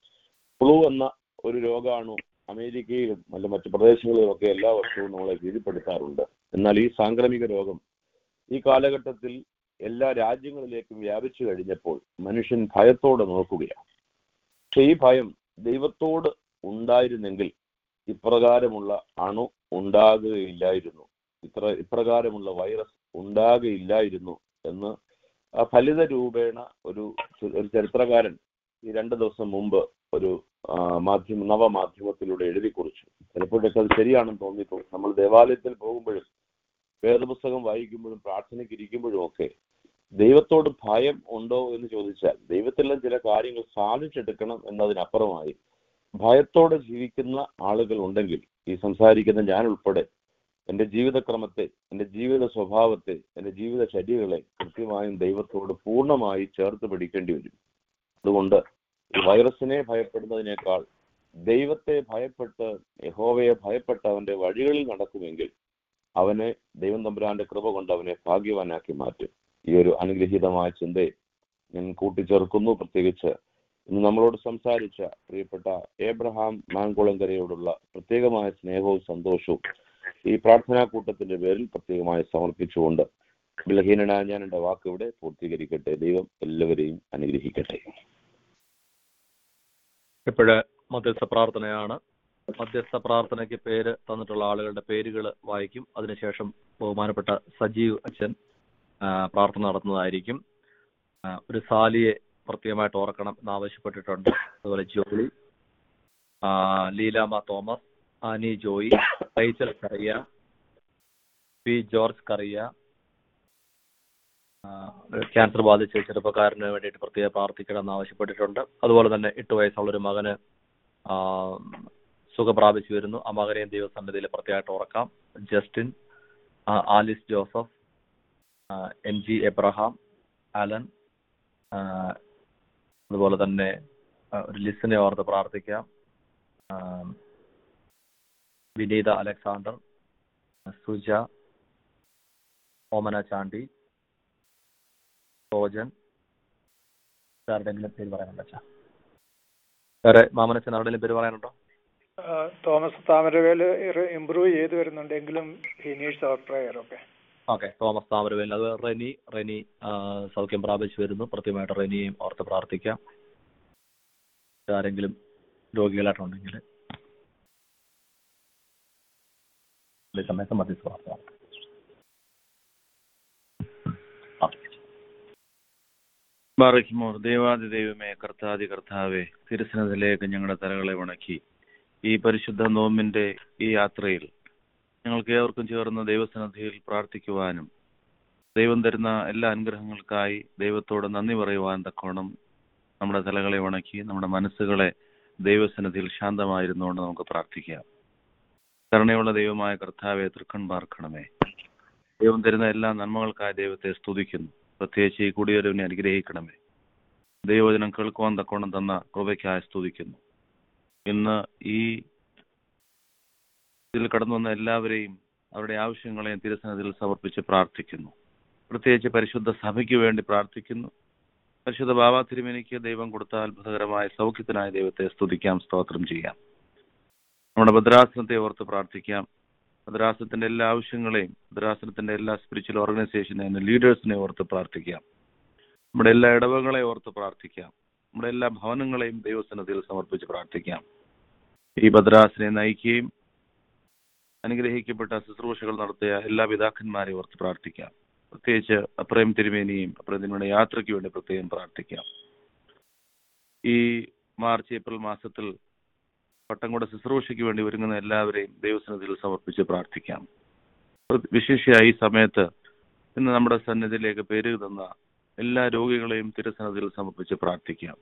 E: ഫ്ലൂ എന്ന ഒരു രോഗാണു അമേരിക്കയിലും അല്ല മറ്റു പ്രദേശങ്ങളിലും ഒക്കെ എല്ലാ വർഷവും നമ്മളെ ഭീതിപ്പെടുത്താറുണ്ട് എന്നാൽ ഈ സാംക്രമിക രോഗം ഈ കാലഘട്ടത്തിൽ എല്ലാ രാജ്യങ്ങളിലേക്കും വ്യാപിച്ചു കഴിഞ്ഞപ്പോൾ മനുഷ്യൻ ഭയത്തോടെ നോക്കുകയാണ് പക്ഷെ ഈ ഭയം ദൈവത്തോട് ഉണ്ടായിരുന്നെങ്കിൽ ഇപ്രകാരമുള്ള അണു ഉണ്ടാകുകയില്ലായിരുന്നു ഇത്ര ഇപ്രകാരമുള്ള വൈറസ് ഉണ്ടാകുകയില്ലായിരുന്നു എന്ന് ആ ഫലിത രൂപേണ ഒരു ഒരു ചരിത്രകാരൻ ഈ രണ്ട് ദിവസം മുമ്പ് ഒരു ആ, മാധ്യമ നവമാധ്യമത്തിലൂടെ എഴുതി കുറിച്ചു ചിലപ്പോഴൊക്കെ അത് ശരിയാണെന്ന് തോന്നിയിട്ടുണ്ട് നമ്മൾ ദേവാലയത്തിൽ പോകുമ്പോഴും വേദപുസ്തകം വായിക്കുമ്പോഴും പ്രാർത്ഥനയ്ക്ക് ഇരിക്കുമ്പോഴും ഒക്കെ ദൈവത്തോട് ഭയം ഉണ്ടോ എന്ന് ചോദിച്ചാൽ ദൈവത്തിലും ചില കാര്യങ്ങൾ സാധിച്ചെടുക്കണം എന്നതിനപ്പുറമായി ഭയത്തോടെ ജീവിക്കുന്ന ആളുകൾ ഉണ്ടെങ്കിൽ ഈ സംസാരിക്കുന്ന ഞാൻ ഉൾപ്പെടെ എന്റെ ജീവിതക്രമത്തെ എന്റെ ജീവിത സ്വഭാവത്തെ എന്റെ ജീവിത ചര്യകളെ കൃത്യമായും ദൈവത്തോട് പൂർണ്ണമായി ചേർത്ത് പിടിക്കേണ്ടി വരും അതുകൊണ്ട് ഈ വൈറസിനെ ഭയപ്പെടുന്നതിനേക്കാൾ ദൈവത്തെ ഭയപ്പെട്ട് യഹോവയെ ഭയപ്പെട്ട് അവന്റെ വഴികളിൽ നടക്കുമെങ്കിൽ അവനെ ദൈവം തമ്പുരാന്റെ കൃപ കൊണ്ട് അവനെ ഭാഗ്യവാനാക്കി മാറ്റും ഈ ഒരു അനുഗ്രഹീതമായ ചിന്തയെ ഞാൻ കൂട്ടിച്ചേർക്കുന്നു പ്രത്യേകിച്ച് ഇന്ന് നമ്മളോട് സംസാരിച്ച പ്രിയപ്പെട്ട ഏബ്രഹാം മാങ്കുളങ്കരയോടുള്ള പ്രത്യേകമായ സ്നേഹവും സന്തോഷവും ഈ പ്രാർത്ഥനാ കൂട്ടത്തിന്റെ പേരിൽ പ്രത്യേകമായി സമർപ്പിച്ചുകൊണ്ട് ബലഹീനനായ ഞാൻ എന്റെ വാക്ക് ഇവിടെ പൂർത്തീകരിക്കട്ടെ ദൈവം എല്ലാവരെയും അനുഗ്രഹിക്കട്ടെ
B: ഇപ്പോഴ് മധ്യസ്ഥ പ്രാർത്ഥനയാണ് മധ്യസ്ഥ പ്രാർത്ഥനയ്ക്ക് പേര് തന്നിട്ടുള്ള ആളുകളുടെ പേരുകൾ വായിക്കും അതിനുശേഷം ബഹുമാനപ്പെട്ട സജീവ് അച്ഛൻ ആ, പ്രാർത്ഥന നടത്തുന്നതായിരിക്കും ആ, ഒരു സാലിയെ പ്രത്യേകമായിട്ട് ഓർക്കണം എന്ന് ആവശ്യപ്പെട്ടിട്ടുണ്ട് അതുപോലെ ജോളി ആ, ലീലാമ്മ തോമസ് ആനി ജോയി റൈച്ചൽ കറിയ പി ജോർജ് കറിയ ആ, ക്യാൻസർ ബാധിച്ച ചെറുപ്പക്കാരന് വേണ്ടിയിട്ട് പ്രത്യേകം പ്രാർത്ഥിക്കണം എന്ന് ആവശ്യപ്പെട്ടിട്ടുണ്ട് അതുപോലെ തന്നെ എട്ട് വയസ്സുള്ള ഒരു മകന് ആ, സുഖം പ്രാപിച്ചു വരുന്നു ആ മകനെയും ദൈവസന്നിധിയിൽ പ്രത്യേകമായിട്ട് ഓർക്കാം ജസ്റ്റിൻ ആ, ആലിസ് ജോസഫ് ആ, എം ജി എബ്രഹാം അലൻ ആ, അതുപോലെ തന്നെ ആ, ഒരു ലിസിനെ ഓർത്ത് പ്രാർത്ഥിക്കാം ആ, വിനീത അലക്സാണ്ടർ സുജ ഓമന ചാണ്ടി സോജൻ ആരുടെങ്കിലും പേര് പറയാനുണ്ടോ അച്ഛാ വേറെ മാമനച്ചൻ ആരുടെങ്കിലും പേര് പറയാനുണ്ടോ
C: ആ, തോമസ് താമരവേല് ഇമ്പ്രൂവ് ചെയ്തു വരുന്നുണ്ടെങ്കിലും he needs our prayer okay
B: okay Thomas Thamaravel അത് റെനി റെനി ആ, സൗഖ്യം പ്രാപിച്ചു വരുന്നു പ്രത്യേകമായിട്ട് റെനിയെയും ഓർത്ത് പ്രാർത്ഥിക്കാം ആരെങ്കിലും രോഗികളായിട്ടുണ്ടെങ്കിൽ ഈ സമയത്ത് മധ്യസ്ഥ പ്രാർത്ഥന
F: ബാറയ്ക്കുമോർ ദൈവാദി ദൈവമേ കർത്താദി കർത്താവെ തിരുസനത്തിലേക്ക് ഞങ്ങളുടെ തലകളെ ഉണക്കി ഈ പരിശുദ്ധ നോമ്പിന്റെ ഈ യാത്രയിൽ ഞങ്ങൾക്ക് ഏവർക്കും ചേർന്ന് ദൈവസന്നിധിയിൽ പ്രാർത്ഥിക്കുവാനും ദൈവം തരുന്ന എല്ലാ അനുഗ്രഹങ്ങൾക്കായി ദൈവത്തോട് നന്ദി പറയുവാൻ തക്കോണം നമ്മുടെ തലകളെ ഉണക്കി നമ്മുടെ മനസ്സുകളെ ദൈവസന്നിധിയിൽ ശാന്തമായിരുന്നുകൊണ്ട് നമുക്ക് പ്രാർത്ഥിക്കാം കരുണയുള്ള ദൈവമായ കർത്താവെ തൃക്കൺ പാർക്കണമേ ദൈവം തരുന്ന എല്ലാ നന്മകൾക്കായി ദൈവത്തെ സ്തുതിക്കുന്നു പ്രത്യേകിച്ച് ഈ കുടിയൊരുവിനെ അനുഗ്രഹിക്കണമേ ദൈവവചനം കേൾക്കുവാൻ തക്കോണം തന്ന കൃപയ്ക്കായി സ്തുതിക്കുന്നു ഇന്ന് ഈ ഇതിൽ കടന്നു വന്ന എല്ലാവരെയും അവരുടെ ആവശ്യങ്ങളെയും തിരുസനത്തിൽ സമർപ്പിച്ച് പ്രാർത്ഥിക്കുന്നു പ്രത്യേകിച്ച് പരിശുദ്ധ സഭയ്ക്ക് വേണ്ടി പ്രാർത്ഥിക്കുന്നു പരിശുദ്ധ ബാബാ തിരുമേനിക്ക് ദൈവം കൊടുത്ത അത്ഭുതകരമായ സൗഖ്യത്തിനായി ദൈവത്തെ സ്തുതിക്കാം സ്തോത്രം ചെയ്യാം നമ്മുടെ ഭദ്രാസനത്തെ ഓർത്ത് പ്രാർത്ഥിക്കാം ഭദ്രാസനത്തിന്റെ എല്ലാ ആവശ്യങ്ങളെയും ഭദ്രാസനത്തിന്റെ എല്ലാ സ്പിരിച്വൽ ഓർഗനൈസേഷനെ ലീഡേഴ്സിനെ ഓർത്ത് പ്രാർത്ഥിക്കാം നമ്മുടെ എല്ലാ ഇടവകളെ ഓർത്ത് പ്രാർത്ഥിക്കാം നമ്മുടെ എല്ലാ ഭവനങ്ങളെയും ദൈവസന്നതിയിൽ സമർപ്പിച്ച് പ്രാർത്ഥിക്കാം ഈ ഭദ്രാസനെ നയിക്കുകയും അനുഗ്രഹിക്കപ്പെട്ട ശുശ്രൂഷകൾ നടത്തിയ എല്ലാ പിതാക്കന്മാരെയും ഓർത്ത് പ്രാർത്ഥിക്കാം പ്രത്യേകിച്ച് അപ്രേം തിരുമേനിയും അപ്രേം തിരുമേനിയുടെ യാത്രയ്ക്ക് വേണ്ടി പ്രത്യേകം പ്രാർത്ഥിക്കാം ഈ മാർച്ച് ഏപ്രിൽ മാസത്തിൽ പട്ടംകുട ശുശ്രൂഷയ്ക്ക് വേണ്ടി ഒരുങ്ങുന്ന എല്ലാവരെയും ദൈവസന്നിധിയിൽ സമർപ്പിച്ച് പ്രാർത്ഥിക്കാം വിശേഷിയ ഈ സമയത്ത് ഇന്ന് നമ്മുടെ സന്നിധിയിലേക്ക് പേര് തന്ന എല്ലാ രോഗികളെയും തിരുസന്നിധിയിൽ സമർപ്പിച്ച് പ്രാർത്ഥിക്കാം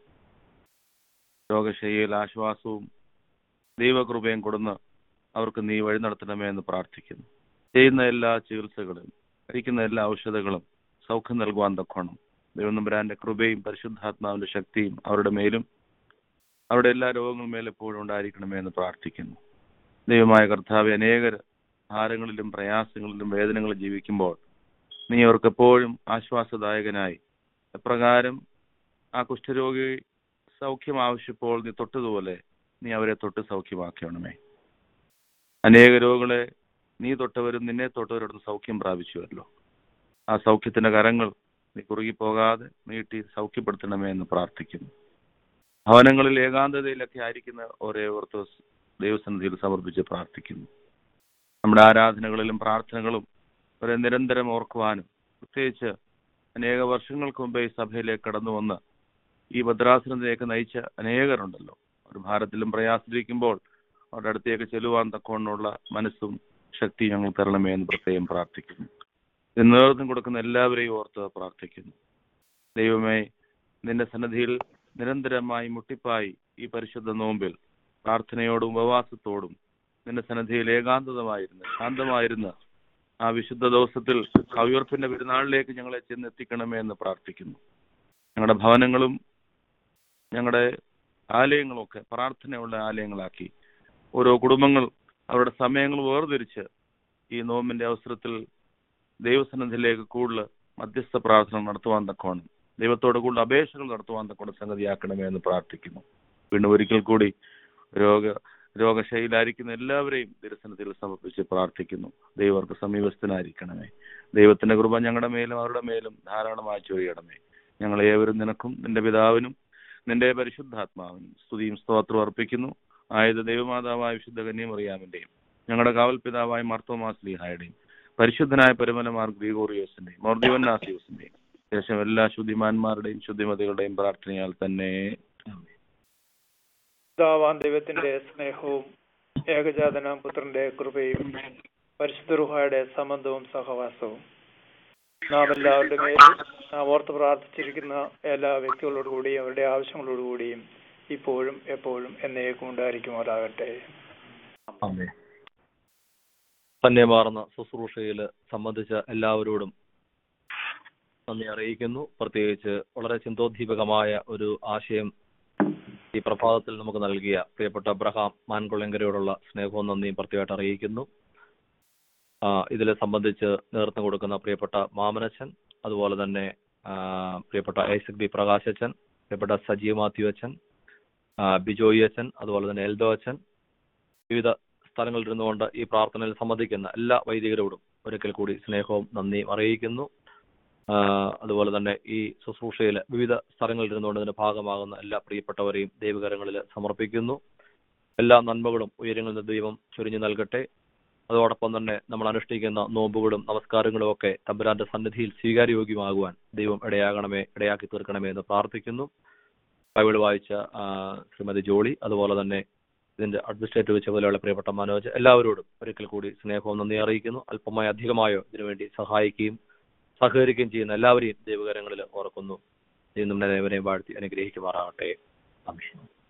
F: രോഗശയ്യയിൽ ആശ്വാസവും ദൈവകൃപയും കൊടുന്ന് അവർക്ക് നീ വഴി നടത്തണമേ എന്ന് പ്രാർത്ഥിക്കുന്നു ചെയ്യുന്ന എല്ലാ ചികിത്സകളും കഴിക്കുന്ന എല്ലാ ഔഷധങ്ങളും സൗഖ്യം നൽകുവാൻ തക്കോണം ദൈവനമ്പുരാന്റെ കൃപയും പരിശുദ്ധാത്മാവിന്റെ ശക്തിയും അവരുടെ മേലും അവരുടെ എല്ലാ രോഗങ്ങളും മേലും എപ്പോഴും ഉണ്ടായിരിക്കണമേ എന്ന് പ്രാർത്ഥിക്കുന്നു ദൈവമായ കർത്താവ് അനേകർ ഭാരങ്ങളിലും പ്രയാസങ്ങളിലും വേദനകളും ജീവിക്കുമ്പോൾ നീ അവർക്ക് എപ്പോഴും ആശ്വാസദായകനായി എപ്രകാരം ആ കുഷ്ഠരോഗി സൗഖ്യം ആവശ്യപ്പോൾ നീ തൊട്ടതുപോലെ നീ അവരെ തൊട്ട് സൗഖ്യമാക്കണമേ അനേക രോഗികളെ നീ തൊട്ടവരും നിന്നെ തൊട്ടവരോടും സൗഖ്യം പ്രാപിച്ചുവല്ലോ ആ സൗഖ്യത്തിന്റെ കരങ്ങൾ നീ കുറുകി പോകാതെ നീട്ടി സൗഖ്യപ്പെടുത്തണമേ എന്ന് പ്രാർത്ഥിക്കുന്നു ഭവനങ്ങളിൽ ഏകാന്തതയിലൊക്കെ ആയിരിക്കുന്ന ഒരേ ഓർത്ത് ദൈവസന്നിധിയിൽ സമർപ്പിച്ച് പ്രാർത്ഥിക്കുന്നു നമ്മുടെ ആരാധനകളിലും പ്രാർത്ഥനകളും ഒരേ നിരന്തരം ഓർക്കുവാനും പ്രത്യേകിച്ച് അനേക വർഷങ്ങൾക്ക് മുമ്പേ ഈ സഭയിലേക്ക് കടന്നു വന്ന് ഈ ഭദ്രാസനത്തിലേക്ക് നയിച്ച അനേകരുണ്ടല്ലോ ഒരു ഭാരത്തിലും പ്രയാസത്തിരിക്കുമ്പോൾ അവരുടെ അടുത്തേക്ക് ചെല്ലുവാൻ തക്കവണ്ണമുള്ള മനസ്സും ശക്തിയും ഞങ്ങൾ തരണമേ എന്ന് പ്രത്യേകം പ്രാർത്ഥിക്കുന്നു ഇത് നേതൃത്വം കൊടുക്കുന്ന എല്ലാവരെയും ഓർത്ത് പ്രാർത്ഥിക്കുന്നു ദൈവമേ നിന്റെ സന്നദ്ധിയിൽ നിരന്തരമായി മുട്ടിപ്പായി ഈ പരിശുദ്ധ നോമ്പിൽ പ്രാർത്ഥനയോടും ഉപവാസത്തോടും നിന്റെ സന്നദ്ധിയിൽ ഏകാന്തതമായിരുന്ന് ശാന്തമായിരുന്ന് ആ വിശുദ്ധ ദിവസത്തിൽ ആ ഉയർപ്പിന്റെ പെരുന്നാളിലേക്ക് ഞങ്ങളെ ചെന്നെത്തിക്കണമേ എന്ന് പ്രാർത്ഥിക്കുന്നു ഞങ്ങളുടെ ഭവനങ്ങളും ഞങ്ങളുടെ ആലയങ്ങളും ഒക്കെ പ്രാർത്ഥനയുള്ള ആലയങ്ങളാക്കി ഓരോ കുടുംബങ്ങൾ അവരുടെ സമയങ്ങൾ വേർതിരിച്ച് ഈ നോമ്പിന്റെ അവസരത്തിൽ ദൈവസന്നിധിയിലേക്ക് കൂടുതൽ മധ്യസ്ഥ പ്രാർത്ഥന നടത്തുവാൻ തക്കോണം ദൈവത്തോട് കൂടുതൽ അപേക്ഷകൾ നടത്തുവാൻ തക്കോണം സംഗതിയാക്കണമേ എന്ന് പ്രാർത്ഥിക്കുന്നു വീണ്ടും ഒരിക്കൽ കൂടി രോഗ രോഗശൈലായിരിക്കുന്ന എല്ലാവരെയും ദർശനത്തിൽ സമർപ്പിച്ച് പ്രാർത്ഥിക്കുന്നു ദൈവർക്ക് സമീപസ്ഥനായിരിക്കണമേ ദൈവത്തിന്റെ കൃപ ഞങ്ങളുടെ മേലും അവരുടെ മേലും ധാരാളമായി ചൊരിയണമേ ഞങ്ങൾ ഏവരും നിനക്കും നിന്റെ പിതാവിനും നിന്റെ പരിശുദ്ധാത്മാവിനും സ്തുതിയും സ്തോത്രവും അർപ്പിക്കുന്നു ആയത് ദൈവമാതാവായ വിശുദ്ധ കന്യമറിയാമിന്റെയും ഞങ്ങളുടെ കാവൽ പിതാവായ മർത്തോമാസ്ലിഹായുടെയും പരിശുദ്ധനായ പരമലമാർ ഗ്രീഗോറിയോസിന്റെയും മോർദിവന്നാസിയോസിന്റെയും ശേഷം എല്ലാ ശുദ്ധിമാന്മാരുടെയും ശുദ്ധിമതികളുടെയും പ്രാർത്ഥനയാൽ തന്നെ
C: പിതാവാൻ ദൈവത്തിന്റെ സ്നേഹവും ഏകജാതന പുത്രന്റെ കൃപയും പരിശുദ്ധ റുഹായുടെ സംബന്ധവും സഹവാസവും നാം എല്ലാവരുടെ മേലും നാം ഓർത്ത് പ്രാർത്ഥിച്ചിരിക്കുന്ന എല്ലാ വ്യക്തികളോടുകൂടിയും അവരുടെ ആവശ്യങ്ങളോടുകൂടിയും ഇപ്പോഴും എപ്പോഴും എന്നേക്കും ഉണ്ടായിരിക്കുമാറാകട്ടെ
B: ധന്യമാർന്ന ശുശ്രൂഷയിൽ സംബന്ധിച്ച എല്ലാവരോടും നന്ദി അറിയിക്കുന്നു പ്രത്യേകിച്ച് വളരെ ചിന്തോദ്ദീപകമായ ഒരു ആശയം ഈ പ്രഭാതത്തിൽ നമുക്ക് നൽകിയ പ്രിയപ്പെട്ട അബ്രഹാം മാൻകുളങ്കരയോടുള്ള സ്നേഹവും നന്ദിയും പ്രത്യേകമായിട്ട് അറിയിക്കുന്നു ആ, ഇതിലെ സംബന്ധിച്ച് നേതൃത്വം കൊടുക്കുന്ന പ്രിയപ്പെട്ട മാമനച്ചൻ അതുപോലെ തന്നെ ആ, പ്രിയപ്പെട്ട ഐസക് ബി പ്രകാശച്ചൻ പ്രിയപ്പെട്ട സജീവ് മാത്യു അച്ഛൻ ആ, ബിജോയി അച്ഛൻ അതുപോലെ തന്നെ എൽദോ അച്ഛൻ വിവിധ സ്ഥലങ്ങളിൽ ഇരുന്നുകൊണ്ട് ഈ പ്രാർത്ഥനയിൽ സംബന്ധിക്കുന്ന എല്ലാ വൈദികരോടും ഒരിക്കൽ കൂടി സ്നേഹവും നന്ദിയും അറിയിക്കുന്നു ആ, അതുപോലെ തന്നെ ഈ ശുശ്രൂഷയിൽ വിവിധ സ്ഥലങ്ങളിൽ ഇരുന്നുകൊണ്ട് ഇതിന്റെ ഭാഗമാകുന്ന എല്ലാ പ്രിയപ്പെട്ടവരെയും ദൈവകരങ്ങളിൽ സമർപ്പിക്കുന്നു എല്ലാ നന്മകളും ഉയരങ്ങളിൽ നിന്ന് ദൈവം ചൊരിഞ്ഞു നൽകട്ടെ അതോടൊപ്പം തന്നെ നമ്മൾ അനുഷ്ഠിക്കുന്ന നോമ്പുകളും നമസ്കാരങ്ങളും ഒക്കെ തമ്പുരാന്റെ സന്നിധിയിൽ സ്വീകാര്യയോഗ്യമാകുവാൻ ദൈവം ഇടയാകണമേ ഇടയാക്കി തീർക്കണമേ എന്ന് പ്രാർത്ഥിക്കുന്നു ബൈബിൾ വായിച്ച ആ, ശ്രീമതി ജോളി അതുപോലെ തന്നെ ഇതിന്റെ അഡ്മിനിസ്ട്രേറ്റീവ് ചുമതലയുള്ള പ്രിയപ്പെട്ട മനോജ് എല്ലാവരോടും ഒരിക്കൽ കൂടി സ്നേഹവും നന്ദി അറിയിക്കുന്നു അല്പമായോ അധികമായോ ഇതിനുവേണ്ടി സഹായിക്കുകയും സഹകരിക്കുകയും ചെയ്യുന്ന എല്ലാവരെയും ദൈവകരങ്ങളിൽ ഓർക്കുന്നു ദൈവം നമ്മുടെ ദൈവനെയും വാഴ്ത്തി അനുഗ്രഹിക്കുമാറാകട്ടെ അഭിഷേകം